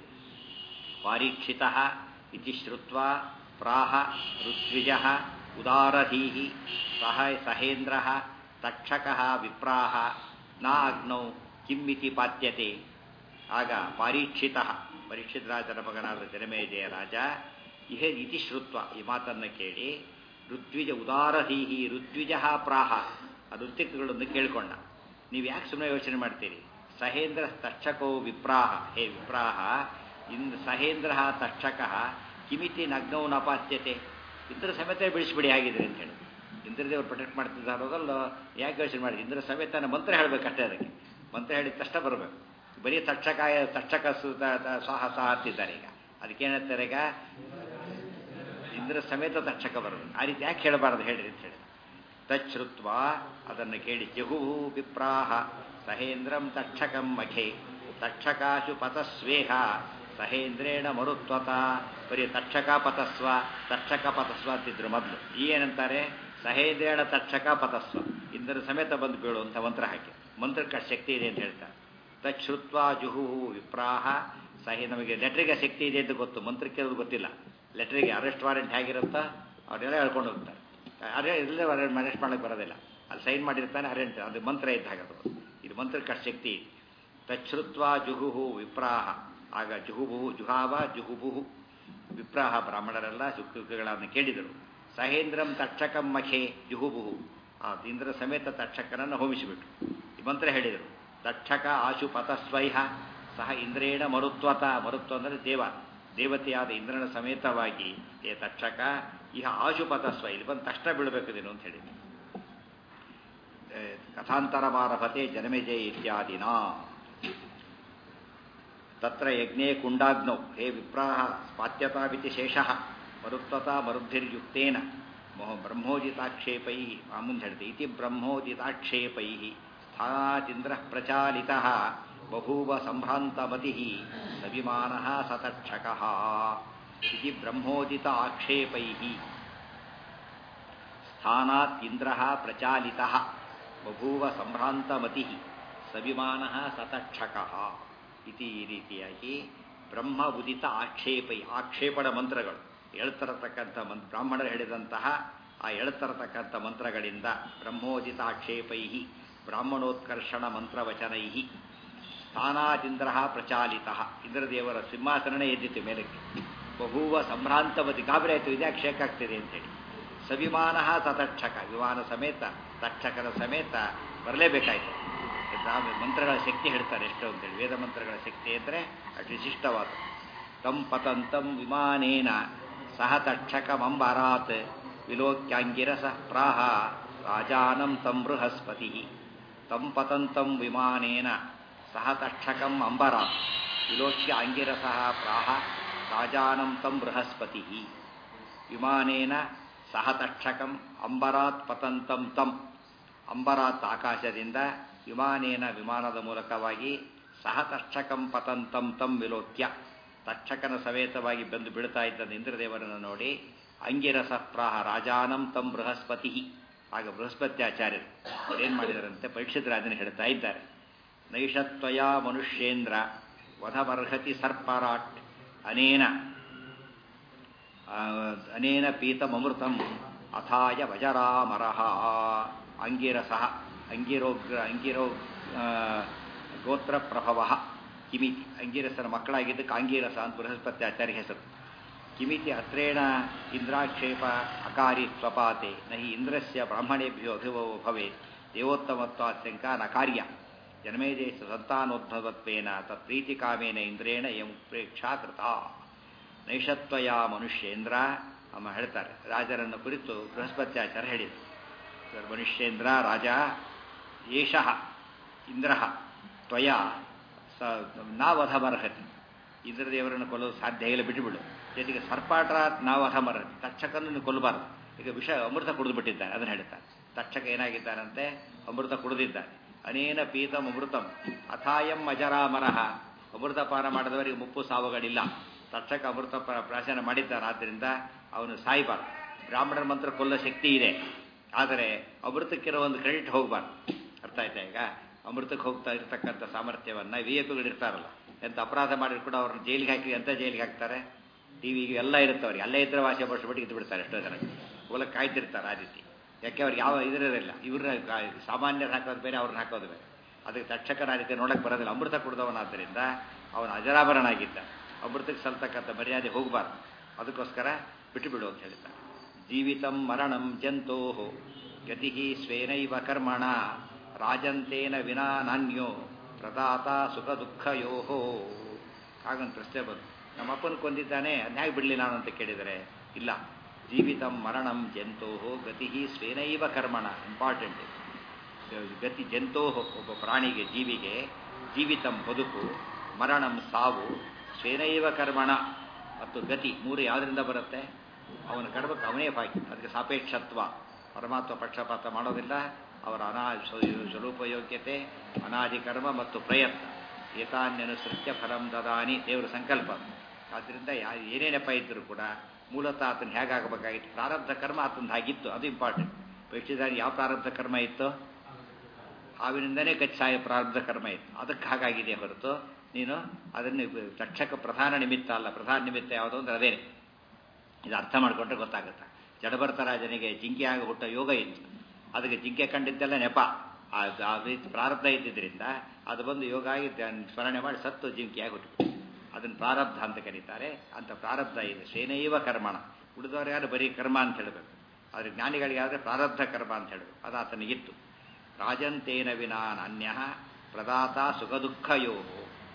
ಪಾರೀಕ್ಷಿತ ಇತಿ ಶ್ರುತ್ವ ಪ್ರಾಹ ಋತ್ವಿಜ ಉದಾರಧೀಹಿ ಸಹ ಸಹೇಂದ್ರ ತಕ್ಷಕ ವಿಪ್ರಾಹ ನ ಅಗ್ನೌ ಕಿಮ್ಮಿತಿ ಪಾತ್ಯತೆ ಆಗ ಪಾರೀಕ್ಷಿತ ಪರೀಕ್ಷಿತ ರಾಜನ ಮಗನಾದ ಜನಮೇಜಯ ರಾಜ ಇಹ ಇತಿ ಶ್ರುತ್ವ ಈ ಮಾತನ್ನು ಕೇಳಿ ಋತ್ವಿಜ ಉದಾರಧೀಹಿ ಋತ್ವಿಜ ಪ್ರಾಹ ಆ ಋತ್ವಿಕಗಳನ್ನು ಕೇಳಿಕೊಂಡ ನೀವು ಯಾಕೆ ಸುಮ್ಮನೆ ಯೋಚನೆ ಮಾಡ್ತೀರಿ ಸಹೇಂದ್ರ ತಕ್ಷಕೋ ವಿಪ್ರಾಹ ಹೇ ವಿಪ್ರಾಹ ಇಂದ್ ಸಹೇಂದ್ರ ತಕ್ಷಕ ಕಿಮಿತಿ ನಗ್ನವು ನಪಾತ್ಯತೆ ಇಂದ್ರ ಸಮೇತ ಬಿಡಿಸ್ಬಿಡಿ ಆಗಿದ್ರಿ ಅಂತ ಹೇಳಿ ಇಂದ್ರದೇವರು ಪ್ರೊಟೆಕ್ಟ್ ಮಾಡ್ತಿದ್ದಾರೋದಲ್ಲ ಯಾಕೆ ಯೋಚನೆ ಮಾಡಿ ಇಂದ್ರ ಸಮೇತ ಮಂತ್ರ ಹೇಳಬೇಕಷ್ಟೇ ಅದಕ್ಕೆ ಮಂತ್ರ ಹೇಳಿದ ತಕ್ಷಣ ಬರಬೇಕು ಬರೀ ತಕ್ಷಕಾಯ ತಕ್ಷಕ ಸಾಹ ಸಹ ಅಂತಿದ್ದಾರೆ ಈಗ ಅದಕ್ಕೇನಂತಾರೆ ಈಗ ಇಂದ್ರ ಸಮೇತ ತಕ್ಷಕ ಬರೋದು ಆ ರೀತಿ ಯಾಕೆ ಹೇಳಬಾರದು ಹೇಳಿರಿ ಅಂತ ಹೇಳಿ ತಚ್ಛ್ರುತ್ವ ಅದನ್ನು ಕೇಳಿ ಜಹುಹು ವಿಪ್ರಾಹ ಸಹೇಂದ್ರಂ ತಕ್ಷಕಂ ಮಖೆ ತಕ್ಷಕಾಶು ಪತಸ್ವೇಹ ಸಹೇಂದ್ರೇಣ ಮರುತ್ವತ ಬರೀ ತಕ್ಷಕ ಪತಸ್ವ ತಕ್ಷಕ ಪತಸ್ವ ಅಂತಿದ್ರು ಮೊದಲು ಈ ಏನಂತಾರೆ ಸಹೇಂದ್ರೇಣ ತಕ್ಷಕ ಪತಸ್ವ ಇಂದ್ರ ಸಮೇತ ಬಂದು ಬೀಳು ಅಂತ ಮಂತ್ರ ಹಾಕಿ ಮಂತ್ರಕ್ಕೆ ಶಕ್ತಿ ಇದೆ ಅಂತ ಹೇಳ್ತಾರೆ ತಚ್ಛ್ರುತ್ವ ಜುಹುಹು ವಿಪ್ರಾಹ ಸಹಿ ನಮಗೆ ಲೆಟ್ರಿಗೆ ಶಕ್ತಿ ಇದೆ ಅಂತ ಗೊತ್ತು ಮಂತ್ರಕ್ಕೆ ಅದು ಗೊತ್ತಿಲ್ಲ ಲೆಟ್ರಿಗೆ ಅರೆಸ್ಟ್ ವಾರೆಂಟ್ ಹೇಗಿರುತ್ತಾ ಅವರೆಲ್ಲ ಹೇಳ್ಕೊಂಡು ಹೋಗ್ತಾರೆ ಅರೆ ಇಲ್ಲದೆ ಅರೆಸ್ಟ್ ಮಾಡಕ್ಕೆ ಬರೋದಿಲ್ಲ ಅಲ್ಲಿ ಸೈನ್ ಮಾಡಿರ್ತಾನೆ ಅರೆಂಟ್ ಅದು ಮಂತ್ರ ಇದ್ದ ಹಾಗದು ಇದು ಮಂತ್ರಕ್ಕೆ ಶಕ್ತಿ ತಚ್ಛ್ರುತ್ವ ಜುಹುಹು ವಿಪ್ರಾಹ ಆಗ ಜುಹುಬು ಜುಹಾವ ಜುಹುಬುಹು ವಿಪ್ರಾಹ ಬ್ರಾಹ್ಮಣರೆಲ್ಲ ಸುಖಗಳನ್ನು ಕೇಳಿದರು ಸಹೇಂದ್ರಂ ತಕ್ಷಕಂ ಮಖೆ ಜುಹುಬುಹು ಆ ಇಂದ್ರ ಸಮೇತ ತಕ್ಷಕನನ್ನು ಹೋಮಿಸಿಬಿಟ್ರು ಈ ಮಂತ್ರ ಹೇಳಿದರು ತಕ್ಷಕ ಆಶು ಪತಸ್ವೈಹ ಸಹ ಇಂದ್ರೇಣ ಮರುತ್ವತ ಮರುತ್ವ ಅಂದರೆ ದೇವ ದೇವತೆಯಾದ ಇಂದ್ರನ ಸಮೇತವಾಗಿ ಏ ತಕ್ಷಕ ಇಹ ಆಶುಪತಸ್ವ ಇಲ್ಲಿ ಬಂದು ತಕ್ಷಣ ಬೀಳಬೇಕು ನೀನು ಅಂತ ಹೇಳಿ ಕಥಾಂತರ ಮಾರಭತೆ ಜನಮೇಜಯ ಇತ್ಯಾದಿನ ತತ್ರ ಯಜ್ಞೆ ಕುಂಡಾಗ್ನೌ ಹೇ ವಿಪ್ರಾಹ ಸ್ಪಾತ್ಯತಾವಿತಿ ಶೇಷಃ ಮರುತ್ವತಾ ಮರುದ್ಧಿರ್ಯುಕ್ತೇನ ಮೋಹ ಬ್ರಹ್ಮೋದಿತಾಕ್ಷೇಪೈ ಮುಂದೆ ಹೇಳಿದೆ ಇತಿ ಬ್ರಹ್ಮೋದಿತಾಕ್ಷೇಪೈ ಸ್ಥಾನಾದಿಂದ್ರ ಪ್ರಚಾಲಿತ ಬಭೂವ ಸಂಭ್ರಾಂತಮತಿ ಸವಿಮಾನ ಸತಕ್ಷಕ ಇತಿ ಬ್ರಹ್ಮೋದಿತ ಆಕ್ಷೇಪೈ ಸ್ಥಾನಾತ್ ಇಂದ್ರ ಪ್ರಚಾಲಿತ ಬಭೂವ ಸಂಭ್ರಾಂತಮತಿ ಸವಿಮಾನ ಸತಕ್ಷಕ ಇತಿ ಈ ರೀತಿಯಾಗಿ ಬ್ರಹ್ಮ ಉದಿತ ಆಕ್ಷೇಪೈ ಆಕ್ಷೇಪಣ ಮಂತ್ರಗಳು ಹೇಳ್ತಿರತಕ್ಕಂಥ ಮಂತ್ ಬ್ರಾಹ್ಮಣರು ಹೇಳಿದಂತಹ ಆ ಹೇಳ್ತಿರತಕ್ಕಂಥ ಮಂತ್ರಗಳಿಂದ ಬ್ರಹ್ಮೋದಿತ ಆಕ್ಷೇಪೈ ಬ್ರಾಹ್ಮಣೋತ್ಕರ್ಷಣ ಮಂತ್ರವಚನೈ ಸ್ಥಾನಾದಿಂದ್ರ ಪ್ರಚಾಲಿತ ಇಂದ್ರದೇವರ ಸಿಂಹಾಸನನೇ ಎದ್ದಿತ್ತು ಮೇಲಕ್ಕೆ ಬಹುವ ಸಂಭ್ರಾಂತವತಿ ಗಾಬರಿ ಆಯಿತು ಇದ್ಯಾಕೆ ಶೇಕ್ ಆಗ್ತಿದೆ ಅಂತೇಳಿ ಸವಿಮಾನ ತತಕ್ಷಕ ವಿಮಾನ ಸಮೇತ ತಕ್ಷಕರ ಸಮೇತ ಬರಲೇಬೇಕಾಯ್ತು ಮಂತ್ರಗಳ ಶಕ್ತಿ ಹೇಳ್ತಾರೆ ಎಷ್ಟು ಅಂತೇಳಿ ವೇದ ಮಂತ್ರಗಳ ಶಕ್ತಿ ಅಂದರೆ ಅಷ್ಟು ವಿಶಿಷ್ಟವಾದ ತಂ ಪತಂತಂ ವಿಮಾನೇನ ಸಹ ತಕ್ಷಕಮಂಬರಾತ್ ವಿಲೋಕ್ಯಾಂಗಿರಸ ಪ್ರಾಹ ರಾಜಾನಂ ತಂ ಬೃಹಸ್ಪತಿ ತಂ ಪತಂತಂ ವಿಮಾನೇನ ಸಹ ತಕ್ಷಕಂ ಅಂಬರಾತ್ ವಿಲೋಕ್ಯ ಅಂಗಿರಸ ಪ್ರಾಹ ರಾಜಾನಂ ತಂ ಬೃಹಸ್ಪತಿ ವಿಮಾನೇನ ಸಹ ತಕ್ಷಕಂ ಅಂಬರಾತ್ ಪತಂತಂ ತಂ ಅಂಬರಾತ್ ಆಕಾಶದಿಂದ ವಿಮಾನೇನ ವಿಮಾನದ ಮೂಲಕವಾಗಿ ಸಹ ತಕ್ಷಕಂ ಪತಂತಂ ತಂ ವಿಲೋಕ್ಯ ತಕ್ಷಕನ ಸಮೇತವಾಗಿ ಬಂದು ಬೀಳ್ತಾ ಇದ್ದ ಇಂದ್ರದೇವರನ್ನು ನೋಡಿ ಅಂಗಿರಸ ಪ್ರಾಹ ರಾಜಾನಂ ತಂ ಬೃಹಸ್ಪತಿ ಆಗ ಬೃಹಸ್ಪತ್ಯಾಚಾರ್ಯರು ಅವರೇನು ಮಾಡಿದರಂತೆ ಪರೀಕ್ಷಿತ ರಾಜನ ಹೇಳ್ತಾ ಇದ್ದಾರೆ ನೈಷತ್ವಯ ಮನುಷ್ಯೇಂದ್ರ ವಧಮರ್ಹತಿ ಸರ್ಪರಾಟ್ ಅನೇನ ಅನೇನ ಪೀತಮೃತಂ ಅಥಾಯ ವಜರಾಮರಹ ಅಂಗಿರಸ ಅಂಗಿರೋಗ್ರ ಅಂಗಿರೋ ಗೋತ್ರ ಪ್ರಭವ ಕಿಮಿತಿ ಅಂಗಿರಸನ ಮಕ್ಕಳಾಗಿದ್ದಕ್ಕೆ ಅಂಗಿರಸ ಅಂತ ಬೃಹಸ್ಪತ್ಯಾಚಾರ್ಯ ಹೆಸರು ಕಿಮಿತಿ ಅತ್ರೇಣ ಇಂದ್ರಾಕ್ಷೇಪ ಅಕಾರಿ ಸ್ವಪಾತೆ ನಹಿ ಇಂದ್ರಸ್ಯ ಬ್ರಾಹ್ಮಣೇಭ್ಯೋ ಅಭಿಭವ ಭವೇತ್ ದೇವೋತ್ತಮತ್ವಾತ್ಯಂಕ ನ ಕಾರ್ಯ ಜನ್ಮೇಜಯ ಸಂತಾನೋದ್ಭವತ್ವೇನ ತತ್ಪ್ರೀತಿಕಾಮೇನ ಇಂದ್ರೇಣ ಎಂ ಪ್ರೇಕ್ಷಾ ಕೃತ ನೈಷತ್ವಯ ಮನುಷ್ಯೇಂದ್ರ ಅಮ್ಮ ಹೇಳ್ತಾರೆ ರಾಜರನ್ನು ಕುರಿತು ಬೃಹಸ್ಪತ್ಯಾಚಾರ ಹೇಳಿದರು ಮನುಷ್ಯೇಂದ್ರ ರಾಜ ಏಷಃ ಇಂದ್ರ ತ್ವಯ ಸ ನಾವಧಮರ್ಹತಿ ಇಂದ್ರದೇವರನ್ನು ಕೊಲ್ಲಲು ಸಾಧ್ಯ ಇಲ್ಲ ಬಿಟ್ಟುಬಿಡು ಜೊತೆಗೆ ಸರ್ಪಾಟ ನಾವಧಮರ್ಹತಿ ತಕ್ಷಕನನ್ನು ಕೊಲ್ಲಬಾರದು ಈಗ ವಿಷ ಅಮೃತ ಕುಡಿದು ಬಿಟ್ಟಿದ್ದಾನೆ ಅದನ್ನು ಹೇಳ್ತಾರೆ ತಕ್ಷಕ ಏನಾಗಿದ್ದಾನಂತೆ ಅಮೃತ ಕುಡಿದಿದ್ದಾನೆ ಅನೇನ ಪೀತಂ ಅಮೃತಂ ಅಥಾಯಂ ಅಜರಾಮರಹ ಅಮೃತ ಪಾನ ಮಾಡಿದವರಿಗೆ ಮುಪ್ಪು ಸಾವುಗಳಿಲ್ಲ ತಕ್ಷಕ ಅಮೃತ ಪ್ರಾಶನ ಮಾಡಿದ್ದಾನೆ ಆದ್ದರಿಂದ ಅವನು ಸಾಯ್ಬಾರ್ದು ಬ್ರಾಹ್ಮಣರ ಮಂತ್ರ ಕೊಲ್ಲೋ ಶಕ್ತಿ ಇದೆ ಆದರೆ ಅಮೃತಕ್ಕಿರೋ ಒಂದು ಕ್ರೆಡಿಟ್ ಹೋಗಬಾರ್ದು ಅರ್ಥ ಆಯ್ತಾ ಈಗ ಅಮೃತಕ್ಕೆ ಹೋಗ್ತಾ ಇರ್ತಕ್ಕಂಥ ಸಾಮರ್ಥ್ಯವನ್ನು ವಿ ಎ ಪಿಗಳು ಇರ್ತಾರಲ್ಲ ಎಂತ ಅಪರಾಧ ಮಾಡಿದ್ರು ಕೂಡ ಅವ್ರನ್ನ ಜೈಲಿಗೆ ಹಾಕಿ ಎಂತ ಜೈಲಿಗೆ ಹಾಕ್ತಾರೆ ಟಿವಿಗೆ ಎಲ್ಲ ಇರುತ್ತೆ ಅವ್ರಿಗೆ ಅಲ್ಲೇ ಇದ್ರೆ ವಾಸಿ ಬರ್ಸ್ಬಿಟ್ಟು ಇದ್ದು ಬಿಡ್ತಾರೆ ಎಷ್ಟೋ ಜನ ಹೋಲ ಕಾಯ್ತಿರ್ತಾರೆ ಆ ರೀತಿ ಯಾಕೆ ಅವ್ರಿಗೆ ಯಾವ ಇದಿರೋದಿಲ್ಲ ಇವ್ರನ್ನ ಸಾಮಾನ್ಯರು ಹಾಕೋದು ಬೇರೆ ಅವ್ರನ್ನ ಹಾಕೋದು ಬೇರೆ ಅದಕ್ಕೆ ತಕ್ಷಕನ ರೀತಿ ನೋಡಕ್ಕೆ ಬರೋದಿಲ್ಲ ಅಮೃತ ಕುಡಿದವನಾದ್ದರಿಂದ ಅವನು ಅಜರಾಭರಣಾಗಿದ್ದ ಅಮೃತಕ್ಕೆ ಸಲ್ತಕ್ಕಂಥ ಮರ್ಯಾದೆ ಹೋಗಬಾರ್ದು ಅದಕ್ಕೋಸ್ಕರ ಬಿಟ್ಟು ಬಿಡು ಅಂತ ಹೇಳ್ತಾರೆ ಜೀವಿತಂ ಮರಣಂ ಜಂತೋ ಗತಿ ಸ್ವೇನೈವ ಕರ್ಮಣ ರಾಜಂತೇನ ವಿನಾ ನಾನ್ಯೋ ಪ್ರದಾತ ಸುಖ ದುಃಖ ಯೋಹೋ ಹಾಗಂತ ಪ್ರಶ್ನೆ ಬಂತು ನಮ್ಮ ಅಪ್ಪನ ಕೊಂದಿದ್ದಾನೆ ಅದ್ ಹೇಗೆ ಬಿಡಲಿ ನಾನು ಅಂತ ಕೇಳಿದರೆ ಇಲ್ಲ ಜೀವಿತಂ ಮರಣಂ ಜಂತೋ ಗತಿ ಸ್ವೇನೈವ ಕರ್ಮಣ ಇಂಪಾರ್ಟೆಂಟ್ ಗತಿ ಜಂತೋ ಒಬ್ಬ ಪ್ರಾಣಿಗೆ ಜೀವಿಗೆ ಜೀವಿತಂ ಬದುಕು ಮರಣಂ ಸಾವು ಸ್ವೇನೈವ ಕರ್ಮಣ ಮತ್ತು ಗತಿ ಮೂರು ಯಾವುದರಿಂದ ಬರುತ್ತೆ ಅವನ ಕರ್ಮಕ್ಕೆ ಅವನೇ ಬಾಕಿ ಅದಕ್ಕೆ ಸಾಪೇಕ್ಷತ್ವ ಪರಮಾತ್ಮ ಪಕ್ಷಪಾತ ಮಾಡೋದಿಲ್ಲ ಅವರ ಅನಾ ಸ್ವರೂಪಯೋಗ್ಯತೆ ಅನಾದಿ ಕರ್ಮ ಮತ್ತು ಪ್ರಯತ್ನ ಏತಾನ್ಯನುಸೃತ್ಯ ಫಲಂ ದದಾನಿ ದೇವರ ಸಂಕಲ್ಪ ಆದ್ದರಿಂದ ಯಾ ಏನೇ ನೆಪ ಇದ್ದರೂ ಕೂಡ ಮೂಲತಃ ಆತನ ಹೇಗಾಗಬೇಕಾಗಿತ್ತು ಪ್ರಾರಬ್ಧ ಕರ್ಮ ಆತನ ಹಾಗಿತ್ತು ಅದು ಇಂಪಾರ್ಟೆಂಟ್ ಪರೀಕ್ಷಿದಾಗ ಯಾವ ಪ್ರಾರಬ್ಧ ಕರ್ಮ ಇತ್ತು ಹಾವಿನಿಂದನೇ ಕಚ್ಚಾಯ ಪ್ರಾರಬ್ಧ ಕರ್ಮ ಇತ್ತು ಅದಕ್ಕೆ ಹಾಗಾಗಿದೆ ಹೊರತು ನೀನು ಅದನ್ನು ತಕ್ಷಕ ಪ್ರಧಾನ ನಿಮಿತ್ತ ಅಲ್ಲ ಪ್ರಧಾನ ನಿಮಿತ್ತ ಯಾವುದು ಅಂದ್ರೆ ಅದೇನೆ ಇದು ಅರ್ಥ ಮಾಡಿಕೊಂಡ್ರೆ ಗೊತ್ತಾಗುತ್ತೆ ಜಡಭರತ ರಾಜನಿಗೆ ಜಿಂಕೆ ಆಗಿ ಹುಟ್ಟ ಯೋಗ ಇತ್ತು ಅದಕ್ಕೆ ಜಿಂಕೆ ಕಂಡಿದ್ದೆಲ್ಲ ನೆಪ ಅದು ಪ್ರಾರಬ್ಧ ಇದ್ದಿದ್ದರಿಂದ ಅದು ಬಂದು ಯೋಗ ಆಗಿ ಸ್ಮರಣೆ ಮಾಡಿ ಸತ್ತು ಜಿಂಕೆಯಾಗಿ ಹುಟ್ಟು ಅದನ್ನು ಪ್ರಾರಬ್ಧ ಅಂತ ಕರೀತಾರೆ ಅಂತ ಪ್ರಾರಬ್ಧ ಇದೆ ಶ್ರೇನೈವ ಕರ್ಮಣ ಉಳಿದವರು ಯಾರು ಬರೀ ಕರ್ಮ ಅಂತ ಹೇಳಬೇಕು ಆದರೆ ಜ್ಞಾನಿಗಳಿಗಾದರೆ ಪ್ರಾರಬ್ಧ ಕರ್ಮ ಅಂತ ಹೇಳಬೇಕು ಅದು ಆತನಿಗಿತ್ತು ರಾಜಂತೇನ ವಿನಾ ನಾನ್ಯ ಪ್ರದಾತ ಸುಖ ದುಃಖ ಯೋಗೋ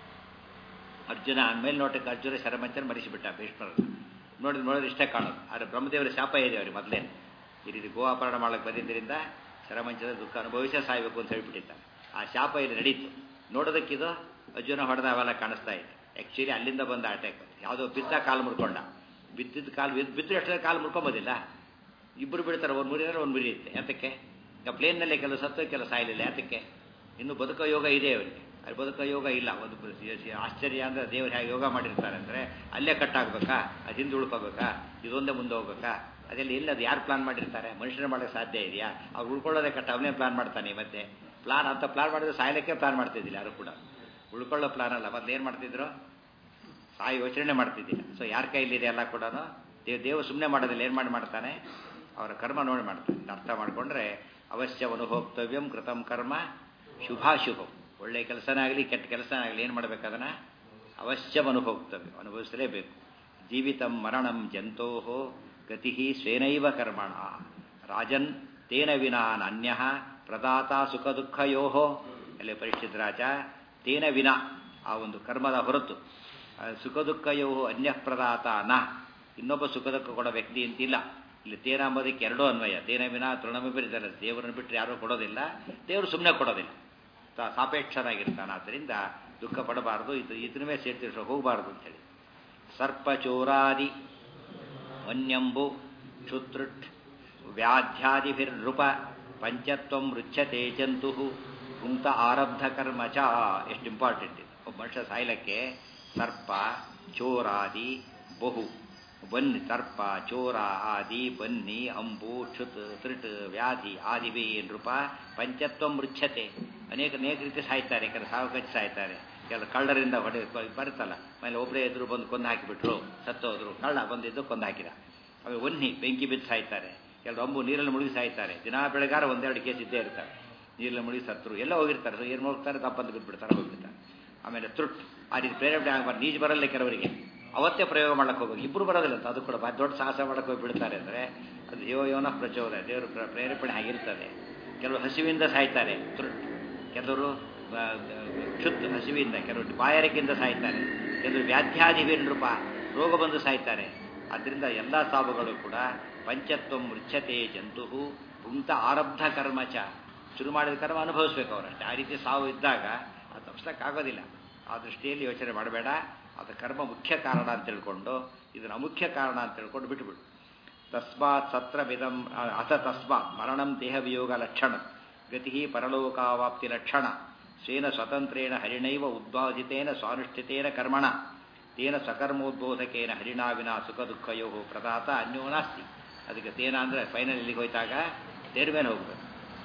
ಅರ್ಜುನ ಮೇಲ್ನೋಟಕ್ಕೆ ಅರ್ಜುನ ಶರಮಂಚನ ಮರಿಸಿಬಿಟ್ಟ ಭೀಷ್ಮರನ್ನು ನೋಡಿದ್ ನೋಡಿದ್ರೆ ಇಷ್ಟೇ ಕಾಣೋದು ಆದರೆ ಬ್ರಹ್ಮದೇವರ ಶಾಪ ಇದೆ ಅವ್ರಿಗೆ ಮೊದಲೇ ಈ ರೀತಿ ಗೋವಾಪರಣ ಮಾಡಕ್ಕೆ ಬಂದಿದ್ದರಿಂದ ಶರಮಂಚದ ದುಃಖ ಅನುಭವಿಸೇ ಸಾಯಬೇಕು ಅಂತ ಹೇಳ್ಬಿಟ್ಟಿದ್ದಾರೆ ಆ ಶಾಪ ಇಲ್ಲಿ ನಡೀತು ನೋಡೋದಕ್ಕಿದು ಅರ್ಜುನ ಹೊಡೆದ ಅವೆಲ್ಲ ಕಾಣಿಸ್ತಾ ಇದೆ ಆ್ಯಕ್ಚುಲಿ ಅಲ್ಲಿಂದ ಬಂದ ಅಟ್ಯಾಕ್ ಯಾವುದೋ ಬಿದ್ದ ಕಾಲು ಮುಡ್ಕೊಂಡ ಬಿದ್ದಿದ್ದ ಕಾಲು ಬಿದ್ದು ಬಿದ್ದರೆ ಅಷ್ಟೇ ಕಾಲು ಮುಡ್ಕೊಂಬೋದಿಲ್ಲ ಇಬ್ಬರು ಬಿಡ್ತಾರೆ ಒಂದು ಮುರಿದ್ರೆ ಒಂದು ಮುರಿಯುತ್ತೆ ಯಾತಕ್ಕೆ ಈಗ ಪ್ಲೇನ್ನಲ್ಲಿ ಕೆಲವು ಸತ್ತು ಕೆಲವು ಸಾಯಲಿಲ್ಲ ಯಾತಕ್ಕೆ ಇನ್ನು ಬದುಕೋ ಯೋಗ ಇದೆ ಅವರಿಗೆ ಅಲ್ಲಿ ಬದುಕೋ ಯೋಗ ಇಲ್ಲ ಒಂದು ಆಶ್ಚರ್ಯ ಅಂದರೆ ದೇವರು ಹೇಗೆ ಯೋಗ ಮಾಡಿರ್ತಾರೆ ಅಂದರೆ ಅಲ್ಲೇ ಕಟ್ಟಾಗಬೇಕಾ ಅದು ಹಿಂದೆ ಉಳ್ಕೋಬೇಕಾ ಇದೊಂದೇ ಮುಂದೆ ಹೋಗ್ಬೇಕಾ ಅದೆಲ್ಲ ಇಲ್ಲ ಅದು ಯಾರು ಪ್ಲಾನ್ ಮಾಡಿರ್ತಾರೆ ಮನುಷ್ಯನ ಮಾಡೋಕ್ಕೆ ಸಾಧ್ಯ ಇದೆಯಾ ಅವ್ರು ಉಳ್ಕೊಳ್ಳೋದೇ ಕಟ್ಟ ಅವನೇ ಪ್ಲಾನ್ ಮಾಡ್ತಾನೆ ಮತ್ತೆ ಪ್ಲಾನ್ ಅಂತ ಪ್ಲಾನ್ ಮಾಡಿದ್ರೆ ಸಾಯಲಿಕ್ಕೆ ಪ್ಲಾನ್ ಮಾಡ್ತಿದ್ದಿಲ್ಲ ಯಾರು ಕೂಡ ಉಳ್ಕೊಳ್ಳೋ ಪ್ಲಾನ್ ಅಲ್ಲ ಮೊದಲು ಏನು ಮಾಡ್ತಿದ್ರು ಸಾಯಿ ಯೋಚನೆ ಮಾಡ್ತಿದ್ದಿಲ್ಲ ಸೊ ಯಾರ ಕೈಲಿದೆ ಎಲ್ಲ ಕೂಡ ದೇವ್ ದೇವ ಸುಮ್ಮನೆ ಮಾಡೋದಿಲ್ಲ ಏನು ಮಾಡಿ ಮಾಡ್ತಾನೆ ಅವರ ಕರ್ಮ ನೋಡಿ ಮಾಡ್ತಾನೆ ಅರ್ಥ ಮಾಡಿಕೊಂಡ್ರೆ ಅವಶ್ಯ ಅನುಭೋಕ್ತವ್ಯಂ ಕೃತಂ ಕರ್ಮ ಶುಭಾಶುಭಂ ಒಳ್ಳೆ ಕೆಲಸನೇ ಆಗಲಿ ಕೆಟ್ಟ ಕೆಲಸನೇ ಆಗಲಿ ಏನು ಮಾಡಬೇಕು ಅದನ್ನು ಅವಶ್ಯ ಅನುಭೋಕ್ತವ್ಯ ಅನುಭವಿಸಲೇಬೇಕು ಜೀವಿತಂ ಮರಣಂ ಜಂತೋ ಗತಿ ಸ್ವೇನೈವ ಕರ್ಮಣ ರಾಜನ್ ತೇನ ವಿನಾ ನಾನ್ಯ ಪ್ರದಾತ ಸುಖ ದುಃಖಯೋ ಅಲ್ಲಿ ಪರೀಕ್ಷಿತ ರಾಜ ತೇನ ವಿನ ಆ ಒಂದು ಕರ್ಮದ ಹೊರತು ಸುಖ ದುಃಖಯೋ ಅನ್ಯ ಪ್ರದಾತ ನ ಇನ್ನೊಬ್ಬ ಸುಖ ದುಃಖ ಕೊಡೋ ವ್ಯಕ್ತಿ ಅಂತಿಲ್ಲ ಇಲ್ಲಿ ತೇನ ಅಂಬೋದಕ್ಕೆ ಎರಡೂ ಅನ್ವಯ ತೇನ ವಿನ ತೃಣಮಿಬರಿದ್ದಾರೆ ದೇವರನ್ನು ಬಿಟ್ಟರೆ ಯಾರೂ ಕೊಡೋದಿಲ್ಲ ದೇವರು ಸುಮ್ಮನೆ ಕೊಡೋದಿಲ್ಲ ಸಾಪೇಕ್ಷನಾಗಿರ್ತಾನೆ ಆದ್ದರಿಂದ ದುಃಖ ಪಡಬಾರ್ದು ಇದು ಇದನ್ನ ಮೇಲೆ ಸೇರ್ತಿರ್ಸೋ ಹೋಗಬಾರ್ದು ಅಂತೇಳಿ ಸರ್ಪಚೋರಾದಿ ವನ್ಯಂಬು ಕ್ಷುತೃಟ್ ವ್ಯಾಧ್ಯಾದಿಭಿರ್ನೃಪ ಪಂಚತ್ವಂ ರುಚ್ಯತೆ ಜಂತು ಪುಂಕ್ತ ಆರಬ್ಧ ಕರ್ಮ ಚ ಎಷ್ಟು ಇಂಪಾರ್ಟೆಂಟ್ ಇದು ಒಬ್ಬ ಮನುಷ್ಯ ಸಾಯ್ಲಕ್ಕೆ ಸರ್ಪ ಚೋರಾದಿ ಬಹು ಬನ್ನಿ ಸರ್ಪ ಚೋರ ಆದಿ ಬನ್ನಿ ಅಂಬು ಕ್ಷುತ್ ತ್ರಿಟ್ ವ್ಯಾಧಿ ಆದಿವಿ ನೃಪ ಪಂಚತ್ವ ಮೃಚ್ಛತೆ ಅನೇಕ ಅನೇಕ ರೀತಿ ಸಾಯ್ತಾರೆ ಕೆಲವು ಸಾವು ಕಚ್ಚಿ ಸಾಯ್ತಾರೆ ಕೆಲವು ಕಳ್ಳರಿಂದ ಹೊಡೆ ಬರುತ್ತಲ್ಲ ಆಮೇಲೆ ಒಬ್ಬರೇ ಎದುರು ಬಂದು ಕೊಂದು ಹಾಕಿಬಿಟ್ರು ಸತ್ತೋದ್ರು ಕಳ್ಳ ಬಂದಿದ್ದು ಕೊಂದು ಹಾಕಿದ ಆಮೇಲೆ ಒನ್ನಿ ಬೆಂಕಿ ಬಿದ್ದು ಸಾಯ್ತಾರೆ ಕೆಲವು ಅಂಬು ನೀರಲ್ಲಿ ಮುಳುಗಿ ಸಾಯ್ತಾರೆ ದಿನಾ ಬೆಳಗಾರ ಒಂದೆರಡು ಕೇಸ್ ಇದ್ದೇ ಇರ್ತಾರೆ ನೀರಲ್ಲಿ ಮುಳುಗಿ ಸತ್ರು ಎಲ್ಲ ಹೋಗಿರ್ತಾರೆ ಸೊ ಏನು ಹೋಗ್ತಾರೆ ತಪ್ಪಂದು ಬಿಟ್ಬಿಡ್ತಾರೆ ಹೋಗ್ಬಿಡ್ತಾರೆ ಆಮೇಲೆ ತೃಟ್ ಆ ರೀತಿ ಪ್ರೇರಣೆ ಆಗಬಾರ್ದು ನೀಜ್ ಬರಲ್ಲ ಕೆಲವರಿಗೆ ಅವತ್ತೇ ಪ್ರಯೋಗ ಮಾಡಕ್ಕೆ ಹೋಗೋದು ಇಬ್ಬರು ಬರೋದಿಲ್ಲ ಅಂತ ಅದು ಕೂಡ ದೊಡ್ಡ ಸಾಹಸ ಮಾಡಕ್ಕೆ ಹೋಗಿ ಬಿಡ್ತಾರೆ ಅಂದರೆ ಅದು ಯೋ ಯೋನ ಪ್ರಚೋದ ದೇವರು ಪ್ರೇರೇಪಣೆ ಆಗಿರ್ತದೆ ಕೆಲವರು ಹಸಿವಿಂದ ಸಾಯ್ತಾರೆ ತೃಟ್ ಕೆಲವರು ಕ್ಷುತ್ ಹಸಿವಿಂದ ಕೆಲವರು ಬಾಯಾರಿಕೆಯಿಂದ ಸಾಯ್ತಾರೆ ಕೆಲವರು ವ್ಯಾಧ್ಯಾದಿ ನೃಪ ರೋಗ ಬಂದು ಸಾಯ್ತಾರೆ ಆದ್ದರಿಂದ ಎಲ್ಲ ಸಾವುಗಳು ಕೂಡ ಪಂಚತ್ವ ಮೃಚ್ಛತೆ ಜಂತು ಪುಂಕ್ತ ಆರಬ್ಧ ಕರ್ಮಚ ಶುರು ಮಾಡಿದ ಕರ್ಮ ಅನುಭವಿಸ್ಬೇಕು ಅವರಷ್ಟೇ ಆ ರೀತಿ ಸಾವು ಇದ್ದಾಗ ಅದು ತಪ್ಪಿಸೋಕ್ಕಾಗೋದಿಲ್ಲ ಆ ದೃಷ್ಟಿಯಲ್ಲಿ ಯೋಚನೆ ಮಾಡಬೇಡ ಅದು ಕರ್ಮ ಮುಖ್ಯ ಕಾರಣ ಅಂತ ತಿಳ್ಕೊಂಡು ಇದನ್ನು ಅಮುಖ್ಯ ಕಾರಣ ಅಂತ ತಿಳ್ಕೊಂಡು ಬಿಟ್ಟುಬಿಡು ತಸ್ಮಾತ್ ಸತ್ರ ವಿಧಂ ಅಥ ತಸ್ಮಾತ್ ಮರಣಂ ದೇಹ ವಿಯೋಗ ಲಕ್ಷಣ ಗತಿ ಪರಲೋಕಾವಾಪ್ತಿ ಲಕ್ಷಣ ಸ್ವೇನ ಸ್ವತಂತ್ರೇಣ ಹರಿಣೈವ ಉದ್ವಾದಿತೇನ ಸ್ವಾನುಷ್ಠಿತೇನ ಕರ್ಮಣ ತೇನ ಸಕರ್ಮೋದ್ಬೋಧಕೇನ ಹರಿಣಾ ವಿನಾ ಸುಖ ದುಃಖಯೋ ಪ್ರದಾತ ಅನ್ಯೋ ನಾಸ್ತಿ ಅದಕ್ಕೆ ತೇನ ಅಂದರೆ ಫೈನಲ್ ಇಲ್ಲಿಗೆ ಹೋಯ್ತಾಗ ತೇರ್ ಮೇಲೆ ಹೋಗ್ಬೇಕು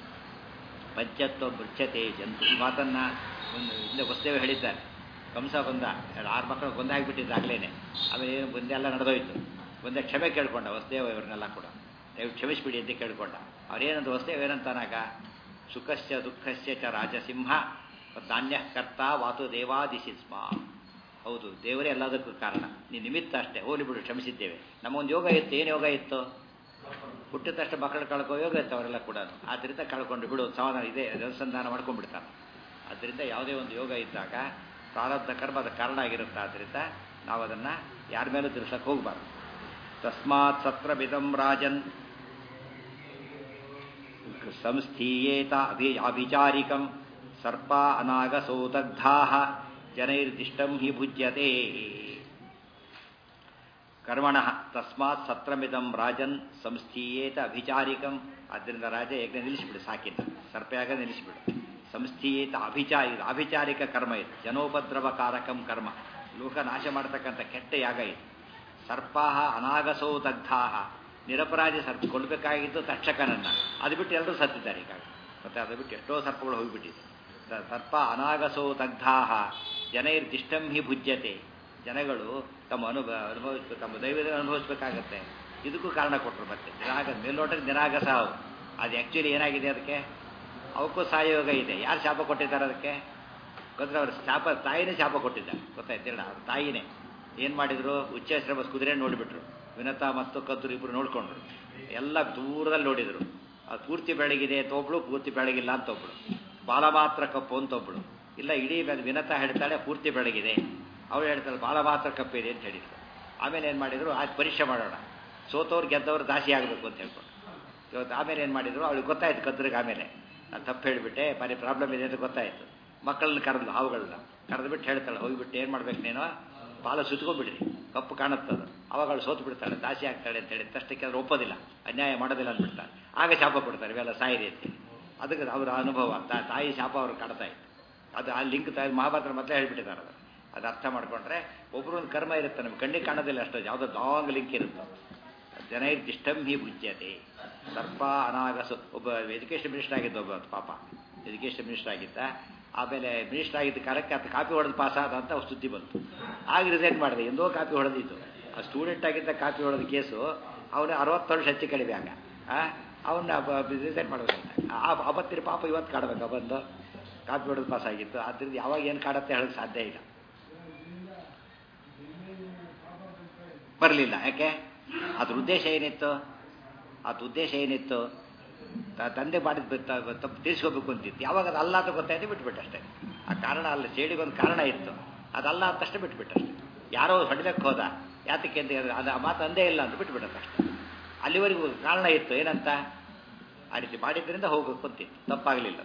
ಪಂಚತ್ವ ಮೃಚ್ಛತೆ ಜಂತು ಈ ಮಾತನ್ನು ಒಂದು ಹಿಂದೆ ವಸ್ತೇವೆ ಹೇಳಿದ್ದಾರೆ ಕಂಸ ಬಂದ ಎರಡು ಆರು ಮಕ್ಕಳು ಗೊಂದು ಆಗಿಬಿಟ್ಟಿದ್ದಾಗಲೇ ಆಮೇಲೆ ಏನು ಒಂದೇ ಎಲ್ಲ ನಡೆದೋಯ್ತು ಒಂದೇ ಕ್ಷಮೆ ಕೇಳ್ಕೊಂಡ ವಸ್ತೇವ ಇವರನ್ನೆಲ್ಲ ಕೂಡ ದಯವಿಟ್ಟು ಕ್ಷಮಿಸ್ಬಿಡಿ ಅಂತ ಕೇಳ್ಕೊಂಡ ಅವ್ರೇನಂತ ವಸ್ತೇವ ಏನಂತಾನಾಗ ಸುಖಸ್ಯ ದುಃಖಸ್ಯ ಚ ರಾಜಸಿಂಹ ಧಾನ್ಯ ಕರ್ತ ವಾತು ದೇವಾದಿಶಿ ಸ್ಮ ಹೌದು ದೇವರೇ ಎಲ್ಲದಕ್ಕೂ ಕಾರಣ ನೀನು ನಿಮಿತ್ತ ಅಷ್ಟೇ ಹೋಲಿ ಬಿಡು ಕ್ಷಮಿಸಿದ್ದೇವೆ ನಮಗೊಂದು ಯೋಗ ಇತ್ತು ಏನು ಯೋಗ ಇತ್ತು ಹುಟ್ಟಿದ ತಕ್ಷಣ ಮಕ್ಕಳು ಕಳ್ಕೋ ಯೋಗ ಇತ್ತು ಅವರೆಲ್ಲ ಕೂಡ ಆದ್ದರಿಂದ ಕಳ್ಕೊಂಡು ಬಿಡು ಸಮಾಧಾನ ಇದೆ ಅನುಸಂಧಾನ ಮಾಡ್ಕೊಂಡ್ಬಿಡ್ತಾರೆ ಅದರಿಂದ ಯಾವುದೇ ಒಂದು ಯೋಗ ಇದ್ದಾಗ ಪ್ರಾರಬ್ಧ ಕರ್ಮ ಅದು ಕಾರಣ ಆಗಿರುತ್ತೆ ಆದ್ದರಿಂದ ನಾವು ಅದನ್ನು ಯಾರ ಮೇಲೂ ತಿರ್ಸಕ್ಕೆ ಹೋಗಬಾರ್ದು ತಸ್ಮಾತ್ ಸತ್ರವಿದಂ ರಾಜನ್ ಸಂಸ್ಥೀಯೇತ ಅಭಿ ಅಭಿಚಾರಿಕಂ ಸರ್ಪ ಅನಾಗಸೋ ದಗ್ಧಾ ಜನೈರ್ದಿಷ್ಟಂ ಹಿ ಭುಜ್ಯತೆ ಕರ್ಮಣ ತಸ್ಮಾತ್ ಸತ್ರಮಿದಂ ರಾಜನ್ ಸಂಸ್ಥೀಯೇತ ಅಭಿಚಾರಿಕಂ ಆದ್ದರಿಂದ ರಾಜ ಯಜ್ಞ ನಿಲ್ಲಿಸಿಬಿಡು ಸಾಕಿದ್ದ ಸರ್ಪಯಾಗ ನಿಲ್ಲಿಸಿಬಿಡು ಸಂಸ್ಥೀಯೇತ ಅಭಿಚಾರಿ ಇದು ಅಭಿಚಾರಿಕ ಕರ್ಮ ಇದು ಜನೋಪದ್ರವಕಾರಕಂ ಕರ್ಮ ಲೋಕ ನಾಶ ಮಾಡತಕ್ಕಂಥ ಕೆಟ್ಟ ಯಾಗ ಇದು ಸರ್ಪಾಹ ಅನಾಗಸೋ ದಗ್ಧಾಹ ನಿರಪರಾಧಿ ಸರ್ಪ ಕೊಡಬೇಕಾಗಿದ್ದು ತಕ್ಷಕನನ್ನ ಅದು ಬಿಟ್ಟು ಎಲ್ಲರೂ ಸತ್ತಿದ್ದಾರೆ ಈಗಾಗ ಮತ್ತೆ ಅದು ಬಿಟ್ಟು ಎಷ್ಟೋ ಸರ್ಪಗಳು ಹೋಗಿಬಿಟ್ಟಿದೆ ಸ- ಸರ್ಪ ಅನಾಗಸೋ ದಗ್ಧಾಹ ಜನೈರ್ದಿಷ್ಟಂ ಹಿ ಭುಜ್ಯತೆ ಜನಗಳು ತಮ್ಮ ಅನುಭವ ಅನುಭವಿಸ್ಬೇಕು ತಮ್ಮ ದೈವದ ಅನುಭವಿಸ್ಬೇಕಾಗತ್ತೆ ಇದಕ್ಕೂ ಕಾರಣ ಕೊಟ್ಟರು ಮತ್ತೆ ನಿರಾಗ ಮೇಲ್ನೋಟಕ್ಕೆ ನಿರಾಗಸ ಅವು ಅದು ಆ್ಯಕ್ಚುಲಿ ಏನಾಗಿದೆ ಅದಕ್ಕೆ ಅವಕ್ಕೂ ಸಾಯೋಗ ಇದೆ ಯಾರು ಶಾಪ ಕೊಟ್ಟಿದ್ದಾರೆ ಅದಕ್ಕೆ ಗೊತ್ತರ ಅವ್ರ ಶಾಪ ತಾಯಿನೇ ಶಾಪ ಕೊಟ್ಟಿದ್ದ ಗೊತ್ತಾಯ್ತಿಲ್ಲ ಅವ್ರ ತಾಯಿನೇ ಏನು ಮಾಡಿದ್ರು ಉಚ್ಚಾಶ್ರಮ ಕುದುರೆ ನೋಡಿಬಿಟ್ರು ವಿನತಾ ಮತ್ತು ಕತ್ತೂರು ಇಬ್ಬರು ನೋಡ್ಕೊಂಡ್ರು ಎಲ್ಲ ದೂರದಲ್ಲಿ ನೋಡಿದ್ರು ಅದು ಪೂರ್ತಿ ಬೆಳಗಿದೆ ಅಂತ ಒಬ್ಳು ಪೂರ್ತಿ ಬೆಳಗಿಲ್ಲ ಅಂತ ಒಬ್ಳು ಬಾಲ ಮಾತ್ರ ಕಪ್ಪು ಅಂತ ಒಬ್ಳು ಇಲ್ಲ ಇಡೀ ಬೆಳ- ವಿನತಾ ಹೇಳ್ತಾಳೆ ಪೂರ್ತಿ ಬೆಳಗಿದೆ ಅವಳು ಹೇಳ್ತಾಳೆ ಬಾಲ ಮಾತ್ರ ಕಪ್ಪಿದೆ ಅಂತ ಹೇಳಿದ್ರು ಆಮೇಲೆ ಏನು ಮಾಡಿದ್ರು ಆಯ್ತು ಪರೀಕ್ಷೆ ಮಾಡೋಣ ಸೋತವ್ರು ಗೆದ್ದವ್ರು ದಾಸಿ ಆಗಬೇಕು ಅಂತ ಹೇಳ್ಕೊಂಡು ಇವತ್ತು ಆಮೇಲೆ ಏನು ಮಾಡಿದ್ರು ಅವಳಿಗೆ ಗೊತ್ತಾಯ್ತು ಕದ್ರಿಗೆ ಆಮೇಲೆ ನಾನು ತಪ್ಪು ಹೇಳಿಬಿಟ್ಟೆ ಭಾರಿ ಪ್ರಾಬ್ಲಮ್ ಇದೆ ಅಂತ ಗೊತ್ತಾಯ್ತು ಮಕ್ಕಳನ್ನ ಕರೆದ್ಲು ಹಾವುಗಳನ್ನ ಕರೆದ್ಬಿಟ್ಟು ಹೇಳ್ತಾಳೆ ಹೋಗಿಬಿಟ್ಟು ಏನು ಮಾಡ್ಬೇಕು ನೀನು ಬಾಲ ಸುತ್ಕೊಂಡ್ಬಿಡ್ರಿ ಕಪ್ಪು ಕಾಣುತ್ತದು ಅವಾಗ ಅವಳು ಸೋತು ಬಿಡ್ತಾಳೆ ದಾಸಿ ಆಗ್ತಾಳೆ ಅಂತ ಹೇಳಿ ತಷ್ಟಕ್ಕೆ ಅವ್ರು ಒಪ್ಪೋದಿಲ್ಲ ಅನ್ಯಾಯ ಮಾಡೋದಿಲ್ಲ ಅಂದ್ಬಿಡ್ತಾರೆ ಆಗ ಶಾಪ ಕೊಡ್ತಾರೆ ಇವೆಲ್ಲ ಸಾಯಿರಿ ಅಂತೇಳಿ ಅದಕ್ಕೆ ಅವರ ಅನುಭವ ತಾ- ತಾಯಿ ಶಾಪ ಅವ್ರು ಕಾಡ್ತಾ ಇತ್ತು ಅದು ಆ ಲಿಂಕ್ ತಾಯಿ ಮಹಾಭಾರತ ಮೊದಲೇ ಹೇಳ್ಬಿಟ್ಟಿದ್ದಾರೆ ಅದು ಅದು ಅರ್ಥ ಮಾಡ್ಕೊಂಡ್ರೆ ಒಬ್ಬರೊಂದು ಕರ್ಮ ಇರುತ್ತೆ ನಮ್ಗೆ ಕಣ್ಣಿಗೆ ಕಾಣೋದಿಲ್ಲ ಅಷ್ಟೇ ಯಾವುದೋ ಲಾಂಗ್ ಲಿಂಕ್ ಇರುತ್ತೆ ಜನೈರ್ದಿಷ್ಟಂ ಹಿ ಭುಜ್ಯತೆ ಸರ್ಪ ಅನಾಗಸು ಒಬ್ಬ ಎಜುಕೇಷನ್ ಮಿನಿಸ್ಟರ್ ಆಗಿದ್ದ ಒಬ್ಬ ಪಾಪ ಎಜುಕೇಷನ್ ಮಿನಿಸ್ಟರ್ ಆಗಿದ್ದ ಆಮೇಲೆ ಮಿನಿಸ್ಟರ್ ಆಗಿದ್ದ ಕಾಲಕ್ಕೆ ಅದು ಕಾಪಿ ಹೊಡೆದು ಪಾಸ್ ಆದ ಅಂತ ಸುದ್ದಿ ಬಂತು ಆಗ ರಿಸೈನ್ ಮಾಡಿದೆ ಎಂದೋ ಕಾಪಿ ಹೊಡೆದಿತ್ತು ಆ ಸ್ಟೂಡೆಂಟ್ ಆಗಿದ್ದ ಕಾಪಿ ಹೊಡೆದ ಕೇಸು ಅವನು ಅರವತ್ತು ವರ್ಷ ಹೆಚ್ಚು ಕಡಿಮೆ ಆಗ ಅವನ್ನ ರಿಸೈನ್ ಮಾಡಬೇಕಂತ ಆ ಅವತ್ತಿನ ಪಾಪ ಇವತ್ತು ಕಾಡ್ಬೇಕು ಬಂದು ಕಾಪಿ ಹೊಡೆದು ಪಾಸ್ ಆಗಿತ್ತು ಆದ್ದರಿಂದ ಯಾವಾಗ ಏನು ಕಾಡುತ್ತೆ ಹೇಳೋಕ್ಕೆ ಸಾಧ್ಯ ಇಲ್ಲ ಬರಲಿಲ್ಲ ಯಾಕೆ ಅದ್ರ ಉದ್ದೇಶ ಏನಿತ್ತು ಅದ್ರ ಉದ್ದೇಶ ಏನಿತ್ತು ತ- ತಂದೆ ಮಾಡಿದ ಬ- ತ- ತಪ್ಪು ತೀರಿಸ್ಕೋಬೇಕು ಅಂತಿತ್ತು ಯಾವಾಗ ಅದು ಅಲ್ಲ ಅಂತ ಗೊತ್ತಾಯ್ತು ಬಿಟ್ಬಿಟ್ಟಷ್ಟೇ ಆ ಕಾರಣ ಅಲ್ಲ ಸೇಡಿಗೊಂದು ಕಾರಣ ಇತ್ತು ಅದಲ್ಲ ಅಂತಷ್ಟೇ ಬಿಟ್ಬಿಟ್ಟಷ್ಟೇ ಯಾರೋ ಹೊಡಿಲಕ್ಕೆ ಹೋದ ಯಾತಕ್ಕೆ ಅಂತ ಹೇಳಿದ್ರೆ ಅದು ಆ ಮಾತು ಅಂದೇ ಇಲ್ಲ ಅಂತ ಬಿಟ್ಬಿಡತ್ತಷ್ಟೇ ಅಲ್ಲಿವರೆಗೂ ಕಾರಣ ಇತ್ತು ಏನಂತ ಆ ರೀತಿ ಮಾಡಿದ್ರಿಂದ ಹೋಗಬೇಕು ಅಂತಿತ್ತು ತಪ್ಪಾಗಲಿಲ್ಲ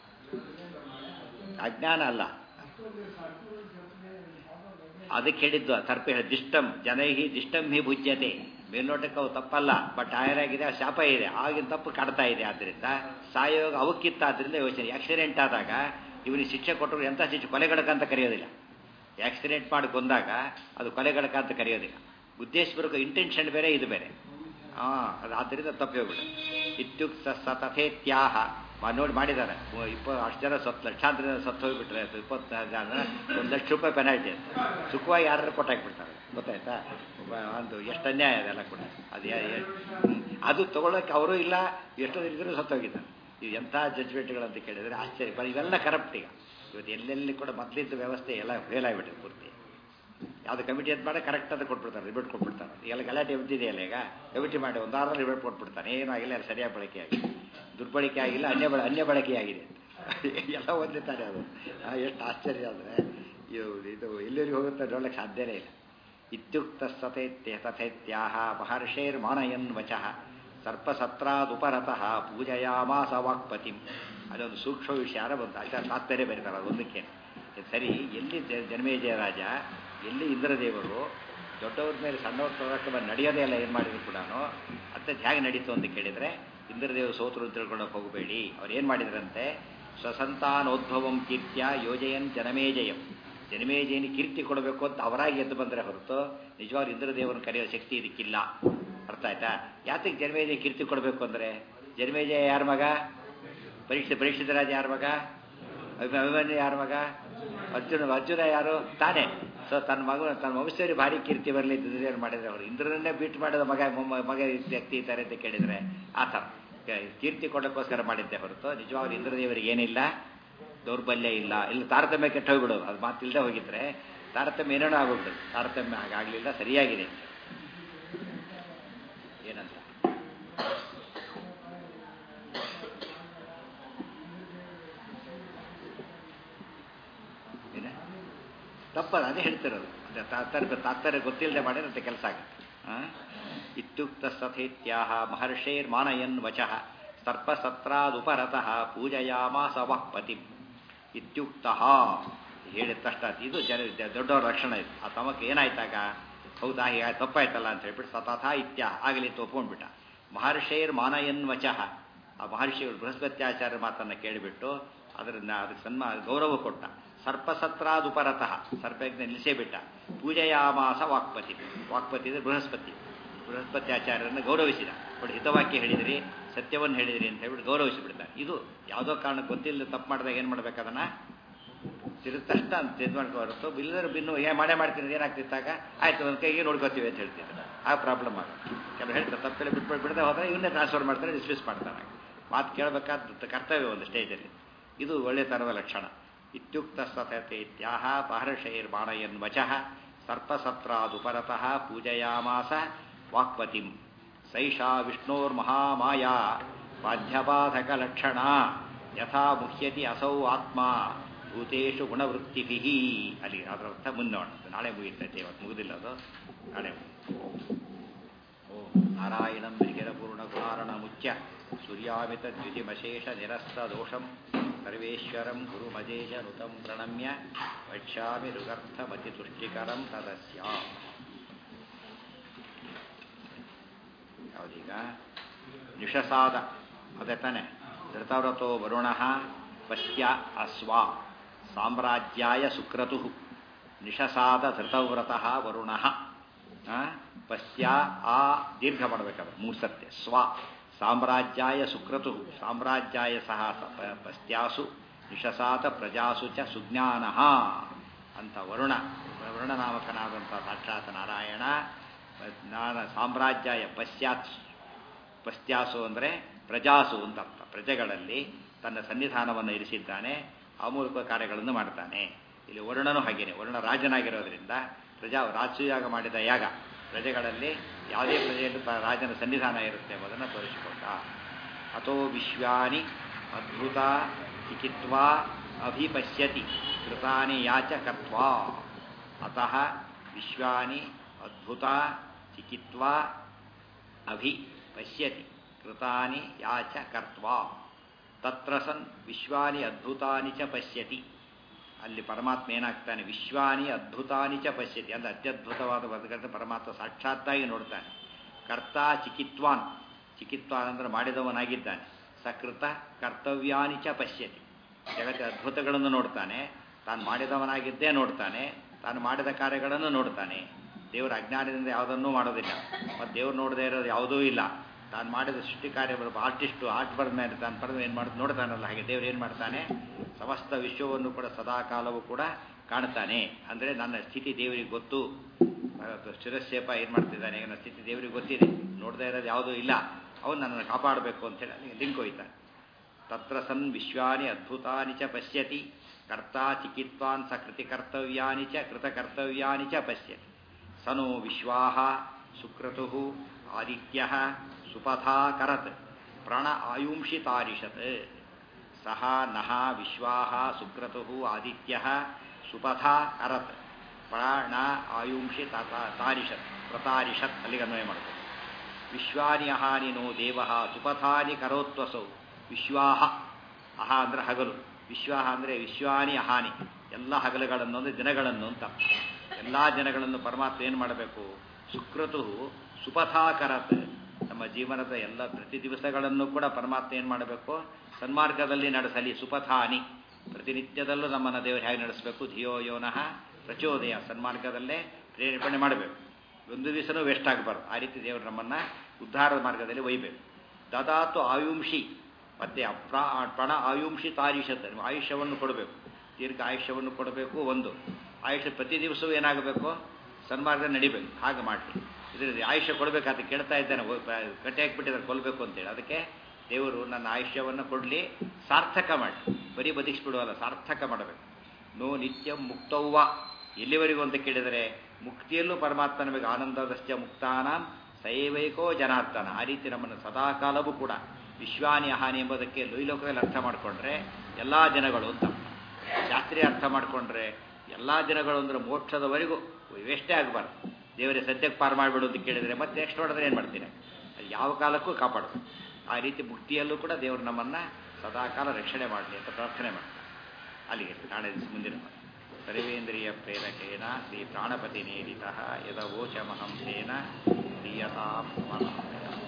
ಅಜ್ಞಾನ ಅಲ್ಲ ಅದಕ್ಕೆ ಹೇಳಿದ್ದು ಸರ್ಪ ಹೇಳಿ ದಿಷ್ಟಂ ಜನೈಹಿ ದಿಷ್ಟಂ ಹಿ ಭುಜ್ಯತೆ ಮೇಲ್ನೋಟಕ್ಕೆ ಅವು ತಪ್ಪಲ್ಲ ಬಟ್ ಆಯರಾಗಿದೆ ಆ ಶಾಪ ಇದೆ ಆಗಿನ ತಪ್ಪು ಕಾಡ್ತಾ ಇದೆ ಆದ್ದರಿಂದ ಸಾಯೋಗ ಅವಕ್ಕಿತ್ತ ಆದ್ರಿಂದ ಯೋಚನೆ ಆಕ್ಸಿಡೆಂಟ್ ಆದಾಗ ಇವನಿಗೆ ಶಿಕ್ಷೆ ಕೊಟ್ಟರು ಎಂಥ ಶಿಕ್ಷೆ ಕೊಲೆಗಡಕ ಅಂತ ಕರೆಯೋದಿಲ್ಲ ಆಕ್ಸಿಡೆಂಟ್ ಮಾಡಿ ಕೊಂದಾಗ ಅದು ಕೊಲೆಗಡಕ ಅಂತ ಕರೆಯೋದಿಲ್ಲ ಉದ್ದೇಶಪೂರ್ವಕ ಇಂಟೆನ್ಷನ್ ಬೇರೆ ಇದು ಬೇರೆ ಹಾಂ ಅದು ಆದ್ದರಿಂದ ತಪ್ಪಿ ಹೋಗ್ಬಿಡು ಇತ್ಯುಕ್ತ ಸತಥೇತ್ಯಾಹ ಮಾ- ನೋಡಿ ಮಾಡಿದ್ದಾರೆ ಇಪ್ಪ ಅಷ್ಟು ಜನ ಸತ್ತು ಲಕ್ಷಾಂತರ ಜನ ಸತ್ತು ಹೋಗಿಬಿಟ್ರೆ ಅಥವಾ ಇಪ್ಪತ್ತು ಜನ ಒಂದು ಲಕ್ಷ ರೂಪಾಯಿ ಪೆನಾಲ್ಟಿ ಅಂತ ಸುಖವಾಗಿ ಯಾರು ಕೊಟ್ಟಾಕ್ಬಿಡ್ತಾರೆ ಗೊತ್ತಾಯ್ತಾ ಒಬ್ಬ ಒಂದು ಎಷ್ಟು ಅನ್ಯಾಯ ಅದೆಲ್ಲ ಕೂಡ ಅದು ಯಾ- ಯಾ- ಹ್ಮ್. ಅದು ತಗೊಳ್ಳೋಕೆ ಅವರು ಇಲ್ಲ ಎಷ್ಟೋ ಇದ್ರೂ ಸತ್ತೋಗಿದ್ದಾರೆ ಇದು ಎಂಥ ಜಡ್ಜ್ಮೆಂಟ್ಗಳಂತ ಕೇಳಿದರೆ ಆಶ್ಚರ್ಯ ಬರೀ ಇವೆಲ್ಲ ಕರಪ್ಟ್ ಈಗ ಇವತ್ತು ಎಲ್ಲೆಲ್ಲಿ ಕೂಡ ಮೊದಲಿದ್ದ ವ್ಯವಸ್ಥೆ ಎಲ್ಲ ಫೇಲ್ ಆಗಿಬಿಟ್ಟಿದೆ ಪೂರ್ತಿ ಯಾವುದು ಕಮಿಟಿ ಅಂತ ಮಾಡಿ ಕರೆಕ್ಟ್ ಅಂತ ಕೊಟ್ಬಿಡ್ತಾರೆ ರಿಪೋರ್ಟ್ ಕೊಟ್ಬಿಡ್ತಾರೆ ಎಲ್ಲ ಗಲಾಟೆ ಎಬ್ಬಿದೆಯಲ್ಲ ಈಗ ಕಮಿಟಿ ಮಾಡಿ ಒಂದು ವಾರದಲ್ಲಿ ರಿಪೋರ್ಟ್ ಕೊಟ್ಬಿಡ್ತಾನೆ ಏನೂ ಆಗಿಲ್ಲ ಎಲ್ಲ ಸರಿಯಾಗಿ ಬಳಕೆ ಆಗಿದೆ ದುರ್ಬಳಕೆ ಆಗಿಲ್ಲ ಅನ್ಯ ಬಳ ಅನ್ಯ ಬಳಕೆ ಆಗಿದೆ ಎಲ್ಲ ಒಂದೇ ತಾನೆ ಅದು ಆ, ಎಷ್ಟು ಆಶ್ಚರ್ಯ ಅಂದರೆ ಇದು ಎಲ್ಲೆಲ್ಲಿ ಹೋಗುತ್ತೆ ನೋಡಕ್ಕೆ ಸಾಧ್ಯನೇ ಇಲ್ಲ ಇತ್ಯುಕ್ತ ಸತೈತ್ಯ ತಥೈತ್ಯಾಹ ಮಹರ್ಷೇರ್ ಮಾನಯನ್ ವಚಃ ಸರ್ಪಸತ್ರಾದುಪರತಃ ಪೂಜಯಾಮಾಸ ವಾಕ್ಪತಿಂ ಅದೊಂದು ಸೂಕ್ಷ್ಮ ವಿಚಾರ ಬಂತು ಅಷ್ಟ ತಾತ್ಪರ್ಯ ಬರೀತಾರೆ ಅದೊಂದಕ್ಕೆ ಸರಿ ಎಲ್ಲಿ ಜ- ಜನ್ಮೇಜಯ ರಾಜ ಎಲ್ಲಿ ಇಂದ್ರದೇವರು ದೊಡ್ಡವ್ರ ಮೇಲೆ ಸಣ್ಣವ್ರ ಪ್ರದರ್ಶನ ನಡೆಯೋದೇ ಇಲ್ಲ ಏನು ಮಾಡಿದ್ರು ಕೂಡ ಅತ್ತೆ ಹೇಗೆ ನಡೀತು ಅಂತ ಕೇಳಿದರೆ ಇಂದ್ರದೇವರು ಸೋತರು ಅಂತ ತಿಳ್ಕೊಳ್ಳೋಕೆ ಹೋಗಬೇಡಿ ಅವ್ರು ಏನು ಮಾಡಿದ್ರಂತೆ ಸ್ವಸಂತಾನೋದ್ಭವಂ ಕೀರ್ತ್ಯ ಯೋಜಯನ್ ಜನಮೇಜಯಂ ಜನಮೇಜಯನಿ ಕೀರ್ತಿ ಕೊಡಬೇಕು ಅಂತ ಅವರಾಗಿ ಎದ್ದು ಬಂದರೆ ಹೊರತು ನಿಜವಾಗ್ಲೂ ಇಂದ್ರದೇವರನ್ನು ಕರೆಯೋ ಶಕ್ತಿ ಇದಕ್ಕಿಲ್ಲ ಅರ್ಥ ಆಯ್ತಾ ಯಾತಕ್ಕೆ ಜನಮೇಜಯ ಕೀರ್ತಿ ಕೊಡಬೇಕು ಅಂದರೆ ಜನಮೇಜಯ ಯಾರ ಮಗ ಪರೀಕ್ಷೆ ಪರೀಕ್ಷಿತ ರಾಜ ಯಾರ ಮಗ ಅಭಿ- ಅಭಿಮನ್ಯು ಯಾರ ಮಗ ಅರ್ಜುನ ಅರ್ಜುನ ಯಾರು ತಾನೇ ಸೊ ತನ್ನ ಮಗ ತನ್ನ ವಂಶದವರಿಗೆ ಭಾರಿ ಕೀರ್ತಿ ಬರಲಿ ಏನು ಮಾಡಿದ್ರೆ ಅವರು ಇಂದ್ರನನ್ನೇ ಬೀಟ್ ಮಾಡಿದ ಮಗ ಮೊಮ್ಮ- ಮಗ ವ್ಯಕ್ತಿ ಇದ್ದಾರೆ ಅಂತ ಕೇಳಿದರೆ ಆ ಥರ ಕ- ಕೀರ್ತಿ ಕೊಡೋಕ್ಕೋಸ್ಕರ ಮಾಡಿದ್ದೆ ಹೊರತು ನಿಜವಾಗ್ಲೂ ಇಂದ್ರದೇವರಿಗೆ ಏನಿಲ್ಲ ದೌರ್ಬಲ್ಯ ಇಲ್ಲ ಇಲ್ಲ ತಾರತಮ್ಯ ಕೆಟ್ಟ ಹೋಗ್ಬಿಡೋದು ಅದು ಮಾತಿಲ್ಲದೆ ಹೋಗಿದ್ರೆ ತಾರತಮ್ಯ ಏನೇನೋ ಆಗೋಗ್ಬಿಡೋದು ತಾರತಮ್ಯ ಹಾಗಾಗಲಿಲ್ಲ ಸರಿಯಾಗಿದೆ ಏನಂತ ತಪ್ಪದ ಅದೇ ಹೇಳ್ತಿರೋದು ಅದೇ ತಾತ್ಪರ್ಯ ತಾತ್ಪರ್ಯ ಗೊತ್ತಿಲ್ಲದೆ ಮಾಡಿದ್ರೆ ಕೆಲಸ ಆಗುತ್ತೆ ಇತ್ಯುಕ್ತ ಸಥೇತ್ಯಾಹ ಮಹರ್ಷೇರ್ ಮಾನಯನ್ ವಚಃ ಸರ್ಪಸತ್ರಾದುಪರತಃ ಪೂಜಯಾಮಾಸ ವಕ್ಪತಿ ಇತ್ಯುಕ್ತ ಹೇಳಿದ ತಕ್ಷಣ ಇದು ಜನ ದೊಡ್ಡವರ ಲಕ್ಷಣ ಇದು ಆ ತಮಕ್ಕೆ ಏನಾಯ್ತಾಗ ಹೌದಾ ಹೀಗೆ ತಪ್ಪಾಯ್ತಲ್ಲ ಅಂತ ಹೇಳ್ಬಿಟ್ಟು ಸತಥ ಇತ್ಯ ಆಗಲಿ ಒಪ್ಕೊಂಡ್ಬಿಟ್ಟ ಮಹರ್ಷೇರ್ ಮಾನಯನ್ ವಚಃ ಆ ಮಹರ್ಷಿಗಳು ಬೃಹಸ್ಪತ್ಯಾಚಾರ್ಯ ಮಾತನ್ನು ಕೇಳಿಬಿಟ್ಟು ಅದರಿಂದ ಅದಕ್ಕೆ ಸನ್ಮಾ ಗೌರವ ಕೊಟ್ಟ ಸರ್ಪಸತ್ರಾದುಪರತಃ ಸರ್ಪಜ್ಞ ನಿಲ್ಲಿಸೇ ಬಿಟ್ಟ ಪೂಜೆಯಾಮಾಸ ವಾಕ್ಪತಿ ವಾಕ್ಪತಿ ಅಂದರೆ ಬೃಹಸ್ಪತಿ ಬೃಹಸ್ಪತ್ಯಾಚಾರ್ಯರನ್ನು ಗೌರವಿಸಿದ ಬಟ್ ಹಿತವಾಕ್ಯ ಹೇಳಿದಿರಿ ಸತ್ಯವನ್ನು ಹೇಳಿದಿರಿ ಅಂತ ಹೇಳ್ಬಿಟ್ಟು ಗೌರವಿಸಿಬಿಡ್ತಾರೆ ಇದು ಯಾವುದೋ ಕಾರಣಕ್ಕೆ ಗೊತ್ತಿಲ್ಲದೆ ತಪ್ಪು ಮಾಡಿದಾಗ ಏನು ಮಾಡ್ಬೇಕು ಅದನ್ನ ತಿರುಗಿ ತಷ್ಟ ಅಂತ ಇದು ಮಾಡ್ಕೊ ಹೊರತು ಇಲ್ಲದ್ರೆ ಬಿನ್ನು ಏ ಮಾಡೇ ಮಾಡ್ತೀನಿ ಏನಾಗ್ತಿತ್ತಾಗ ಆಯ್ತು ಒಂದು ಕೈಗೆ ನೋಡ್ಕೋತೀವಿ ಅಂತ ಹೇಳ್ತಿದ್ರು ಆ ಪ್ರಾಬ್ಲಮ್ ಆಗ ಕೆಲವು ಹೇಳ್ತಾರೆ ತಪ್ಪೆಲ್ಲ ಬಿಟ್ಬಿಟ್ಟು ಬಿಡದೆ ಹೋದರೆ ಇವನ್ನೇ ಟ್ರಾನ್ಸ್ಫರ್ ಮಾಡ್ತಾರೆ ಡಿಸ್ಮಿಸ್ ಮಾಡ್ತಾರೆ ಮಾತು ಕೇಳಬೇಕಾದ ಕರ್ತವ್ಯ ಒಂದು ಸ್ಟೇಜಲ್ಲಿ ಇದು ಒಳ್ಳೆತನದ ಲಕ್ಷಣ ಇತ್ಯುಕ್ತ ಸತತೆ ಇತ್ಯಾಹ ಮಹರ್ಷೈರ್ ಬಾಣಯನ್ ವಚಃ ಸರ್ಪಸತ್ರಾದುಪರತಃ ಪೂಜಯಾಮಾಸ ವಾಕ್ಪತಿಂ ಸೈಷಾ ವಿಷ್ಣೋರ್ಮಹಾಮಾಯಾ ಬಾಧ್ಯಬಾಧಕಲಕ್ಷಣ ಯಥಾ ಮುಹ್ಯತಿ ಅಸೌ ಆತ್ಮ ಭೂತೇಶು ಗುಣವೃತ್ತಿಭಿ ಅಲ್ಲಿ ಅದರ ಅರ್ಥ ಮುಂದೋಣ ನಾಳೆ ಮುಗಿತೈತೆ ಇವತ್ತು ಮುಗುದಿಲ್ಲ ಅದು ನಾಳೆ ಓಂ ನಾರಾಯಣಂ ವಿಗಿರಪೂರ್ಣ ಗುಣಾರಣ ಮುಖ್ಯ ಸೂರ್ಯಾಮಿತ ದ್ವಿತಿಮಶೇಷ ನಿರಸ್ತ ದೋಷಂ ಸರ್ವೇಶ್ವರಂ ಗುರುಮಜೇಶ ಋತಂ ಪ್ರಣಮ್ಯ ವಕ್ಷ್ಯಾಮಿ ಋಗರ್ಥಮತಿ ತುಷ್ಟಿಕರಂ ತದಸ್ಯ ಯಾವ್ದೀಗ ನಿಷಸಾದ ಅದೇ ತಾನೆ ಧೃತವ್ರತೋ ವರುಣ ಪಶ್ಯ ಅಸ್ವ ಸಾಮ್ರಾಜ್ಯಾಯ ಸುಕ್ರತು ನಿಷಸಾದ ಧೃತವ್ರತಃ ವರುಣ ಪಶ್ಯ ಆ ದೀರ್ಘ ಮಾಡಬೇಕಾದ್ರೆ ಮೂಸತ್ಯ ಸ್ವ ಸಾಮ್ರಾಜ್ಯಾಯ ಸುಕ್ರತು ಸಾಮ್ರಾಜ್ಯಾಯ ಸಹ ಪಶ್ಯಾಸು ನಿಷಸಾತ ಪ್ರಜಾಸು ಚ ಸುಜ್ಞಾನ ಅಂತ ವರುಣ ವರುಣನಾಮಕನಾದಂಥ ಸಾಕ್ಷಾತ್ ನಾರಾಯಣ ನಾನ ಸಾಮ್ರಾಜ್ಯಾಯ ಪಶ್ಚಾತ್ ಪಶ್ಚಾಸು ಅಂದರೆ ಪ್ರಜಾಸು ಅಂತ ಅರ್ಥ ಪ್ರಜೆಗಳಲ್ಲಿ ತನ್ನ ಸನ್ನಿಧಾನವನ್ನು ಇರಿಸಿದ್ದಾನೆ ಆ ಮೂಲಕ ಕಾರ್ಯಗಳನ್ನು ಮಾಡ್ತಾನೆ ಇಲ್ಲಿ ವರುಣನು ಹಾಗೇನೆ ವರುಣ ರಾಜನಾಗಿರೋದ್ರಿಂದ ಪ್ರಜಾ ರಾಜಯಾಗ ಮಾಡಿದ ಯಾಗ ಪ್ರಜೆಗಳಲ್ಲಿ ಯಾವುದೇ ಪ್ರಜೆಯಲ್ಲೂ ರಾಜನ ಸನ್ನಿಧಾನ ಇರುತ್ತೆ ಎಂಬುದನ್ನು ತೋರಿಸಿಕೊಂಡ ಅಥೋ ವಿಶ್ವಾನಿ ಅದ್ಭುತ ಚಿಕಿತ್ವಾ ಅಭಿಪಶ್ಯತಿ ಕೃತಾನಿ ಯಾಚ ಕರ್ತ್ವಾ ಅತಃ ವಿಶ್ವಾನಿ ಅದ್ಭುತ ಚಿಕಿತ್ವಾ ಅಭಿ ಪಶ್ಯತಿ ಕೃತಾನಿ ಯಾಚ ಕರ್ತ್ವಾ ತತ್ರ ಸನ್ ವಿಶ್ವಾನಿ ಅದ್ಭುತಾನಿ ಚ ಪಶ್ಯತಿ ಅಲ್ಲಿ ಪರಮಾತ್ಮ ಏನಾಗ್ತಾನೆ ವಿಶ್ವಾನಿ ಅದ್ಭುತಾನಿ ಚ ಪಶ್ಯತಿ ಅಂದ್ರೆ ಅತ್ಯದ್ಭುತವಾದ ಬದುಕಂತ ಪರಮಾತ್ಮ ಸಾಕ್ಷಾತ್ತಾಗಿ ನೋಡ್ತಾನೆ ಕರ್ತ ಚಿಕಿತ್ವಾನ್ ಚಿಕಿತ್ವಾನ್ ಅಂದ್ರೆ ಮಾಡಿದವನಾಗಿದ್ದಾನೆ ಸಕೃತ ಕರ್ತವ್ಯಾನಿ ಚ ಪಶ್ಯತಿ ಜಗತ್ತ ಅದ್ಭುತಗಳನ್ನು ನೋಡ್ತಾನೆ ತಾನು ಮಾಡಿದವನಾಗಿದ್ದೇ ನೋಡ್ತಾನೆ ತಾನು ಮಾಡಿದ ಕಾರ್ಯಗಳನ್ನು ನೋಡ್ತಾನೆ ದೇವರ ಅಜ್ಞಾನದಿಂದ ಯಾವುದನ್ನೂ ಮಾಡೋದಿಲ್ಲ ಮತ್ತು ದೇವ್ರು ನೋಡದೇ ಇರೋದು ಯಾವುದೂ ಇಲ್ಲ ತಾನು ಮಾಡಿದ ಸೃಷ್ಟಿ ಕಾರ್ಯ ಆರ್ಟಿಸ್ಟು ಆರ್ಟ್ ಬರೆದ ಮೇಲೆ ತಾನು ಬರೆದು ಏನು ಮಾಡಿ ನೋಡ್ತಾನಲ್ಲ ಹಾಗೆ ದೇವ್ರು ಏನು ಮಾಡ್ತಾನೆ ಸಮಸ್ತ ವಿಶ್ವವನ್ನು ಕೂಡ ಸದಾ ಕಾಲವೂ ಕೂಡ ಕಾಣ್ತಾನೆ ಅಂದರೆ ನನ್ನ ಸ್ಥಿತಿ ದೇವರಿಗೆ ಗೊತ್ತು ಶಿರಸ್ಸೇಪ ಏನು ಮಾಡ್ತಿದ್ದಾನೆ ನನ್ನ ಸ್ಥಿತಿ ದೇವರಿಗೆ ಗೊತ್ತಿದೆ ನೋಡದೇ ಇರೋದು ಯಾವುದೂ ಇಲ್ಲ ಅವನು ನನ್ನನ್ನು ಕಾಪಾಡಬೇಕು ಅಂತೇಳಿ ಅಲ್ಲಿಗೆ ಲಿಂಕ್ ಹೋಯ್ತಾನೆ ತತ್ರ ಸನ್ ವಿಶ್ವಾನಿ ಅದ್ಭುತಾನಿ ಚ ಪಶ್ಯತಿ ಕರ್ತಾ ಚಿಕಿತ್ವಾನ್ ಸಕೃತಿ ಕರ್ತವ್ಯಾನಿ ಚ ಕೃತಕರ್ತವ್ಯಾನಿ ಚ ಪಶ್ಯತಿ ಸನೋ ವಿಶ್ವಾಹ ಸುಕ್ರತು ಆದಿತ್ಯ ಸುಪಥಾಕರತ್ ಪ್ರಾಣ ಆಯುಂಷಿತಾರಿಷತ್ ಸಹ ನಹ ವಿಶ್ವಾಹ ಸುಕ್ರತು ಆದಿತ್ಯ ಸುಪಥಾಕರತ್ ಪ್ರಾಣ ಆಯುಂಷಿ ತಾರಿಷತ್ ಪ್ರತಾರಿಷತ್ ಅಲ್ಲಿಗೆ ಅನ್ವಯ ಮಾಡ್ತಾರೆ ವಿಶ್ವಾನಿ ಅಹಾನಿನೋ ದೇವ ಸುಪಥಾನಿ ಕರೋತ್ವಸೌ ವಿಶ್ವಾಹ ಅಹ ಅಂದರೆ ಹಗಲು ವಿಶ್ವಾಹ ಅಂದರೆ ವಿಶ್ವಾನಿ ಅಹಾನಿ ಎಲ್ಲ ಹಗಲುಗಳನ್ನು ಅಂದರೆ ದಿನಗಳನ್ನು ಅಂತ ಎಲ್ಲ ಜನಗಳನ್ನು ಪರಮಾತ್ಮ ಏನು ಮಾಡಬೇಕು ಸುಕೃತು ಸುಪಥಾಕರತ್ ನಮ್ಮ ಜೀವನದ ಎಲ್ಲ ಪ್ರತಿ ದಿವಸಗಳನ್ನು ಕೂಡ ಪರಮಾತ್ಮ ಏನು ಮಾಡಬೇಕು ಸನ್ಮಾರ್ಗದಲ್ಲಿ ನಡೆಸಲಿ ಸುಪಥಾನಿ ಪ್ರತಿನಿತ್ಯದಲ್ಲೂ ನಮ್ಮನ್ನು ದೇವರು ಹೇಗೆ ನಡೆಸಬೇಕು ಧಿಯೋ ಯೋನಃ ಪ್ರಚೋದಯ ಸನ್ಮಾರ್ಗದಲ್ಲೇ ಪ್ರೇರೇಪಣೆ ಮಾಡಬೇಕು ಒಂದು ದಿವಸನೂ ವೇಸ್ಟ್ ಆಗಬಾರ್ದು ಆ ರೀತಿ ದೇವರು ನಮ್ಮನ್ನು ಉದ್ಧಾರದ ಮಾರ್ಗದಲ್ಲಿ ಒಯ್ಯಬೇಕು ದದಾತು ಆಯುಂಷಿ ಮತ್ತೆ ಅಪ್ರಾ ಪ್ರಣ ಆಯುಂಷಿ ತಾರೀಷತ್ ಆಯುಷ್ಯವನ್ನು ಕೊಡಬೇಕು ದೀರ್ಘ ಆಯುಷ್ಯವನ್ನು ಕೊಡಬೇಕು ಒಂದು ಆಯುಷ್ಯ ಪ್ರತಿ ದಿವಸವೂ ಏನಾಗಬೇಕು ಸನ್ಮಾರ್ಗ ನಡಿಬೇಕು ಹಾಗೆ ಮಾಡಿ ಇದರಲ್ಲಿ ಆಯುಷ್ಯ ಕೊಡಬೇಕಾದ ಕೇಳ್ತಾ ಇದ್ದಾನೆ ಕಟ್ಟೆ ಹಾಕ್ಬಿಟ್ಟಿದ್ದಾರೆ ಕೊಲ್ಲಬೇಕು ಅಂತೇಳಿ ಅದಕ್ಕೆ ದೇವರು ನನ್ನ ಆಯುಷ್ಯವನ್ನು ಕೊಡಲಿ ಸಾರ್ಥಕ ಮಾಡಿ ಬರೀ ಬದುಕಿಸ್ಬಿಡುವಲ್ಲ ಸಾರ್ಥಕ ಮಾಡಬೇಕು ನೋ ನಿತ್ಯ ಮುಕ್ತವ್ವ ಎಲ್ಲಿವರೆಗೂ ಅಂತ ಕೇಳಿದರೆ ಮುಕ್ತಿಯಲ್ಲೂ ಪರಮಾತ್ಮ ನಮಗೆ ಆನಂದದಶ್ಚ ಮುಕ್ತಾನ ಸೈವೈಕೋ ಜನಾರ್ದನ ಆ ರೀತಿ ನಮ್ಮನ್ನು ಸದಾಕಾಲವೂ ಕೂಡ ವಿಶ್ವಾನಿ ಹಾನಿ ಎಂಬುದಕ್ಕೆ ಲೋಕದಲ್ಲಿ ಅರ್ಥ ಮಾಡಿಕೊಂಡ್ರೆ ಎಲ್ಲ ಜನಗಳು ಅಂತ ಶಾಸ್ತ್ರೀಯ ಅರ್ಥ ಮಾಡಿಕೊಂಡ್ರೆ ಎಲ್ಲ ದಿನಗಳು ಅಂದ್ರೆ ಮೋಕ್ಷದವರೆಗೂ ವೇಸ್ಟೇ ಆಗಬಾರ್ದು ದೇವರೇ ಸದ್ಯಕ್ಕೆ ಪಾರು ಮಾಡಿಬಿಡು ಅಂತ ಕೇಳಿದರೆ ಮತ್ತೆ ನೆಕ್ಸ್ಟ್ ಹೊಡೆದ್ರೆ ಏನು ಮಾಡ್ತೀನಿ ಅದು ಯಾವ ಕಾಲಕ್ಕೂ ಕಾಪಾಡೋದು ಆ ರೀತಿ ಮುಕ್ತಿಯಲ್ಲೂ ಕೂಡ ದೇವರು ನಮ್ಮನ್ನು ಸದಾಕಾಲ ರಕ್ಷಣೆ ಮಾಡಲಿ ಅಂತ ಪ್ರಾರ್ಥನೆ ಮಾಡ್ತಾರೆ ಅಲ್ಲಿಗೆ ನಾಳೆ ದಿವಸ ಮುಂದಿನ ಮಾತು. ಸರ್ವೇಂದ್ರಿಯ ಪ್ರೇರಕೇನ ಶ್ರೀ ಪ್ರಾಣಪತಿ ನೀಡಿತ ಯದವೋಚಮಹಂಸೇನ ದೀಯತಾಂ ಮನಃ